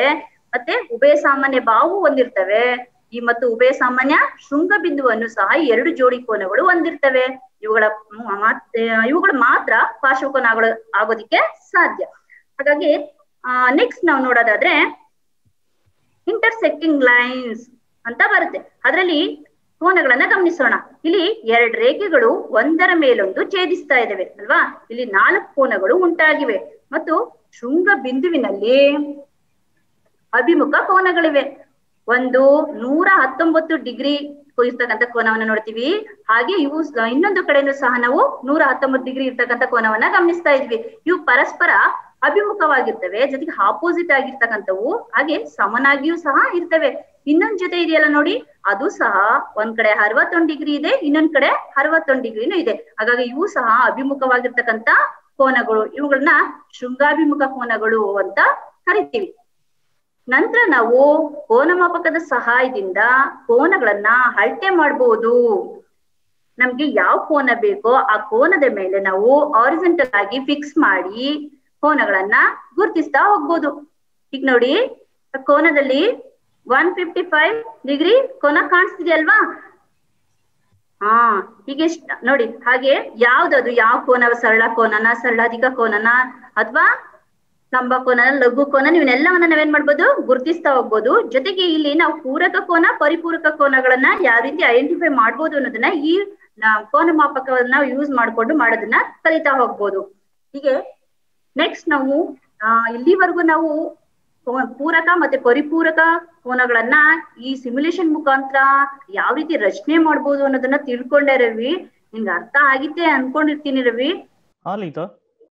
ಮತ್ತೆ ಉಭಯ ಸಾಮಾನ್ಯ ಬಾಹು ಹೊಂದಿರ್ತವೆ ಈ ಮತ್ತು ಉಭಯ ಸಾಮಾನ್ಯ ಶೃಂಗ ಬಿಂದುವನ್ನು ಸಹ ಎರಡು ಜೋಡಿ ಕೋನಗಳು ಹೊಂದಿರ್ತವೆ ಇವುಗಳ ಮ- ಮತ್ತೆ ಇವುಗಳು ಮಾತ್ರ ಪಾರ್ಶ್ವಕೋನ ಆಗೋ ಆಗೋದಿಕ್ಕೆ ಸಾಧ್ಯ ಹಾಗಾಗಿ ನೆಕ್ಸ್ಟ್ ನಾವು ನೋಡೋದಾದ್ರೆ ಇಂಟರ್ಸೆಕ್ಟಿಂಗ್ ಲೈನ್ಸ್ ಅಂತ ಬರುತ್ತೆ ಅದರಲ್ಲಿ ಕೋನಗಳನ್ನ ಗಮನಿಸೋಣ ಇಲ್ಲಿ ಎರಡು ರೇಖೆಗಳು ಒಂದರ ಮೇಲೊಂದು ಛೇದಿಸ್ತಾ ಇದಾವೆ ಅಲ್ವಾ ಇಲ್ಲಿ ನಾಲ್ಕು ಕೋನಗಳು ಉಂಟಾಗಿವೆ ಮತ್ತು ಶೃಂಗ ಬಿಂದುವಿನಲ್ಲಿ ಅಭಿಮುಖ ಕೋನಗಳಿವೆ ಒಂದು ನೂರ ಹತ್ತೊಂಬತ್ತು ಡಿಗ್ರಿ ಇರ್ತಕ್ಕಂಥ ಕೋನವನ್ನ ನೋಡ್ತೀವಿ ಹಾಗೆ ಇವು ಸ- ಇನ್ನೊಂದು ಕಡೆನೂ ಸಹ ನಾವು ನೂರ ಹತ್ತೊಂಬತ್ತು ಡಿಗ್ರಿ ಇರ್ತಕ್ಕಂಥ ಕೋನವನ್ನ ಗಮನಿಸ್ತಾ ಇದ್ವಿ ಇವು ಪರಸ್ಪರ ಅಭಿಮುಖವಾಗಿರ್ತವೆ ಜೊತೆಗೆ ಆಪೋಸಿಟ್ ಆಗಿರ್ತಕ್ಕಂಥವು ಹಾಗೆ ಸಮನಾಗಿಯೂ ಸಹ ಇರ್ತವೆ ಇನ್ನೊಂದ್ ಜೊತೆ ಇದೆಯಲ್ಲ ನೋಡಿ ಅದು ಸಹ ಒಂದ್ ಕಡೆ ಅರವತ್ತೊಂದು ಡಿಗ್ರಿ ಇದೆ ಇನ್ನೊಂದ್ ಕಡೆ ಅರವತ್ತೊಂದು ಡಿಗ್ರಿನೂ ಇದೆ ಹಾಗಾಗಿ ಇವು ಸಹ ಅಭಿಮುಖವಾಗಿರ್ತಕ್ಕಂಥ ಕೋನಗಳು ಇವುಗಳನ್ನ ಶೃಂಗಾಭಿಮುಖ ಕೋನಗಳು ಅಂತ ಕರಿತೀವಿ ನಂತರ ನಾವು ಕೋನಮಾಪಕದ ಸಹಾಯದಿಂದ ಕೋನಗಳನ್ನ ಅಳತೆ ಮಾಡಬಹುದು ನಮ್ಗೆ ಯಾವ ಕೋನ ಬೇಕೋ ಆ ಕೋನದ ಮೇಲೆ ನಾವು ಆರಿಜೆಂಟಲ್ ಆಗಿ ಫಿಕ್ಸ್ ಮಾಡಿ ಕೋನಗಳನ್ನ ಗುರುತಿಸ್ತಾ ಹೋಗ್ಬೋದು ಈಗ ನೋಡಿ ಆ ಕೋನದಲ್ಲಿ ಒನ್ ಫಿಫ್ಟಿ ಫೈವ್ ಡಿಗ್ರಿ ಕೋನ ಕಾಣಿಸ್ತಿದೆಯಲ್ವಾ ಹಾ ಹೀಗೆ ಇಷ್ಟ ನೋಡಿ ಹಾಗೆ ಯಾವ್ದದು ಯಾವ ಕೋನ ಸರಳ ಕೋನನ ಸರಳಾಧಿಕ ಕೋನನ ಅಥವಾ ಲಂಬ ಕೋನ ಲಘು ಕೋನ ಇವನ್ನೆಲ್ಲವನ್ನ ನಾವೇನ್ ಮಾಡ್ಬೋದು ಗುರುತಿಸ್ತಾ ಹೋಗ್ಬೋದು ಜೊತೆಗೆ ಇಲ್ಲಿ ನಾವು ಪೂರಕ ಕೋನ ಪರಿಪೂರಕ ಕೋನಗಳನ್ನ ಯಾವ ರೀತಿ ಐಡೆಂಟಿಫೈ ಮಾಡ್ಬೋದು ಅನ್ನೋದನ್ನ ಈ ನಾ- ಕೋನ ಮಾಪಕವನ್ನ ಯೂಸ್ ಮಾಡ್ಕೊಂಡು ಮಾಡೋದನ್ನ ಕಲಿತಾ ಹೋಗ್ಬೋದು ಹೀಗೆ ನೆಕ್ಸ್ಟ್ ನಾವು ಆ ಇಲ್ಲಿವರೆಗೂ ನಾವು ಕೋ- ಪೂರಕ ಮತ್ತೆ ಪರಿಪೂರಕ ಕೋನಗಳನ್ನ ಈ ಸಿಮ್ಯುಲೇಷನ್ ಮುಖಾಂತರ ಯಾವ ರೀತಿ ರಚನೆ ಮಾಡ್ಬೋದು ಅನ್ನೋದನ್ನ ತಿಳ್ಕೊಂಡೆ ರವಿ ನಿನ್ಗೆ ಅರ್ಥ ಆಗಿತ್ತೆ ಅನ್ಕೊಂಡಿರ್ತೀನಿ ರವಿ ಆಲೀತಾ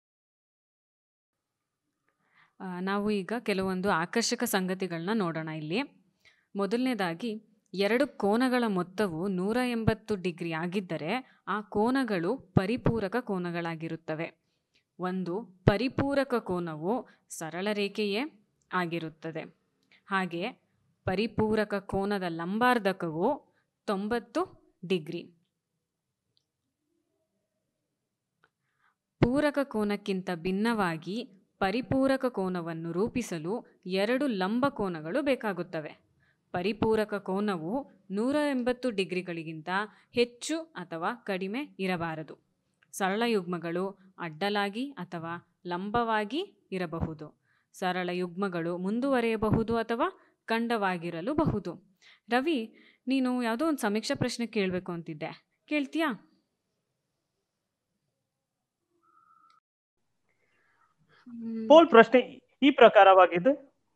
ಆ, ನಾವು ಈಗ ಕೆಲವೊಂದು ಆಕರ್ಷಕ ಸಂಗತಿಗಳನ್ನ ನೋಡೋಣ ಇಲ್ಲಿ ಮೊದಲನೇದಾಗಿ ಎರಡು ಕೋನಗಳ ಮೊತ್ತವು ನೂರ ಎಂಬತ್ತು ಡಿಗ್ರಿ ಆಗಿದ್ದರೆ ಆ ಕೋನಗಳು ಪರಿಪೂರಕ ಕೋನಗಳಾಗಿರುತ್ತವೆ ಒಂದು ಪರಿಪೂರಕ ಕೋನವು ಸರಳ ರೇಖೆಯೇ ಆಗಿರುತ್ತದೆ ಹಾಗೆ ಪರಿಪೂರಕ ಕೋನದ ಲಂಬಾರ್ಧಕವು ತೊಂಬತ್ತು ಡಿಗ್ರಿ ಪೂರಕ ಕೋನಕ್ಕಿಂತ ಭಿನ್ನವಾಗಿ ಪರಿಪೂರಕ ಕೋನವನ್ನು ರೂಪಿಸಲು ಎರಡು ಲಂಬ ಕೋನಗಳು ಬೇಕಾಗುತ್ತವೆ ಪರಿಪೂರಕ ಕೋನವು ನೂರ ಎಂಬತ್ತು ಡಿಗ್ರಿಗಳಿಗಿಂತ ಹೆಚ್ಚು ಅಥವಾ ಕಡಿಮೆ ಇರಬಾರದು ಸರಳ ಯುಗ್ಮಗಳು ಅಡ್ಡಲಾಗಿ ಅಥವಾ ಲಂಬವಾಗಿ ಇರಬಹುದು ಸರಳ ಯುಗ್ಮಗಳು ಮುಂದುವರಿಯಬಹುದು ಅಥವಾ ಖಂಡವಾಗಿರಲು ಬಹುದು ರವಿ ನೀನು ಯಾವುದೋ ಒಂದು ಸಮೀಕ್ಷಾ ಪ್ರಶ್ನೆ ಕೇಳಬೇಕು ಅಂತಿದ್ದೆ ಕೇಳ್ತೀಯಾ ಹ್ಮ್. ಪೋಲ್ ಪ್ರಶ್ನೆ ಈ ಪ್ರಕಾರವಾಗಿದೆ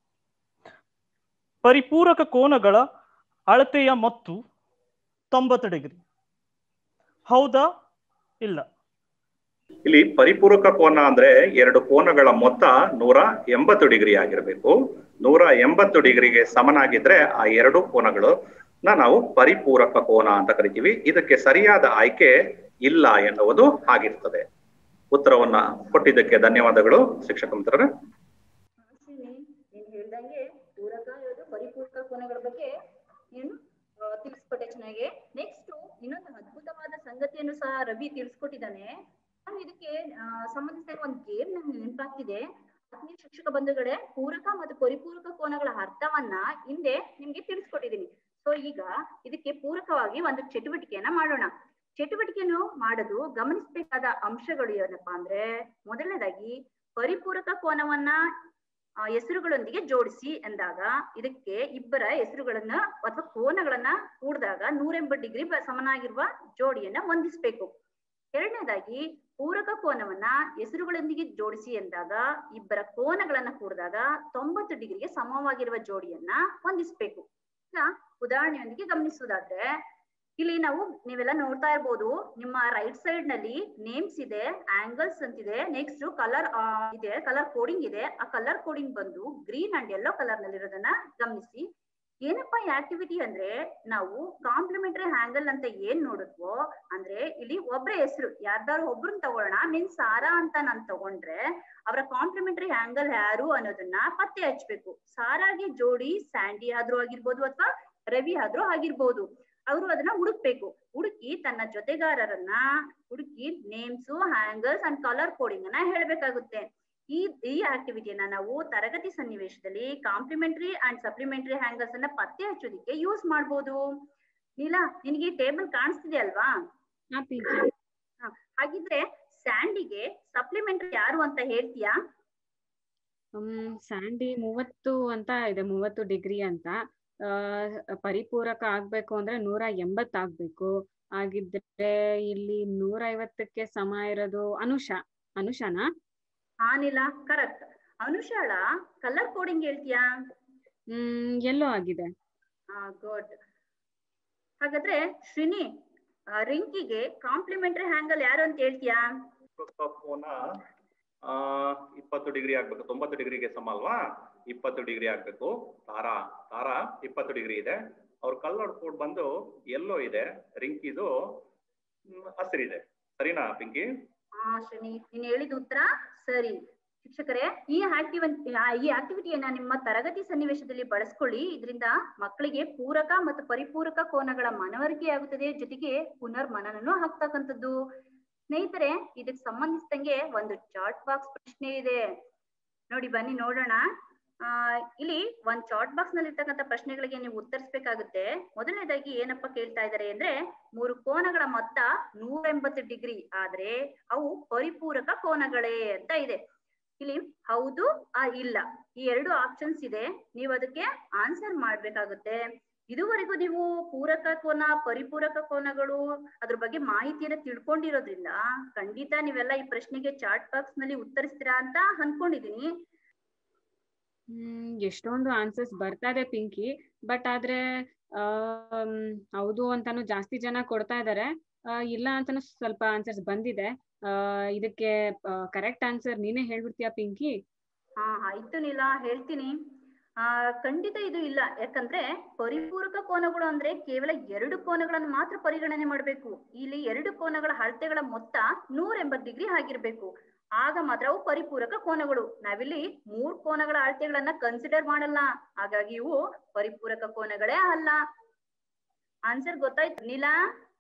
ಪರಿಪೂರಕ ಕೋನಗಳ ಅಳತೆಯ ಮೊತ್ತು ತೊಂಬತ್ತು ಡಿಗ್ರಿ ಹೌದಾ ಇಲ್ಲ ಇಲ್ಲಿ ಪರಿಪೂರಕ ಕೋನ ಅಂದ್ರೆ ಎರಡು ಕೋನಗಳ ಮೊತ್ತ ನೂರ ಎಂಬತ್ತು ಡಿಗ್ರಿ ಆಗಿರಬೇಕು ನೂರ ಎಂಬತ್ತು ಡಿಗ್ರಿಗೆ ಸಮನಾಗಿದ್ರೆ ಆ ಎರಡು ಕೋನಗಳು ನಾವು ಪರಿಪೂರಕ ಕೋನ ಅಂತ ಕರಿತೀವಿ ಇದಕ್ಕೆ ಸರಿಯಾದ ಆಯ್ಕೆ ಇಲ್ಲ ಎನ್ನುವುದು ಆಗಿರ್ತದೆ ಉತ್ತರವನ್ನ ಕೊಟ್ಟಿದ್ದಕ್ಕೆ ಧನ್ಯವಾದಗಳು ಶಿಕ್ಷಕ ಮಿತ್ರರೇ ಹಾಸಿನಿ, ನೀನ್ ಹೇಳ್ದಂಗೆ ಪೂರಕ ಯಾವುದು ಪರಿಪೂರಕ ಕೋನಗಳ ಬಗ್ಗೆ ನೀನು ಆ, ತಿಳಿಸ್ಕೊಟ್ಟೆ ಚೆನ್ನಾಗಿ ನೆಕ್ಸ್ಟ್ ಇನ್ನೊಂದು ಅದ್ಭುತವಾದ ಸಂಗತಿಯನ್ನು ಸಹ ರವಿ ತಿಳಿಸ್ಕೊಟ್ಟಿದ್ದಾನೆ ನಾನು ಇದಕ್ಕೆ ಆ, ಸಂಬಂಧಿಸಿದ ಒಂದು ಗೇಮ್ ನಮ್ಗೆ ನೆನಪಾಗ್ತಿದೆ ಆತ್ಮೀಯ ಶಿಕ್ಷಕ ಬಂಧುಗಳೇ ಪೂರಕ ಮತ್ತು ಪರಿಪೂರಕ ಕೋನಗಳ ಅರ್ಥವನ್ನ ಹಿಂದೆ ನಿಮ್ಗೆ ತಿಳಿಸ್ಕೊಟ್ಟಿದ್ದೀನಿ ಸೊ ಈಗ ಇದಕ್ಕೆ ಪೂರಕವಾಗಿ ಒಂದು ಚಟುವಟಿಕೆಯನ್ನ ಮಾಡೋಣ ಚಟುವಟಿಕೆಯನ್ನು ಮಾಡೋದು ಗಮನಿಸಬೇಕಾದ ಅಂಶಗಳು ಏನಪ್ಪಾ ಅಂದ್ರೆ ಮೊದಲನೇದಾಗಿ ಪರಿಪೂರಕ ಕೋನವನ್ನ ಆ, ಹೆಸರುಗಳೊಂದಿಗೆ ಜೋಡಿಸಿ ಎಂದಾಗ ಇದಕ್ಕೆ ಇಬ್ಬರ ಹೆಸರುಗಳನ್ನ ಅಥವಾ ಕೋನಗಳನ್ನ ಕೂಡಿದಾಗ ನೂರ ಎಂಬತ್ತು ಡಿಗ್ರಿ ಸಮನಾಗಿರುವ ಜೋಡಿಯನ್ನ ಹೊಂದಿಸ್ಬೇಕು ಎರಡನೇದಾಗಿ ಪೂರಕ ಕೋನವನ್ನ ಹೆಸರುಗಳೊಂದಿಗೆ ಜೋಡಿಸಿ ಎಂದಾಗ ಇಬ್ಬರ ಕೋನಗಳನ್ನ ಕೂಡಿದಾಗ ತೊಂಬತ್ತು ಡಿಗ್ರಿಗೆ ಸಮವಾಗಿರುವ ಜೋಡಿಯನ್ನ ಹೊಂದಿಸ್ಬೇಕು ಈಗ ಉದಾಹರಣೆಯೊಂದಿಗೆ ಗಮನಿಸುವುದಾದ್ರೆ ಇಲ್ಲಿ ನಾವು ನೀವೆಲ್ಲ ನೋಡ್ತಾ ಇರ್ಬೋದು ನಿಮ್ಮ ರೈಟ್ ಸೈಡ್ ನಲ್ಲಿ ನೇಮ್ಸ್ ಇದೆ ಆಂಗಲ್ಸ್ ಅಂತಿದೆ ನೆಕ್ಸ್ಟ್ ಕಲರ್ ಇದೆ ಕಲರ್ ಕೋಡಿಂಗ್ ಇದೆ ಆ ಕಲರ್ ಕೋಡಿಂಗ್ ಬಂದು ಗ್ರೀನ್ ಅಂಡ್ ಯೆಲ್ಲೋ ಕಲರ್ ನಲ್ಲಿ ಇರೋದನ್ನ ಗಮನಿಸಿ ಏನಪ್ಪಾ ಈ ಆಕ್ಟಿವಿಟಿ ಅಂದ್ರೆ ನಾವು ಕಾಂಪ್ಲಿಮೆಂಟರಿ ಆಂಗಲ್ ಅಂತ ಏನ್ ನೋಡಿದ್ವೋ ಅಂದ್ರೆ ಇಲ್ಲಿ ಒಬ್ರ ಹೆಸರು ಯಾರ್ದಾರು ಒಬ್ರನ್ನ ತಗೊಳ್ಳೋಣ ಮೀನ್ ಸಾರಾ ಅಂತ ನಾನ್ ತಗೊಂಡ್ರೆ ಅವರ ಕಾಂಪ್ಲಿಮೆಂಟರಿ ಆಂಗಲ್ ಯಾರು ಅನ್ನೋದನ್ನ ಪತ್ತೆ ಹಚ್ಬೇಕು ಸಾರಾಗೆ ಜೋಡಿ ಸ್ಯಾಂಡಿ ಆದ್ರೂ ಆಗಿರ್ಬೋದು ಅಥವಾ ರವಿ ಆದ್ರೂ ಆಗಿರ್ಬೋದು ಅವರು ಅದನ್ನ ಹುಡುಕ್ಬೇಕು ಹುಡುಕಿ ತನ್ನ ಜೊತೆಗಾರರನ್ನ ಹುಡುಕಿ names angles and colour coding ಅನ್ನ ಹೇಳ್ಬೇಕಾಗುತ್ತೆ ಈ ಈ ಆಕ್ಟಿವಿಟಿಯನ್ನ ನಾವು ತರಗತಿ ಸನ್ನಿವೇಶದಲ್ಲಿ ಕಾಂಪ್ಲಿಮೆಂಟರಿ ಅಂಡ್ ಸಪ್ಲಿಮೆಂಟರಿ ಹ್ಯಾಂಗರ್ಸ್ ಅನ್ನ ಪತ್ತೆ ಹಚ್ಚೋದಿಕ್ಕೆ ಯೂಸ್ ಮಾಡ್ಬೋದು ನೀಲಾ ನಿನಗೆ ಟೇಬಲ್ ಕಾಣಿಸ್ತಿದೆ ಅಲ್ವಾ ಹಾ ಪಿಂಕಿ ಹ, ಹಾಗಿದ್ರೆ ಸ್ಯಾಂಡಿಗೆ ಸಪ್ಲಿಮೆಂಟರಿ ಯಾರು ಅಂತ ಹೇಳ್ತೀಯಾ ಹ್ಮ್ ಸ್ಯಾಂಡಿ ಮೂವತ್ತು ಅಂತ ಇದೆ ಮೂವತ್ತು ಡಿಗ್ರಿ ಅಂತ ಆ ಪರಿಪೂರಕ ಆಗ್ಬೇಕು ಅಂದ್ರೆ ನೂರ ಎಂಬತ್ ಆಗ್ಬೇಕು ಹಾಗಿದ್ರೆ ಇಲ್ಲಿ ನೂರ ಐವತ್ತಕ್ಕೆ ಸಮ ಇರೋದು ಅನುಷ ಅನುಷನಾ ಹಾ ನೀಲಾ ಕರೆಕ್ಟ್ ಅನುಷಾಳ ಕಲರ್ ಕೋಡಿಂಗ್ ಹೇಳ್ತೀಯಾ ಹ್ಮ್ ಎಲ್ಲೋ ಆಗಿದೆ ಹಾ ಗುಡ್ ಹಾಗಾದ್ರೆ ಶ್ರೀನಿ ಆ, ರಿಂಕಿಗೆ ಕಾಂಪ್ಲಿಮೆಂಟರಿ ಹ್ಯಾಂಗಲ್ ಯಾರು ಅಂತ ಹೇಳ್ತೀಯಾ ಕೋನ ಆ ಇಪ್ಪತ್ತು ಡಿಗ್ರಿ ಆಗ್ಬೇಕು ತೊಂಬತ್ತು ಡಿಗ್ರಿಗೆ ಸಮ ಅಲ್ವಾ ಇಪ್ಪತ್ತು ಡಿಗ್ರಿ ಆಗ್ಬೇಕು ತಾರಾ ತಾರಾ ಇಪ್ಪತ್ತು ಡಿಗ್ರಿ ಇದೆ ಅವ್ರ ಕಲರ್ ಕೋಡ್ ಬಂದು ಎಲ್ಲೋ ಇದೆ ರಿಂಕಿದು ಹ್ಮ್, ಹಸಿರಿದೆ ಸರಿನಾ ಪಿಂಕಿ ಹಾ ಶ್ರೀನಿ ನೀನ್ ಹೇಳಿದ ಉತ್ತರ ಸರಿ ಶಿಕ್ಷಕರೇ ಈ ಆಕ್ಟಿವ್ ಈ ಆಕ್ಟಿವಿಟಿಯನ್ನ ನಿಮ್ಮ ತರಗತಿ ಸನ್ನಿವೇಶದಲ್ಲಿ ಬಳಸ್ಕೊಳ್ಳಿ ಇದರಿಂದ ಮಕ್ಕಳಿಗೆ ಪೂರಕ ಮತ್ತು ಪರಿಪೂರಕ ಕೋನಗಳ ಮನವರಿಕೆ ಆಗುತ್ತದೆ ಜೊತೆಗೆ ಪುನರ್ ಮನನೂ ಆಗ್ತಕ್ಕಂಥದ್ದು ಸ್ನೇಹಿತರೆ ಇದಕ್ಕೆ ಸಂಬಂಧಿಸಿದಂಗೆ ಒಂದು ಚಾರ್ಟ್ ಬಾಕ್ಸ್ ಪ್ರಶ್ನೆ ಇದೆ ನೋಡಿ ಬನ್ನಿ ನೋಡೋಣ ಆ ಇಲ್ಲಿ ಒಂದ್ ಚಾರ್ಟ್ ಬಾಕ್ಸ್ ನಲ್ಲಿ ಇರ್ತಕ್ಕಂಥ ಪ್ರಶ್ನೆಗಳಿಗೆ ನೀವು ಉತ್ತರಿಸಬೇಕಾಗುತ್ತೆ ಮೊದಲನೇದಾಗಿ ಏನಪ್ಪ ಕೇಳ್ತಾ ಇದ್ದಾರೆ ಅಂದ್ರೆ ಮೂರು ಕೋನಗಳ ಮೊತ್ತ ನೂರ ಎಂಬತ್ತು ಡಿಗ್ರಿ ಆದ್ರೆ ಅವು ಪರಿಪೂರಕ ಕೋನಗಳೇ ಅಂತ ಇದೆ ಇಲ್ಲಿ ಹೌದು ಆ ಇಲ್ಲ ಈ ಎರಡು ಆಪ್ಷನ್ಸ್ ಇದೆ ನೀವು ಅದಕ್ಕೆ ಆನ್ಸರ್ ಮಾಡ್ಬೇಕಾಗುತ್ತೆ ಇದುವರೆಗೂ ನೀವು ಪೂರಕ ಕೋನ ಪರಿಪೂರಕ ಕೋನಗಳು ಅದ್ರ ಬಗ್ಗೆ ಮಾಹಿತಿಯನ್ನ ತಿಳ್ಕೊಂಡಿರೋದ್ರಿಂದ ಖಂಡಿತ ನೀವೆಲ್ಲ ಈ ಪ್ರಶ್ನೆಗೆ ಚಾರ್ಟ್ ಬಾಕ್ಸ್ ನಲ್ಲಿ ಉತ್ತರಿಸ್ತೀರಾ ಅಂತ ಅನ್ಕೊಂಡಿದೀನಿ ಹ್ಮ್ ಎಷ್ಟೊಂದು ಆನ್ಸರ್ಸ್ ಬರ್ತಾ ಇದೆ ಪಿಂಕಿ ಬಟ್ ಆದ್ರೆ ಆಮ್, ಹೌದು ಅಂತಾನು ಜಾಸ್ತಿ ಜನ ಕೊಡ್ತಾ ಇದಾರೆ ಆ, ಇಲ್ಲ ಅಂತಾನು ಸ್ವಲ್ಪ ಆನ್ಸರ್ಸ್ ಬಂದಿದೆ ಆ ಇದಕ್ಕೆ ಕರೆಕ್ಟ್ ಆನ್ಸರ್ ನೀನೇ ಹೇಳ್ಬಿಡ್ತೀಯಾ ಪಿಂಕಿ ಹಾ ಆಯ್ತು ನೀಲಾ ಹೇಳ್ತೀನಿ ಆ ಖಂಡಿತ ಇದು ಇಲ್ಲ ಯಾಕಂದ್ರೆ ಪರಿಪೂರಕ ಕೋನಗಳು ಅಂದ್ರೆ ಕೇವಲ ಎರಡು ಕೋನಗಳನ್ನು ಮಾತ್ರ ಪರಿಗಣನೆ ಮಾಡಬೇಕು ಇಲ್ಲಿ ಎರಡು ಕೋನಗಳ ಅಳತೆಗಳ ಮೊತ್ತ ನೂರ ಎಂಬತ್ತು ಡಿಗ್ರಿ ಆಗಿರ್ಬೇಕು ಆಗ ಮಾತ್ರ ಅವು ಪರಿಪೂರಕ ಕೋನಗಳು ನಾವಿಲ್ಲಿ ಮೂರ್ ಕೋನಗಳ ಅಳತೆಗಳನ್ನ ಕನ್ಸಿಡರ್ ಮಾಡಲ್ಲ ಹಾಗಾಗಿ ಇವು ಪರಿಪೂರಕ ಕೋನಗಳೇ ಅಲ್ಲ ಆನ್ಸರ್ ಗೊತ್ತಾಯ್ತು ನೀಲಾ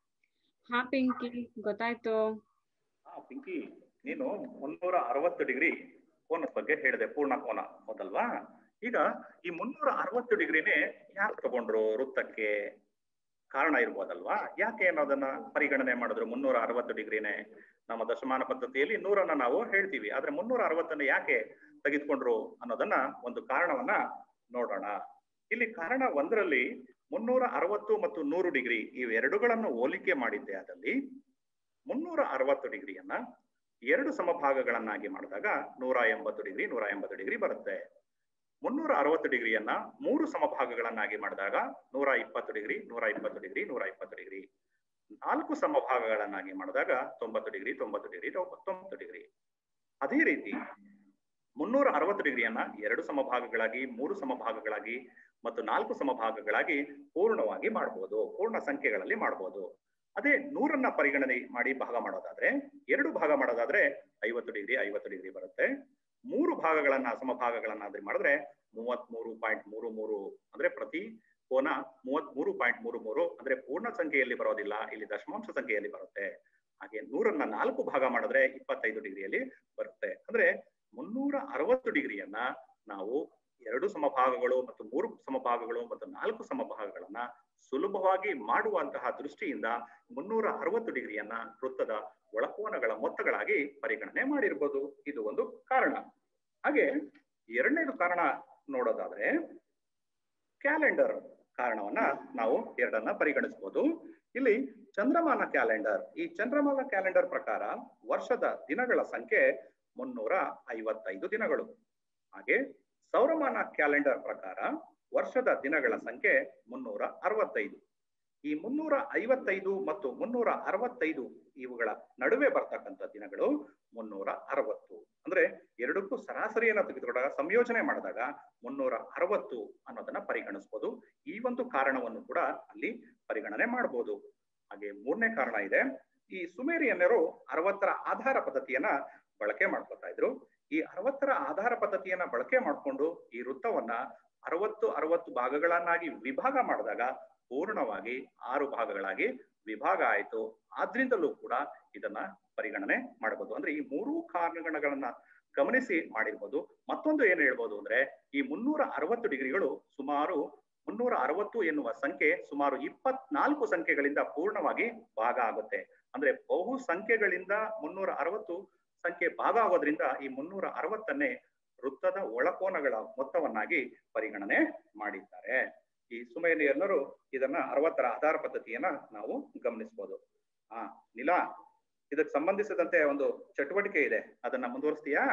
ಹಾ ಪಿಂಕಿ ಗೊತ್ತಾಯ್ತು ಹಾ ಪಿಂಕಿ ನೀನು ಮುನ್ನೂರ ಅರವತ್ತು ಡಿಗ್ರಿ ಕೋನದ ಬಗ್ಗೆ ಹೇಳಿದೆ ಪೂರ್ಣ ಕೋನ ಹೌದಲ್ವಾ ಈಗ ಈ ಮುನ್ನೂರ ಅರವತ್ತು ಡಿಗ್ರಿನೇ ಯಾಕೆ ತಗೊಂಡ್ರು ವೃತ್ತಕ್ಕೆ ಕಾರಣ ಇರ್ಬೋದಲ್ವಾ ಯಾಕೆ ಅನ್ನೋದನ್ನ ಪರಿಗಣನೆ ಮಾಡಿದ್ರು ಮುನ್ನೂರ ಅರವತ್ತು ಡಿಗ್ರಿನೇ ನಮ್ಮ ದಶಮಾನ ಪದ್ಧತಿಯಲ್ಲಿ ನೂರನ್ನ ನಾವು ಹೇಳ್ತೀವಿ ಆದ್ರೆ ಮುನ್ನೂರ ಅರವತ್ತನ್ನ ಯಾಕೆ ತೆಗೆದುಕೊಂಡ್ರು ಅನ್ನೋದನ್ನ ಒಂದು ಕಾರಣವನ್ನ ನೋಡೋಣ ಇಲ್ಲಿ ಕಾರಣ ಒಂದರಲ್ಲಿ ಮುನ್ನೂರ ಅರವತ್ತು ಮತ್ತು ನೂರು ಡಿಗ್ರಿ ಇವೆರಡುಗಳನ್ನು ಹೋಲಿಕೆ ಮಾಡಿದ್ದೆ ಆದಲ್ಲಿ ಮುನ್ನೂರ ಅರವತ್ತು ಡಿಗ್ರಿಯನ್ನ ಎರಡು ಸಮಭಾಗಗಳನ್ನಾಗಿ ಮಾಡಿದಾಗ ನೂರ ಎಂಬತ್ತು ಡಿಗ್ರಿ ನೂರ ಎಂಬತ್ತು ಡಿಗ್ರಿ ಬರುತ್ತೆ ಮುನ್ನೂರ ಅರವತ್ತು ಡಿಗ್ರಿಯನ್ನ ಮೂರು ಸಮಭಾಗಗಳನ್ನಾಗಿ ಮಾಡಿದಾಗ ನೂರ ಇಪ್ಪತ್ತು ಡಿಗ್ರಿ ನೂರ ಇಪ್ಪತ್ತು ಡಿಗ್ರಿ ನೂರ ಇಪ್ಪತ್ತು ಡಿಗ್ರಿ ನಾಲ್ಕು ಸಮಭಾಗಗಳನ್ನಾಗಿ ಮಾಡಿದಾಗ ತೊಂಬತ್ತು ಡಿಗ್ರಿ ತೊಂಬತ್ತು ಡಿಗ್ರಿ ತೊಂಬತ್ತು ಡಿಗ್ರಿ ಅದೇ ರೀತಿ ಮುನ್ನೂರ ಅರವತ್ತು ಡಿಗ್ರಿಯನ್ನ ಎರಡು ಸಮಭಾಗಗಳಾಗಿ ಮೂರು ಸಮಭಾಗಗಳಾಗಿ ಮತ್ತು ನಾಲ್ಕು ಸಮಭಾಗಗಳಾಗಿ ಪೂರ್ಣವಾಗಿ ಮಾಡಬಹುದು ಪೂರ್ಣ ಸಂಖ್ಯೆಗಳಲ್ಲಿ ಮಾಡಬಹುದು ಅದೇ ನೂರನ್ನ ಪರಿಗಣನೆ ಮಾಡಿ ಭಾಗ ಮಾಡೋದಾದ್ರೆ ಎರಡು ಭಾಗ ಮಾಡೋದಾದ್ರೆ ಐವತ್ತು ಡಿಗ್ರಿ ಐವತ್ತು ಡಿಗ್ರಿ ಬರುತ್ತೆ ಮೂರು ಭಾಗಗಳನ್ನ ಸಮಭಾಗಗಳನ್ನಾದ್ರೆ ಮಾಡಿದ್ರೆ ಮೂವತ್ತ್ ಮೂರು ಪಾಯಿಂಟ್ ಮೂರು ಮೂರು ಅಂದ್ರೆ ಪ್ರತಿ ಕೋನ ಮೂವತ್ತ್ ಮೂರು ಪಾಯಿಂಟ್ ಮೂರು ಮೂರು ಅಂದ್ರೆ ಪೂರ್ಣ ಸಂಖ್ಯೆಯಲ್ಲಿ ಬರೋದಿಲ್ಲ ಇಲ್ಲಿ ದಶಮಾಂಶ ಸಂಖ್ಯೆಯಲ್ಲಿ ಬರುತ್ತೆ ಹಾಗೆ ನೂರನ್ನ ನಾಲ್ಕು ಭಾಗ ಮಾಡಿದ್ರೆ ಇಪ್ಪತ್ತೈದು ಡಿಗ್ರಿಯಲ್ಲಿ ಬರುತ್ತೆ ಅಂದ್ರೆ ಮುನ್ನೂರ ಅರವತ್ತು ಡಿಗ್ರಿಯನ್ನ ನಾವು ಎರಡು ಸಮಭಾಗಗಳು ಮತ್ತು ಮೂರು ಸಮಭಾಗಗಳು ಮತ್ತು ನಾಲ್ಕು ಸಮಭಾಗಗಳನ್ನ ಸುಲಭವಾಗಿ ಮಾಡುವಂತಹ ದೃಷ್ಟಿಯಿಂದ ಮುನ್ನೂರ ಅರವತ್ತು ಡಿಗ್ರಿಯನ್ನ ವೃತ್ತದ ಒಳಕೋನಗಳ ಮೊತ್ತಗಳಾಗಿ ಪರಿಗಣನೆ ಮಾಡಿರ್ಬೋದು ಇದು ಒಂದು ಕಾರಣ ಹಾಗೆ ಎರಡನೇದು ಕಾರಣ ನೋಡೋದಾದ್ರೆ ಕ್ಯಾಲೆಂಡರ್ ಕಾರಣವನ್ನ ನಾವು ಎರಡನ್ನ ಪರಿಗಣಿಸಬಹುದು ಇಲ್ಲಿ ಚಂದ್ರಮಾನ ಕ್ಯಾಲೆಂಡರ್ ಈ ಚಂದ್ರಮಾನ ಕ್ಯಾಲೆಂಡರ್ ಪ್ರಕಾರ ವರ್ಷದ ದಿನಗಳ ಸಂಖ್ಯೆ ಮುನ್ನೂರ ಐವತ್ತೈದು ದಿನಗಳು ಹಾಗೆ ಸೌರಮಾನ ಕ್ಯಾಲೆಂಡರ್ ಪ್ರಕಾರ ವರ್ಷದ ದಿನಗಳ ಸಂಖ್ಯೆ ಮುನ್ನೂರ ಅರವತ್ತೈದು ಈ ಮುನ್ನೂರ ಐವತ್ತೈದು ಮತ್ತು ಮುನ್ನೂರ ಅರವತ್ತೈದು ಇವುಗಳ ನಡುವೆ ಬರ್ತಕ್ಕಂಥ ದಿನಗಳು ಮುನ್ನೂರ ಅರವತ್ತು ಅಂದ್ರೆ ಎರಡಕ್ಕೂ ಸರಾಸರಿಯನ್ನು ತೆಗೆದುಕೊಂಡಾಗ ಸಂಯೋಜನೆ ಮಾಡಿದಾಗ ಮುನ್ನೂರ ಅರವತ್ತು ಅನ್ನೋದನ್ನ ಪರಿಗಣಿಸಬಹುದು ಈ ಒಂದು ಕಾರಣವನ್ನು ಕೂಡ ಅಲ್ಲಿ ಪರಿಗಣನೆ ಮಾಡಬಹುದು ಹಾಗೆ ಮೂರನೇ ಕಾರಣ ಇದೆ ಈ ಸುಮೇರಿಯನ್ನರು ಅರವತ್ತರ ಆಧಾರ ಪದ್ಧತಿಯನ್ನ ಬಳಕೆ ಮಾಡ್ಕೊತಾ ಇದ್ರು ಈ ಅರವತ್ತರ ಆಧಾರ ಪದ್ಧತಿಯನ್ನ ಬಳಕೆ ಮಾಡಿಕೊಂಡು ಈ ವೃತ್ತವನ್ನ ಅರವತ್ತು ಅರವತ್ತು ಭಾಗಗಳನ್ನಾಗಿ ವಿಭಾಗ ಮಾಡಿದಾಗ ಪೂರ್ಣವಾಗಿ ಆರು ಭಾಗಗಳಾಗಿ ವಿಭಾಗ ಆಯಿತು ಆದ್ರಿಂದಲೂ ಕೂಡ ಇದನ್ನ ಪರಿಗಣನೆ ಮಾಡಬಹುದು ಅಂದ್ರೆ ಈ ಮೂರೂ ಕಾರಣಗಳನ್ನ ಗಮನಿಸಿ ಮಾಡಿರ್ಬೋದು ಮತ್ತೊಂದು ಏನು ಹೇಳ್ಬೋದು ಅಂದ್ರೆ ಈ ಮುನ್ನೂರ ಅರವತ್ತು ಡಿಗ್ರಿಗಳು ಸುಮಾರು ಮುನ್ನೂರ ಅರವತ್ತು ಎನ್ನುವ ಸಂಖ್ಯೆ ಸುಮಾರು ಇಪ್ಪತ್ನಾಲ್ಕು ಸಂಖ್ಯೆಗಳಿಂದ ಪೂರ್ಣವಾಗಿ ಭಾಗ ಆಗುತ್ತೆ ಅಂದ್ರೆ ಬಹು ಸಂಖ್ಯೆಗಳಿಂದ ಮುನ್ನೂರ ಅರವತ್ತು ಸಂಖ್ಯೆ ಭಾಗ ಆಗೋದ್ರಿಂದ ಈ ಮುನ್ನೂರ ಅರವತ್ತನ್ನೇ ವೃತ್ತದ ಒಳಕೋನಗಳ ಮೊತ್ತವನ್ನಾಗಿ ಪರಿಗಣನೆ ಮಾಡಿದ್ದಾರೆ ಈ ಸುಮೇಲಿಯನ್ನರು ಇದನ್ನ ಅರವತ್ತರ ಆಧಾರ ಪದ್ಧತಿಯನ್ನ ನಾವು ಗಮನಿಸಬಹುದು ಆ ನಿಲಾ ಇದಕ್ಕೆ ಸಂಬಂಧಿಸಿದಂತೆ ಒಂದು ಚಟುವಟಿಕೆ ಇದೆ ಅದನ್ನ ಮುಂದುವರಿಸ್ತೀಯಾ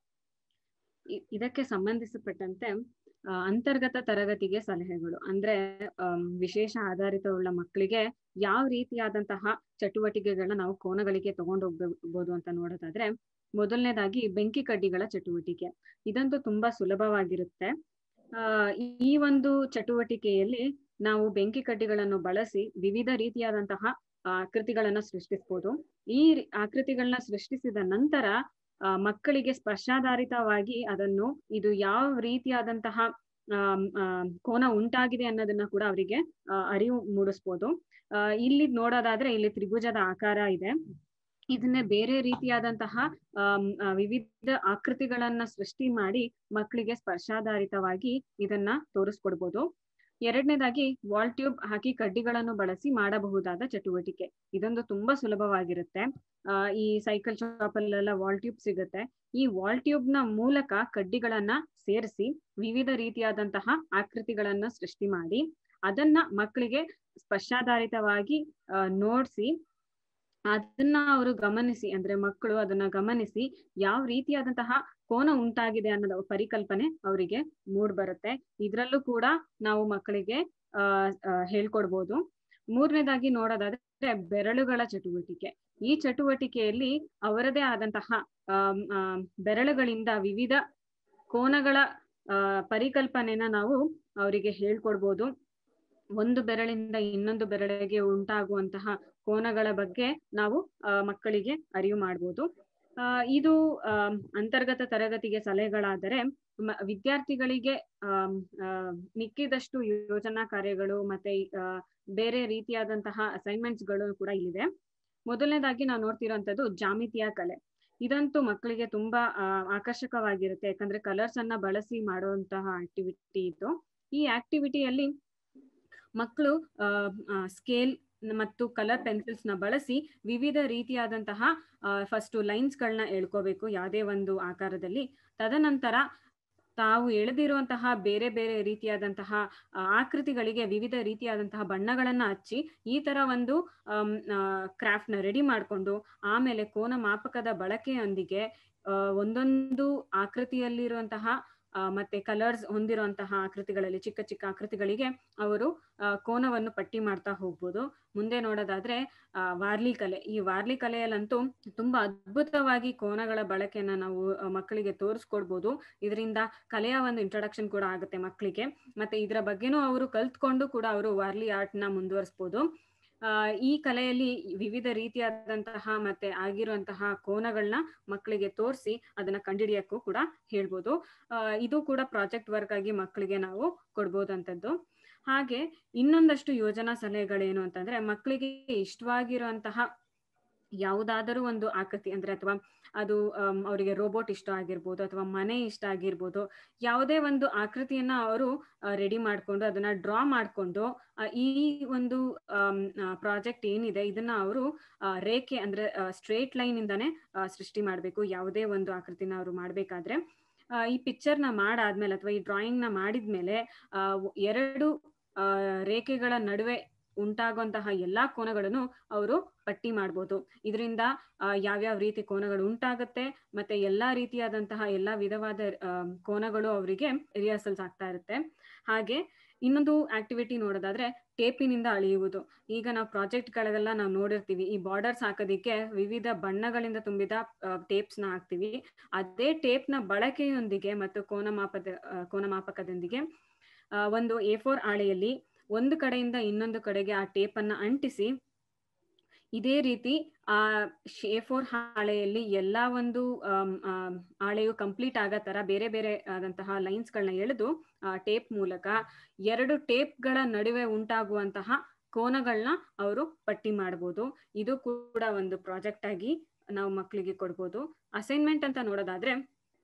ಇ- ಇದಕ್ಕೆ ಸಂಬಂಧಿಸಪಟ್ಟಂತೆ ಆ, ಅಂತರ್ಗತ ತರಗತಿಗೆ ಸಲಹೆಗಳು ಅಂದ್ರೆ ಆಮ್, ವಿಶೇಷ ಆಧಾರಿತವುಳ್ಳ ಮಕ್ಕಳಿಗೆ ಯಾವ ರೀತಿಯಾದಂತಹ ಚಟುವಟಿಕೆಗಳನ್ನ ನಾವು ಕೋನಗಳಿಗೆ ತಗೊಂಡು ಹೋಗ್ಬೋದು ಅಂತ ನೋಡೋದಾದ್ರೆ ಮೊದಲನೇದಾಗಿ ಬೆಂಕಿ ಕಡ್ಡಿಗಳ ಚಟುವಟಿಕೆ ಇದಂತೂ ತುಂಬಾ ಸುಲಭವಾಗಿರುತ್ತೆ ಆ ಈ ಒಂದು ಚಟುವಟಿಕೆಯಲ್ಲಿ ನಾವು ಬೆಂಕಿ ಕಡ್ಡಿಗಳನ್ನು ಬಳಸಿ ವಿವಿಧ ರೀತಿಯಾದಂತಹ ಆಕೃತಿಗಳನ್ನ ಸೃಷ್ಟಿಸ್ಬೋದು ಈ ರಿ- ಆಕೃತಿಗಳನ್ನ ಸೃಷ್ಟಿಸಿದ ನಂತರ ಆ, ಮಕ್ಕಳಿಗೆ ಸ್ಪರ್ಶಾಧಾರಿತವಾಗಿ ಅದನ್ನು ಇದು ಯಾವ ರೀತಿಯಾದಂತಹ ಆಮ್, ಆಮ್, ಕೋನ ಉಂಟಾಗಿದೆ ಅನ್ನೋದನ್ನ ಕೂಡ ಅವರಿಗೆ ಅರಿವು ಮೂಡಿಸ್ಬೋದು ಆ, ಇಲ್ಲಿ ನೋಡೋದಾದ್ರೆ ಇಲ್ಲಿ ತ್ರಿಭುಜದ ಆಕಾರ ಇದೆ ಇದನ್ನೇ ಬೇರೆ ರೀತಿಯಾದಂತಹ ಆಮ್, ಆ, ವಿವಿಧ ಆಕೃತಿಗಳನ್ನ ಸೃಷ್ಟಿ ಮಾಡಿ ಮಕ್ಕಳಿಗೆ ಸ್ಪರ್ಶಾಧಾರಿತವಾಗಿ ಇದನ್ನ ತೋರಿಸ್ಕೊಡ್ಬೋದು ಎರಡನೇದಾಗಿ ವಾಲ್ ಟ್ಯೂಬ್ ಹಾಕಿ ಕಡ್ಡಿಗಳನ್ನು ಬಳಸಿ ಮಾಡಬಹುದಾದ ಚಟುವಟಿಕೆ ಇದೊಂದು ತುಂಬಾ ಸುಲಭವಾಗಿರುತ್ತೆ ಆ, ಈ ಸೈಕಲ್ ಶಾಪ್ ಅಲ್ಲೆಲ್ಲ ವಾಲ್ ಟ್ಯೂಬ್ ಸಿಗುತ್ತೆ ಈ ವಾಲ್ ಟ್ಯೂಬ್ ನ ಮೂಲಕ ಕಡ್ಡಿಗಳನ್ನ ಸೇರಿಸಿ ವಿವಿಧ ರೀತಿಯಾದಂತಹ ಆಕೃತಿಗಳನ್ನ ಸೃಷ್ಟಿ ಮಾಡಿ ಅದನ್ನ ಮಕ್ಕಳಿಗೆ ಸ್ಪರ್ಶಾಧಾರಿತವಾಗಿ ನೋಡಿಸಿ ಅದನ್ನ ಅವರು ಗಮನಿಸಿ ಅಂದ್ರೆ ಮಕ್ಕಳು ಅದನ್ನ ಗಮನಿಸಿ ಯಾವ ರೀತಿಯಾದಂತಹ ಕೋನ ಉಂಟಾಗಿದೆ ಅನ್ನೋದ ಪರಿಕಲ್ಪನೆ ಅವರಿಗೆ ಮೂಡ್ ಬರುತ್ತೆ ಇದ್ರಲ್ಲೂ ಕೂಡ ನಾವು ಮಕ್ಕಳಿಗೆ ಆ ಆ, ಹೇಳ್ಕೊಡ್ಬೋದು ಮೂರನೇದಾಗಿ ನೋಡೋದಾದ್ರೆ ಬೆರಳುಗಳ ಚಟುವಟಿಕೆ ಈ ಚಟುವಟಿಕೆಯಲ್ಲಿ ಅವರದೇ ಆದಂತಹ ಆಮ್, ಆಮ್, ಬೆರಳುಗಳಿಂದ ವಿವಿಧ ಕೋನಗಳ ಆ ಪರಿಕಲ್ಪನೆನ ನಾವು ಅವರಿಗೆ ಹೇಳ್ಕೊಡ್ಬೋದು ಒಂದು ಬೆರಳಿಂದ ಇನ್ನೊಂದು ಬೆರಳಿಗೆ ಉಂಟಾಗುವಂತಹ ಕೋನಗಳ ಬಗ್ಗೆ ನಾವು ಆ, ಮಕ್ಕಳಿಗೆ ಅರಿವು ಮಾಡ್ಬೋದು ಆ, ಇದು ಆ, ಅಂತರ್ಗತ ತರಗತಿಗೆ ಸಲಹೆಗಳಾದರೆ ಮ- ವಿದ್ಯಾರ್ಥಿಗಳಿಗೆ ಆಮ್, ಆ, ಮಿಕ್ಕಿದಷ್ಟು ಯೋಜನಾ ಕಾರ್ಯಗಳು ಮತ್ತೆ ಆ, ಬೇರೆ ರೀತಿಯಾದಂತಹ ಅಸೈನ್ಮೆಂಟ್ಸ್ ಗಳು ಕೂಡ ಇಲ್ಲಿದೆ ಮೊದಲನೇದಾಗಿ ನಾವು ನೋಡ್ತಿರೋಂಥದ್ದು ಜಾಮಿತಿಯ ಕಲೆ ಇದಂತೂ ಮಕ್ಕಳಿಗೆ ತುಂಬಾ ಆ, ಆಕರ್ಷಕವಾಗಿರುತ್ತೆ ಯಾಕಂದ್ರೆ ಕಲರ್ಸ್ ಅನ್ನ ಬಳಸಿ ಮಾಡುವಂತಹ ಆಕ್ಟಿವಿಟಿ ಇದು ಈ ಆಕ್ಟಿವಿಟಿಯಲ್ಲಿ ಮಕ್ಕಳು ಸ್ಕೇಲ್ ಮತ್ತು ಕಲರ್ ಪೆನ್ಸಿಲ್ಸ್ ನ ಬಳಸಿ ವಿವಿಧ ರೀತಿಯಾದಂತಹ ಫಸ್ಟ್ ಲೈನ್ಸ್ ಗಳನ್ನ ಎಳ್ಕೋಬೇಕು ಯಾವುದೇ ಒಂದು ಆಕಾರದಲ್ಲಿ ತದನಂತರ ತಾವು ಎಳೆದಿರುವಂತಹ ಬೇರೆ ಬೇರೆ ರೀತಿಯಾದಂತಹ ಆ, ಆಕೃತಿಗಳಿಗೆ ವಿವಿಧ ರೀತಿಯಾದಂತಹ ಬಣ್ಣಗಳನ್ನ ಹಚ್ಚಿ ಈ ತರ ಒಂದು ಕ್ರಾಫ್ಟ್ ನ ರೆಡಿ ಮಾಡಿಕೊಂಡು ಆಮೇಲೆ ಕೋನ ಮಾಪಕದ ಬಳಕೆಯೊಂದಿಗೆ ಆ, ಒಂದೊಂದು ಆಕೃತಿಯಲ್ಲಿರುವಂತಹ ಆ, ಮತ್ತೆ ಕಲರ್ಸ್ ಹೊಂದಿರುವಂತಹ ಆಕೃತಿಗಳಲ್ಲಿ ಚಿಕ್ಕ ಚಿಕ್ಕ ಆಕೃತಿಗಳಿಗೆ ಅವರು ಆ, ಕೋನವನ್ನು ಪಟ್ಟಿ ಮಾಡ್ತಾ ಹೋಗ್ಬೋದು ಮುಂದೆ ನೋಡೋದಾದ್ರೆ ಆ, ವಾರ್ಲಿ ಕಲೆ ಈ ವಾರ್ಲಿ ಕಲೆಯಲ್ಲಂತೂ ತುಂಬಾ ಅದ್ಭುತವಾಗಿ ಕೋನಗಳ ಬಳಕೆಯನ್ನ ನಾವು ಆ, ಮಕ್ಕಳಿಗೆ ತೋರಿಸ್ಕೊಡ್ಬೋದು ಇದರಿಂದ ಕಲೆಯ ಒಂದು ಇಂಟ್ರಡಕ್ಷನ್ ಕೂಡ ಆಗುತ್ತೆ ಮಕ್ಕಳಿಗೆ ಮತ್ತೆ ಇದರ ಬಗ್ಗೆನೂ ಅವರು ಕಲ್ತ್ಕೊಂಡು ಕೂಡ ಅವರು ವಾರ್ಲಿ ಆರ್ಟ್ ನ ಮುಂದುವರಿಸ್ಬೋದು ಆ, ಈ ಕಲೆಯಲ್ಲಿ ವಿವಿಧ ರೀತಿಯಾದಂತಹ ಮತ್ತೆ ಆಗಿರುವಂತಹ ಕೋನಗಳನ್ನ ಮಕ್ಕಳಿಗೆ ತೋರಿಸಿ ಅದನ್ನ ಕಂಡಿಡಿಯಕ್ಕೂ ಕೂಡ ಹೇಳ್ಬೋದು ಆ, ಇದು ಕೂಡ ಪ್ರಾಜೆಕ್ಟ್ ವರ್ಕ್ ಆಗಿ ಮಕ್ಕಳಿಗೆ ನಾವು ಕೊಡ್ಬೋದಂಥದ್ದು ಹಾಗೆ ಇನ್ನೊಂದಷ್ಟು ಯೋಜನಾ ಸಲಹೆಗಳೇನು ಅಂತಂದ್ರೆ ಮಕ್ಕಳಿಗೆ ಇಷ್ಟವಾಗಿರುವಂತಹ ಯಾವುದಾದರೂ ಒಂದು ಆಕೃತಿ ಅಂದ್ರೆ ಅಥವಾ ಅದು ಆಮ್, ಅವರಿಗೆ ರೋಬೋಟ್ ಇಷ್ಟ ಆಗಿರ್ಬೋದು ಅಥವಾ ಮನೆ ಇಷ್ಟ ಆಗಿರ್ಬೋದು ಯಾವುದೇ ಒಂದು ಆಕೃತಿಯನ್ನ ಅವರು ರೆಡಿ ಮಾಡ್ಕೊಂಡು ಅದನ್ನ ಡ್ರಾ ಮಾಡ್ಕೊಂಡು ಆ, ಈ ಒಂದು ಪ್ರಾಜೆಕ್ಟ್ ಏನಿದೆ ಇದನ್ನ ಅವರು ರೇಖೆ ಅಂದ್ರೆ ಸ್ಟ್ರೇಟ್ ಲೈನ್ ಇಂದಾನೆ ಆ, ಸೃಷ್ಟಿ ಮಾಡಬೇಕು ಯಾವುದೇ ಒಂದು ಆಕೃತಿನ ಅವರು ಮಾಡ್ಬೇಕಾದ್ರೆ ಆ, ಈ ಪಿಕ್ಚರ್ ನ ಮಾಡಾದ್ಮೇಲೆ ಅಥವಾ ಈ ಡ್ರಾಯಿಂಗ್ ನ ಮಾಡಿದ್ಮೇಲೆ ಆ, ಎರಡು ಆ, ರೇಖೆಗಳ ನಡುವೆ ಉಂಟಾಗುವಂತಹ ಎಲ್ಲಾ ಕೋನಗಳನ್ನು ಅವರು ಪಟ್ಟಿ ಮಾಡ್ಬೋದು ಇದರಿಂದ ಯಾವ್ಯಾವ ರೀತಿ ಕೋನಗಳು ಉಂಟಾಗುತ್ತೆ ಮತ್ತೆ ಎಲ್ಲಾ ರೀತಿಯಾದಂತಹ ಎಲ್ಲಾ ವಿಧವಾದ ಆ, ಕೋನಗಳು ಅವರಿಗೆ ರಿಹರ್ಸಲ್ಸ್ ಆಗ್ತಾ ಇರುತ್ತೆ ಹಾಗೆ ಇನ್ನೊಂದು ಆಕ್ಟಿವಿಟಿ ನೋಡೋದಾದ್ರೆ ಟೇಪಿನಿಂದ ಅಳೆಯುವುದು ಈಗ ನಾವು ಪ್ರಾಜೆಕ್ಟ್ಗಳಿಗೆಲ್ಲ ನಾವು ನೋಡಿರ್ತೀವಿ ಈ ಬಾರ್ಡರ್ಸ್ ಹಾಕೋದಿಕ್ಕೆ ವಿವಿಧ ಬಣ್ಣಗಳಿಂದ ತುಂಬಿದ ಟೇಪ್ಸ್ ನ ಹಾಕ್ತಿವಿ ಅದೇ ಟೇಪ್ ನ ಬಳಕೆಯೊಂದಿಗೆ ಮತ್ತು ಕೋನಮಾಪದ ಆ, ಕೋನಮಾಪಕದೊಂದಿಗೆ ಆ, ಒಂದು ಎ ಫೋರ್ ಹಾಳೆಯಲ್ಲಿ ಒಂದು ಕಡೆಯಿಂದ ಇನ್ನೊಂದು ಕಡೆಗೆ ಆ ಟೇಪ್ ಅನ್ನ ಅಂಟಿಸಿ ಇದೇ ರೀತಿ ಆ ಎ ಫೋರ್ ಹಾಳೆಯಲ್ಲಿ ಎಲ್ಲಾ ಒಂದು ಆಮ್, ಆಮ್, ಹಾಳೆಯು ಕಂಪ್ಲೀಟ್ ಆಗೋ ತರ ಬೇರೆ ಬೇರೆ ಆದಂತಹ ಲೈನ್ಸ್ ಗಳನ್ನ ಎಳೆದು ಟೇಪ್ ಮೂಲಕ ಎರಡು ಟೇಪ್ಗಳ ನಡುವೆ ಉಂಟಾಗುವಂತಹ ಕೋನಗಳನ್ನ ಅವರು ಪಟ್ಟಿ ಮಾಡ್ಬೋದು ಇದು ಕೂಡ ಒಂದು ಪ್ರಾಜೆಕ್ಟ್ ಆಗಿ ನಾವು ಮಕ್ಕಳಿಗೆ ಕೊಡ್ಬೋದು ಅಸೈನ್ಮೆಂಟ್ ಅಂತ ನೋಡೋದಾದ್ರೆ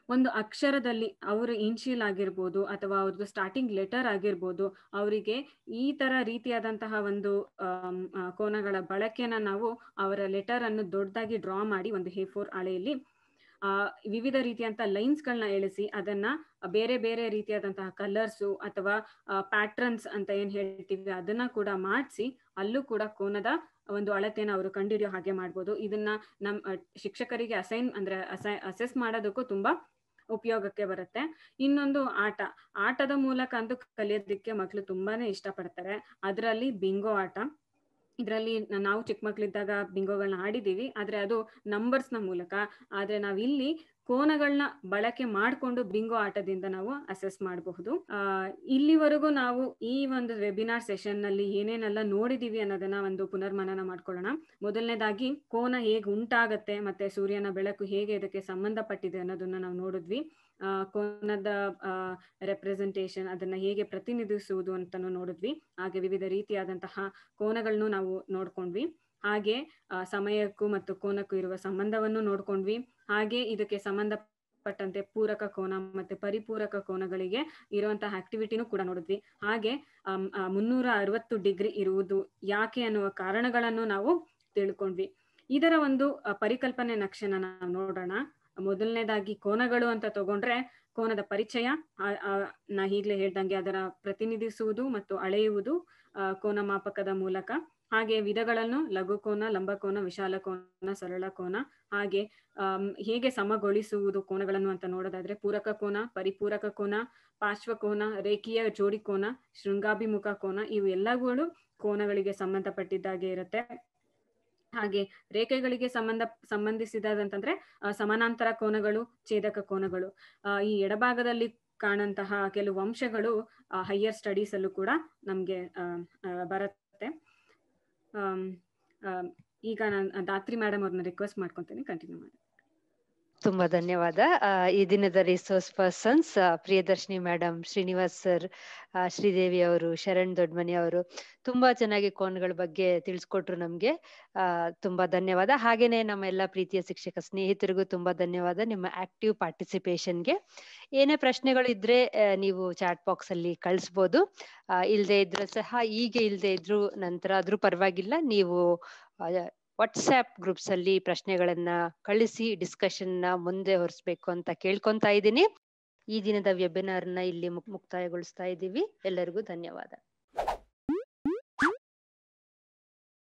ಒಂದು ಅಕ್ಷರದಲ್ಲಿ ಅವರ ಇನ್ಶಿಯಲ್ ಆಗಿರ್ಬೋದು ಅಥವಾ ಅವ್ರದ್ದು ಸ್ಟಾರ್ಟಿಂಗ್ ಲೆಟರ್ ಆಗಿರ್ಬೋದು ಅವರಿಗೆ ಈ ತರ ರೀತಿಯಾದಂತಹ ಒಂದು ಆಮ್, ಆ, ಕೋನಗಳ ಬಳಕೆನ ನಾವು ಅವರ ಲೆಟರ್ ಅನ್ನು ದೊಡ್ಡದಾಗಿ ಡ್ರಾ ಮಾಡಿ ಒಂದು ಹೇ ಫೋರ್ ಅಳೆಯಲ್ಲಿ ಆ ವಿವಿಧ ರೀತಿಯಂತ ಲೈನ್ಸ್ ಗಳನ್ನ ಎಳಿಸಿ ಅದನ್ನ ಬೇರೆ ಬೇರೆ ರೀತಿಯಾದಂತಹ ಕಲರ್ಸು ಅಥವಾ ಪ್ಯಾಟ್ರನ್ಸ್ ಅಂತ ಏನ್ ಹೇಳ್ತೀವಿ ಅದನ್ನ ಕೂಡ ಮಾಡಿಸಿ ಅಲ್ಲೂ ಕೂಡ ಕೋನದ ಒಂದು ಅಳತೆನ ಅವರು ಕಂಡುಹಿಡಿಯೋ ಹಾಗೆ ಮಾಡ್ಬೋದು ಇದನ್ನ ನಮ್ ಅ, ಶಿಕ್ಷಕರಿಗೆ ಅಸೈನ್ ಅಂದ್ರೆ ಅಸೈ ಅಸೆಸ್ ಮಾಡೋದಕ್ಕೂ ತುಂಬಾ ಉಪಯೋಗಕ್ಕೆ ಬರುತ್ತೆ ಇನ್ನೊಂದು ಆಟ ಆಟದ ಮೂಲಕ ಅಂತೂ ಕಲಿಯೋದಕ್ಕೆ ಮಕ್ಕಳು ತುಂಬಾನೇ ಇಷ್ಟಪಡ್ತಾರೆ ಅದರಲ್ಲಿ ಬಿಂಗೋ ಆಟ ಇದರಲ್ಲಿ ನಾವು ಚಿಕ್ಕ ಮಕ್ಳಿದ್ದಾಗ ಬಿಂಗೋಗಳನ್ನ ಆಡಿದೀವಿ ಆದ್ರೆ ಅದು ನಂಬರ್ಸ್ ನ ಮೂಲಕ ಆದ್ರೆ ನಾವ್ ಇಲ್ಲಿ ಕೋನಗಳನ್ನ ಬಳಕೆ ಮಾಡಿಕೊಂಡು ಬಿಂಗೋ ಆಟದಿಂದ ನಾವು ಅಸೆಸ್ ಮಾಡಬಹುದು ಆ ಇಲ್ಲಿವರೆಗೂ ನಾವು ಈ ಒಂದು ವೆಬಿನಾರ್ ಸೆಷನ್ ನಲ್ಲಿ ಏನೇನೆಲ್ಲ ನೋಡಿದೀವಿ ಅನ್ನೋದನ್ನ ಒಂದು ಪುನರ್ಮನನ ಮಾಡ್ಕೊಳ್ಳೋಣ ಮೊದಲನೇದಾಗಿ ಕೋನ ಹೇಗೆ ಉಂಟಾಗತ್ತೆ ಮತ್ತೆ ಸೂರ್ಯನ ಬೆಳಕು ಹೇಗೆ ಇದಕ್ಕೆ ಸಂಬಂಧಪಟ್ಟಿದೆ ಅನ್ನೋದನ್ನ ನಾವು ನೋಡಿದ್ವಿ ಆ ಕೋನದ ರೆಪ್ರೆಸೆಂಟೇಷನ್ ಅದನ್ನ ಹೇಗೆ ಪ್ರತಿನಿಧಿಸುವುದು ಅಂತಾನು ನೋಡಿದ್ವಿ ಹಾಗೆ ವಿವಿಧ ರೀತಿಯಾದಂತಹ ಕೋನಗಳನ್ನು ನಾವು ನೋಡ್ಕೊಂಡ್ವಿ ಹಾಗೆ ಆ, ಸಮಯಕ್ಕೂ ಮತ್ತು ಕೋನಕ್ಕೂ ಇರುವ ಸಂಬಂಧವನ್ನು ನೋಡ್ಕೊಂಡ್ವಿ ಹಾಗೆ ಇದಕ್ಕೆ ಸಂಬಂಧಪಟ್ಟಂತೆ ಪೂರಕ ಕೋನ ಮತ್ತೆ ಪರಿಪೂರಕ ಕೋನಗಳಿಗೆ ಇರುವಂತಹ ಆಕ್ಟಿವಿಟಿನೂ ಕೂಡ ನೋಡಿದ್ವಿ ಹಾಗೆ ಆಮ್, ಆ, ಮುನ್ನೂರ ಅರವತ್ತು ಡಿಗ್ರಿ ಇರುವುದು ಯಾಕೆ ಅನ್ನುವ ಕಾರಣಗಳನ್ನು ನಾವು ತಿಳ್ಕೊಂಡ್ವಿ ಇದರ ಒಂದು ಆ, ಪರಿಕಲ್ಪನೆ ನಕ್ಷೆನ ನಾವು ನೋಡೋಣ ಮೊದಲನೇದಾಗಿ ಕೋನಗಳು ಅಂತ ತಗೊಂಡ್ರೆ ಕೋನದ ಪರಿಚಯ ಆ- ಆ, ನಾ ಈಗ್ಲೇ ಹೇಳ್ದಂಗೆ ಅದರ ಪ್ರತಿನಿಧಿಸುವುದು ಮತ್ತು ಅಳೆಯುವುದು ಆ, ಕೋನ ಮಾಪಕದ ಮೂಲಕ ಹಾಗೆ ವಿಧಗಳನ್ನು ಲಘು ಕೋನ ಲಂಬಕೋನ ವಿಶಾಲ ಕೋನ ಸರಳ ಕೋನ ಹಾಗೆ ಆಮ್, ಹೇಗೆ ಸಮಗೊಳಿಸುವುದು ಕೋನಗಳನ್ನು ಅಂತ ನೋಡೋದಾದ್ರೆ ಪೂರಕ ಕೋನ ಪರಿಪೂರಕ ಕೋನ ಪಾರ್ಶ್ವಕೋನ ರೇಖೀಯ ಜೋಡಿ ಕೋನ ಶೃಂಗಾಭಿಮುಖ ಕೋನ ಇವು ಎಲ್ಲವುಗಳು ಕೋನಗಳಿಗೆ ಸಂಬಂಧಪಟ್ಟಿದ್ದಾಗೆ ಇರುತ್ತೆ ಹಾಗೆ ರೇಖೆಗಳಿಗೆ ಸಂಬಂಧ ಸಂಬಂಧಿಸಿದಂತಂದ್ರೆ ಆ, ಸಮಾನಾಂತರ ಕೋನಗಳು ಛೇದಕ ಕೋನಗಳು ಆ, ಈ ಎಡಭಾಗದಲ್ಲಿ ಕಾಣಂತಹ ಕೆಲವು ಅಂಶಗಳು ಹೈಯರ್ ಸ್ಟಡೀಸ್ ಅಲ್ಲೂ ಕೂಡ ನಮ್ಗೆ ಆ, ಆ, ಬರುತ್ತೆ ಆಮ್, ಆಮ್, ಈಗ ನಾನು ದಾತ್ರಿ ಮೇಡಮ್ ಅವ್ರನ್ನ ರಿಕ್ವೆಸ್ಟ್ ಮಾಡ್ಕೊಂತೀನಿ ಕಂಟಿನ್ಯೂ ಮಾಡಿ ತುಂಬಾ ಧನ್ಯವಾದ ಆ, ಈ ದಿನದ resource persons Priyadarshini madam Srinivas sir Sridevi ಅವರು ಶರಣ್ ದೊಡ್ಮನಿ ಅವರು ತುಂಬಾ ಚೆನ್ನಾಗಿ ಕೋನ್ಗಳ ಬಗ್ಗೆ ತಿಳಿಸ್ಕೊಟ್ರು ನಮ್ಗೆ ಆ ತುಂಬಾ ಧನ್ಯವಾದ ಹಾಗೇನೆ ನಮ್ಮ ಎಲ್ಲ ಪ್ರೀತಿಯ ಶಿಕ್ಷಕ ಸ್ನೇಹಿತರಿಗೂ ತುಂಬಾ ಧನ್ಯವಾದ ನಿಮ್ಮ ಆಕ್ಟಿವ್ ಪಾರ್ಟಿಸಿಪೇಷನ್ಗೆ ಏನೇ ಪ್ರಶ್ನೆಗಳು ಇದ್ರೆ ಆ, ನೀವು ಚಾಟ್ ಬಾಕ್ಸ್ ಅಲ್ಲಿ ಕಳಿಸ್ಬೋದು ಆ, ಇಲ್ದೇ ಇದ್ರು ಸಹ ಈಗ ಇಲ್ದೇ ಇದ್ರು ನಂತರ ಆದ್ರೂ ಪರವಾಗಿಲ್ಲ ನೀವು ವಾಟ್ಸ್ಆಪ್ ಗ್ರೂಪ್ಸ್ ಅಲ್ಲಿ ಪ್ರಶ್ನೆಗಳನ್ನ ಕಳಿಸಿ ಡಿಸ್ಕಷನ್ ನ ಮುಂದೆ ಹೊರಿಸ್ಬೇಕು ಅಂತ ಕೇಳ್ಕೊಂತಾ ಇದ್ದೀನಿ ಈ ದಿನದ ವೆಬಿನಾರ್ ನ ಇಲ್ಲಿ ಮುಕ್- ಮುಕ್ತಾಯಗೊಳಿಸ್ತಾ ಇದ್ದೀವಿ ಎಲ್ಲರಿಗೂ ಧನ್ಯವಾದ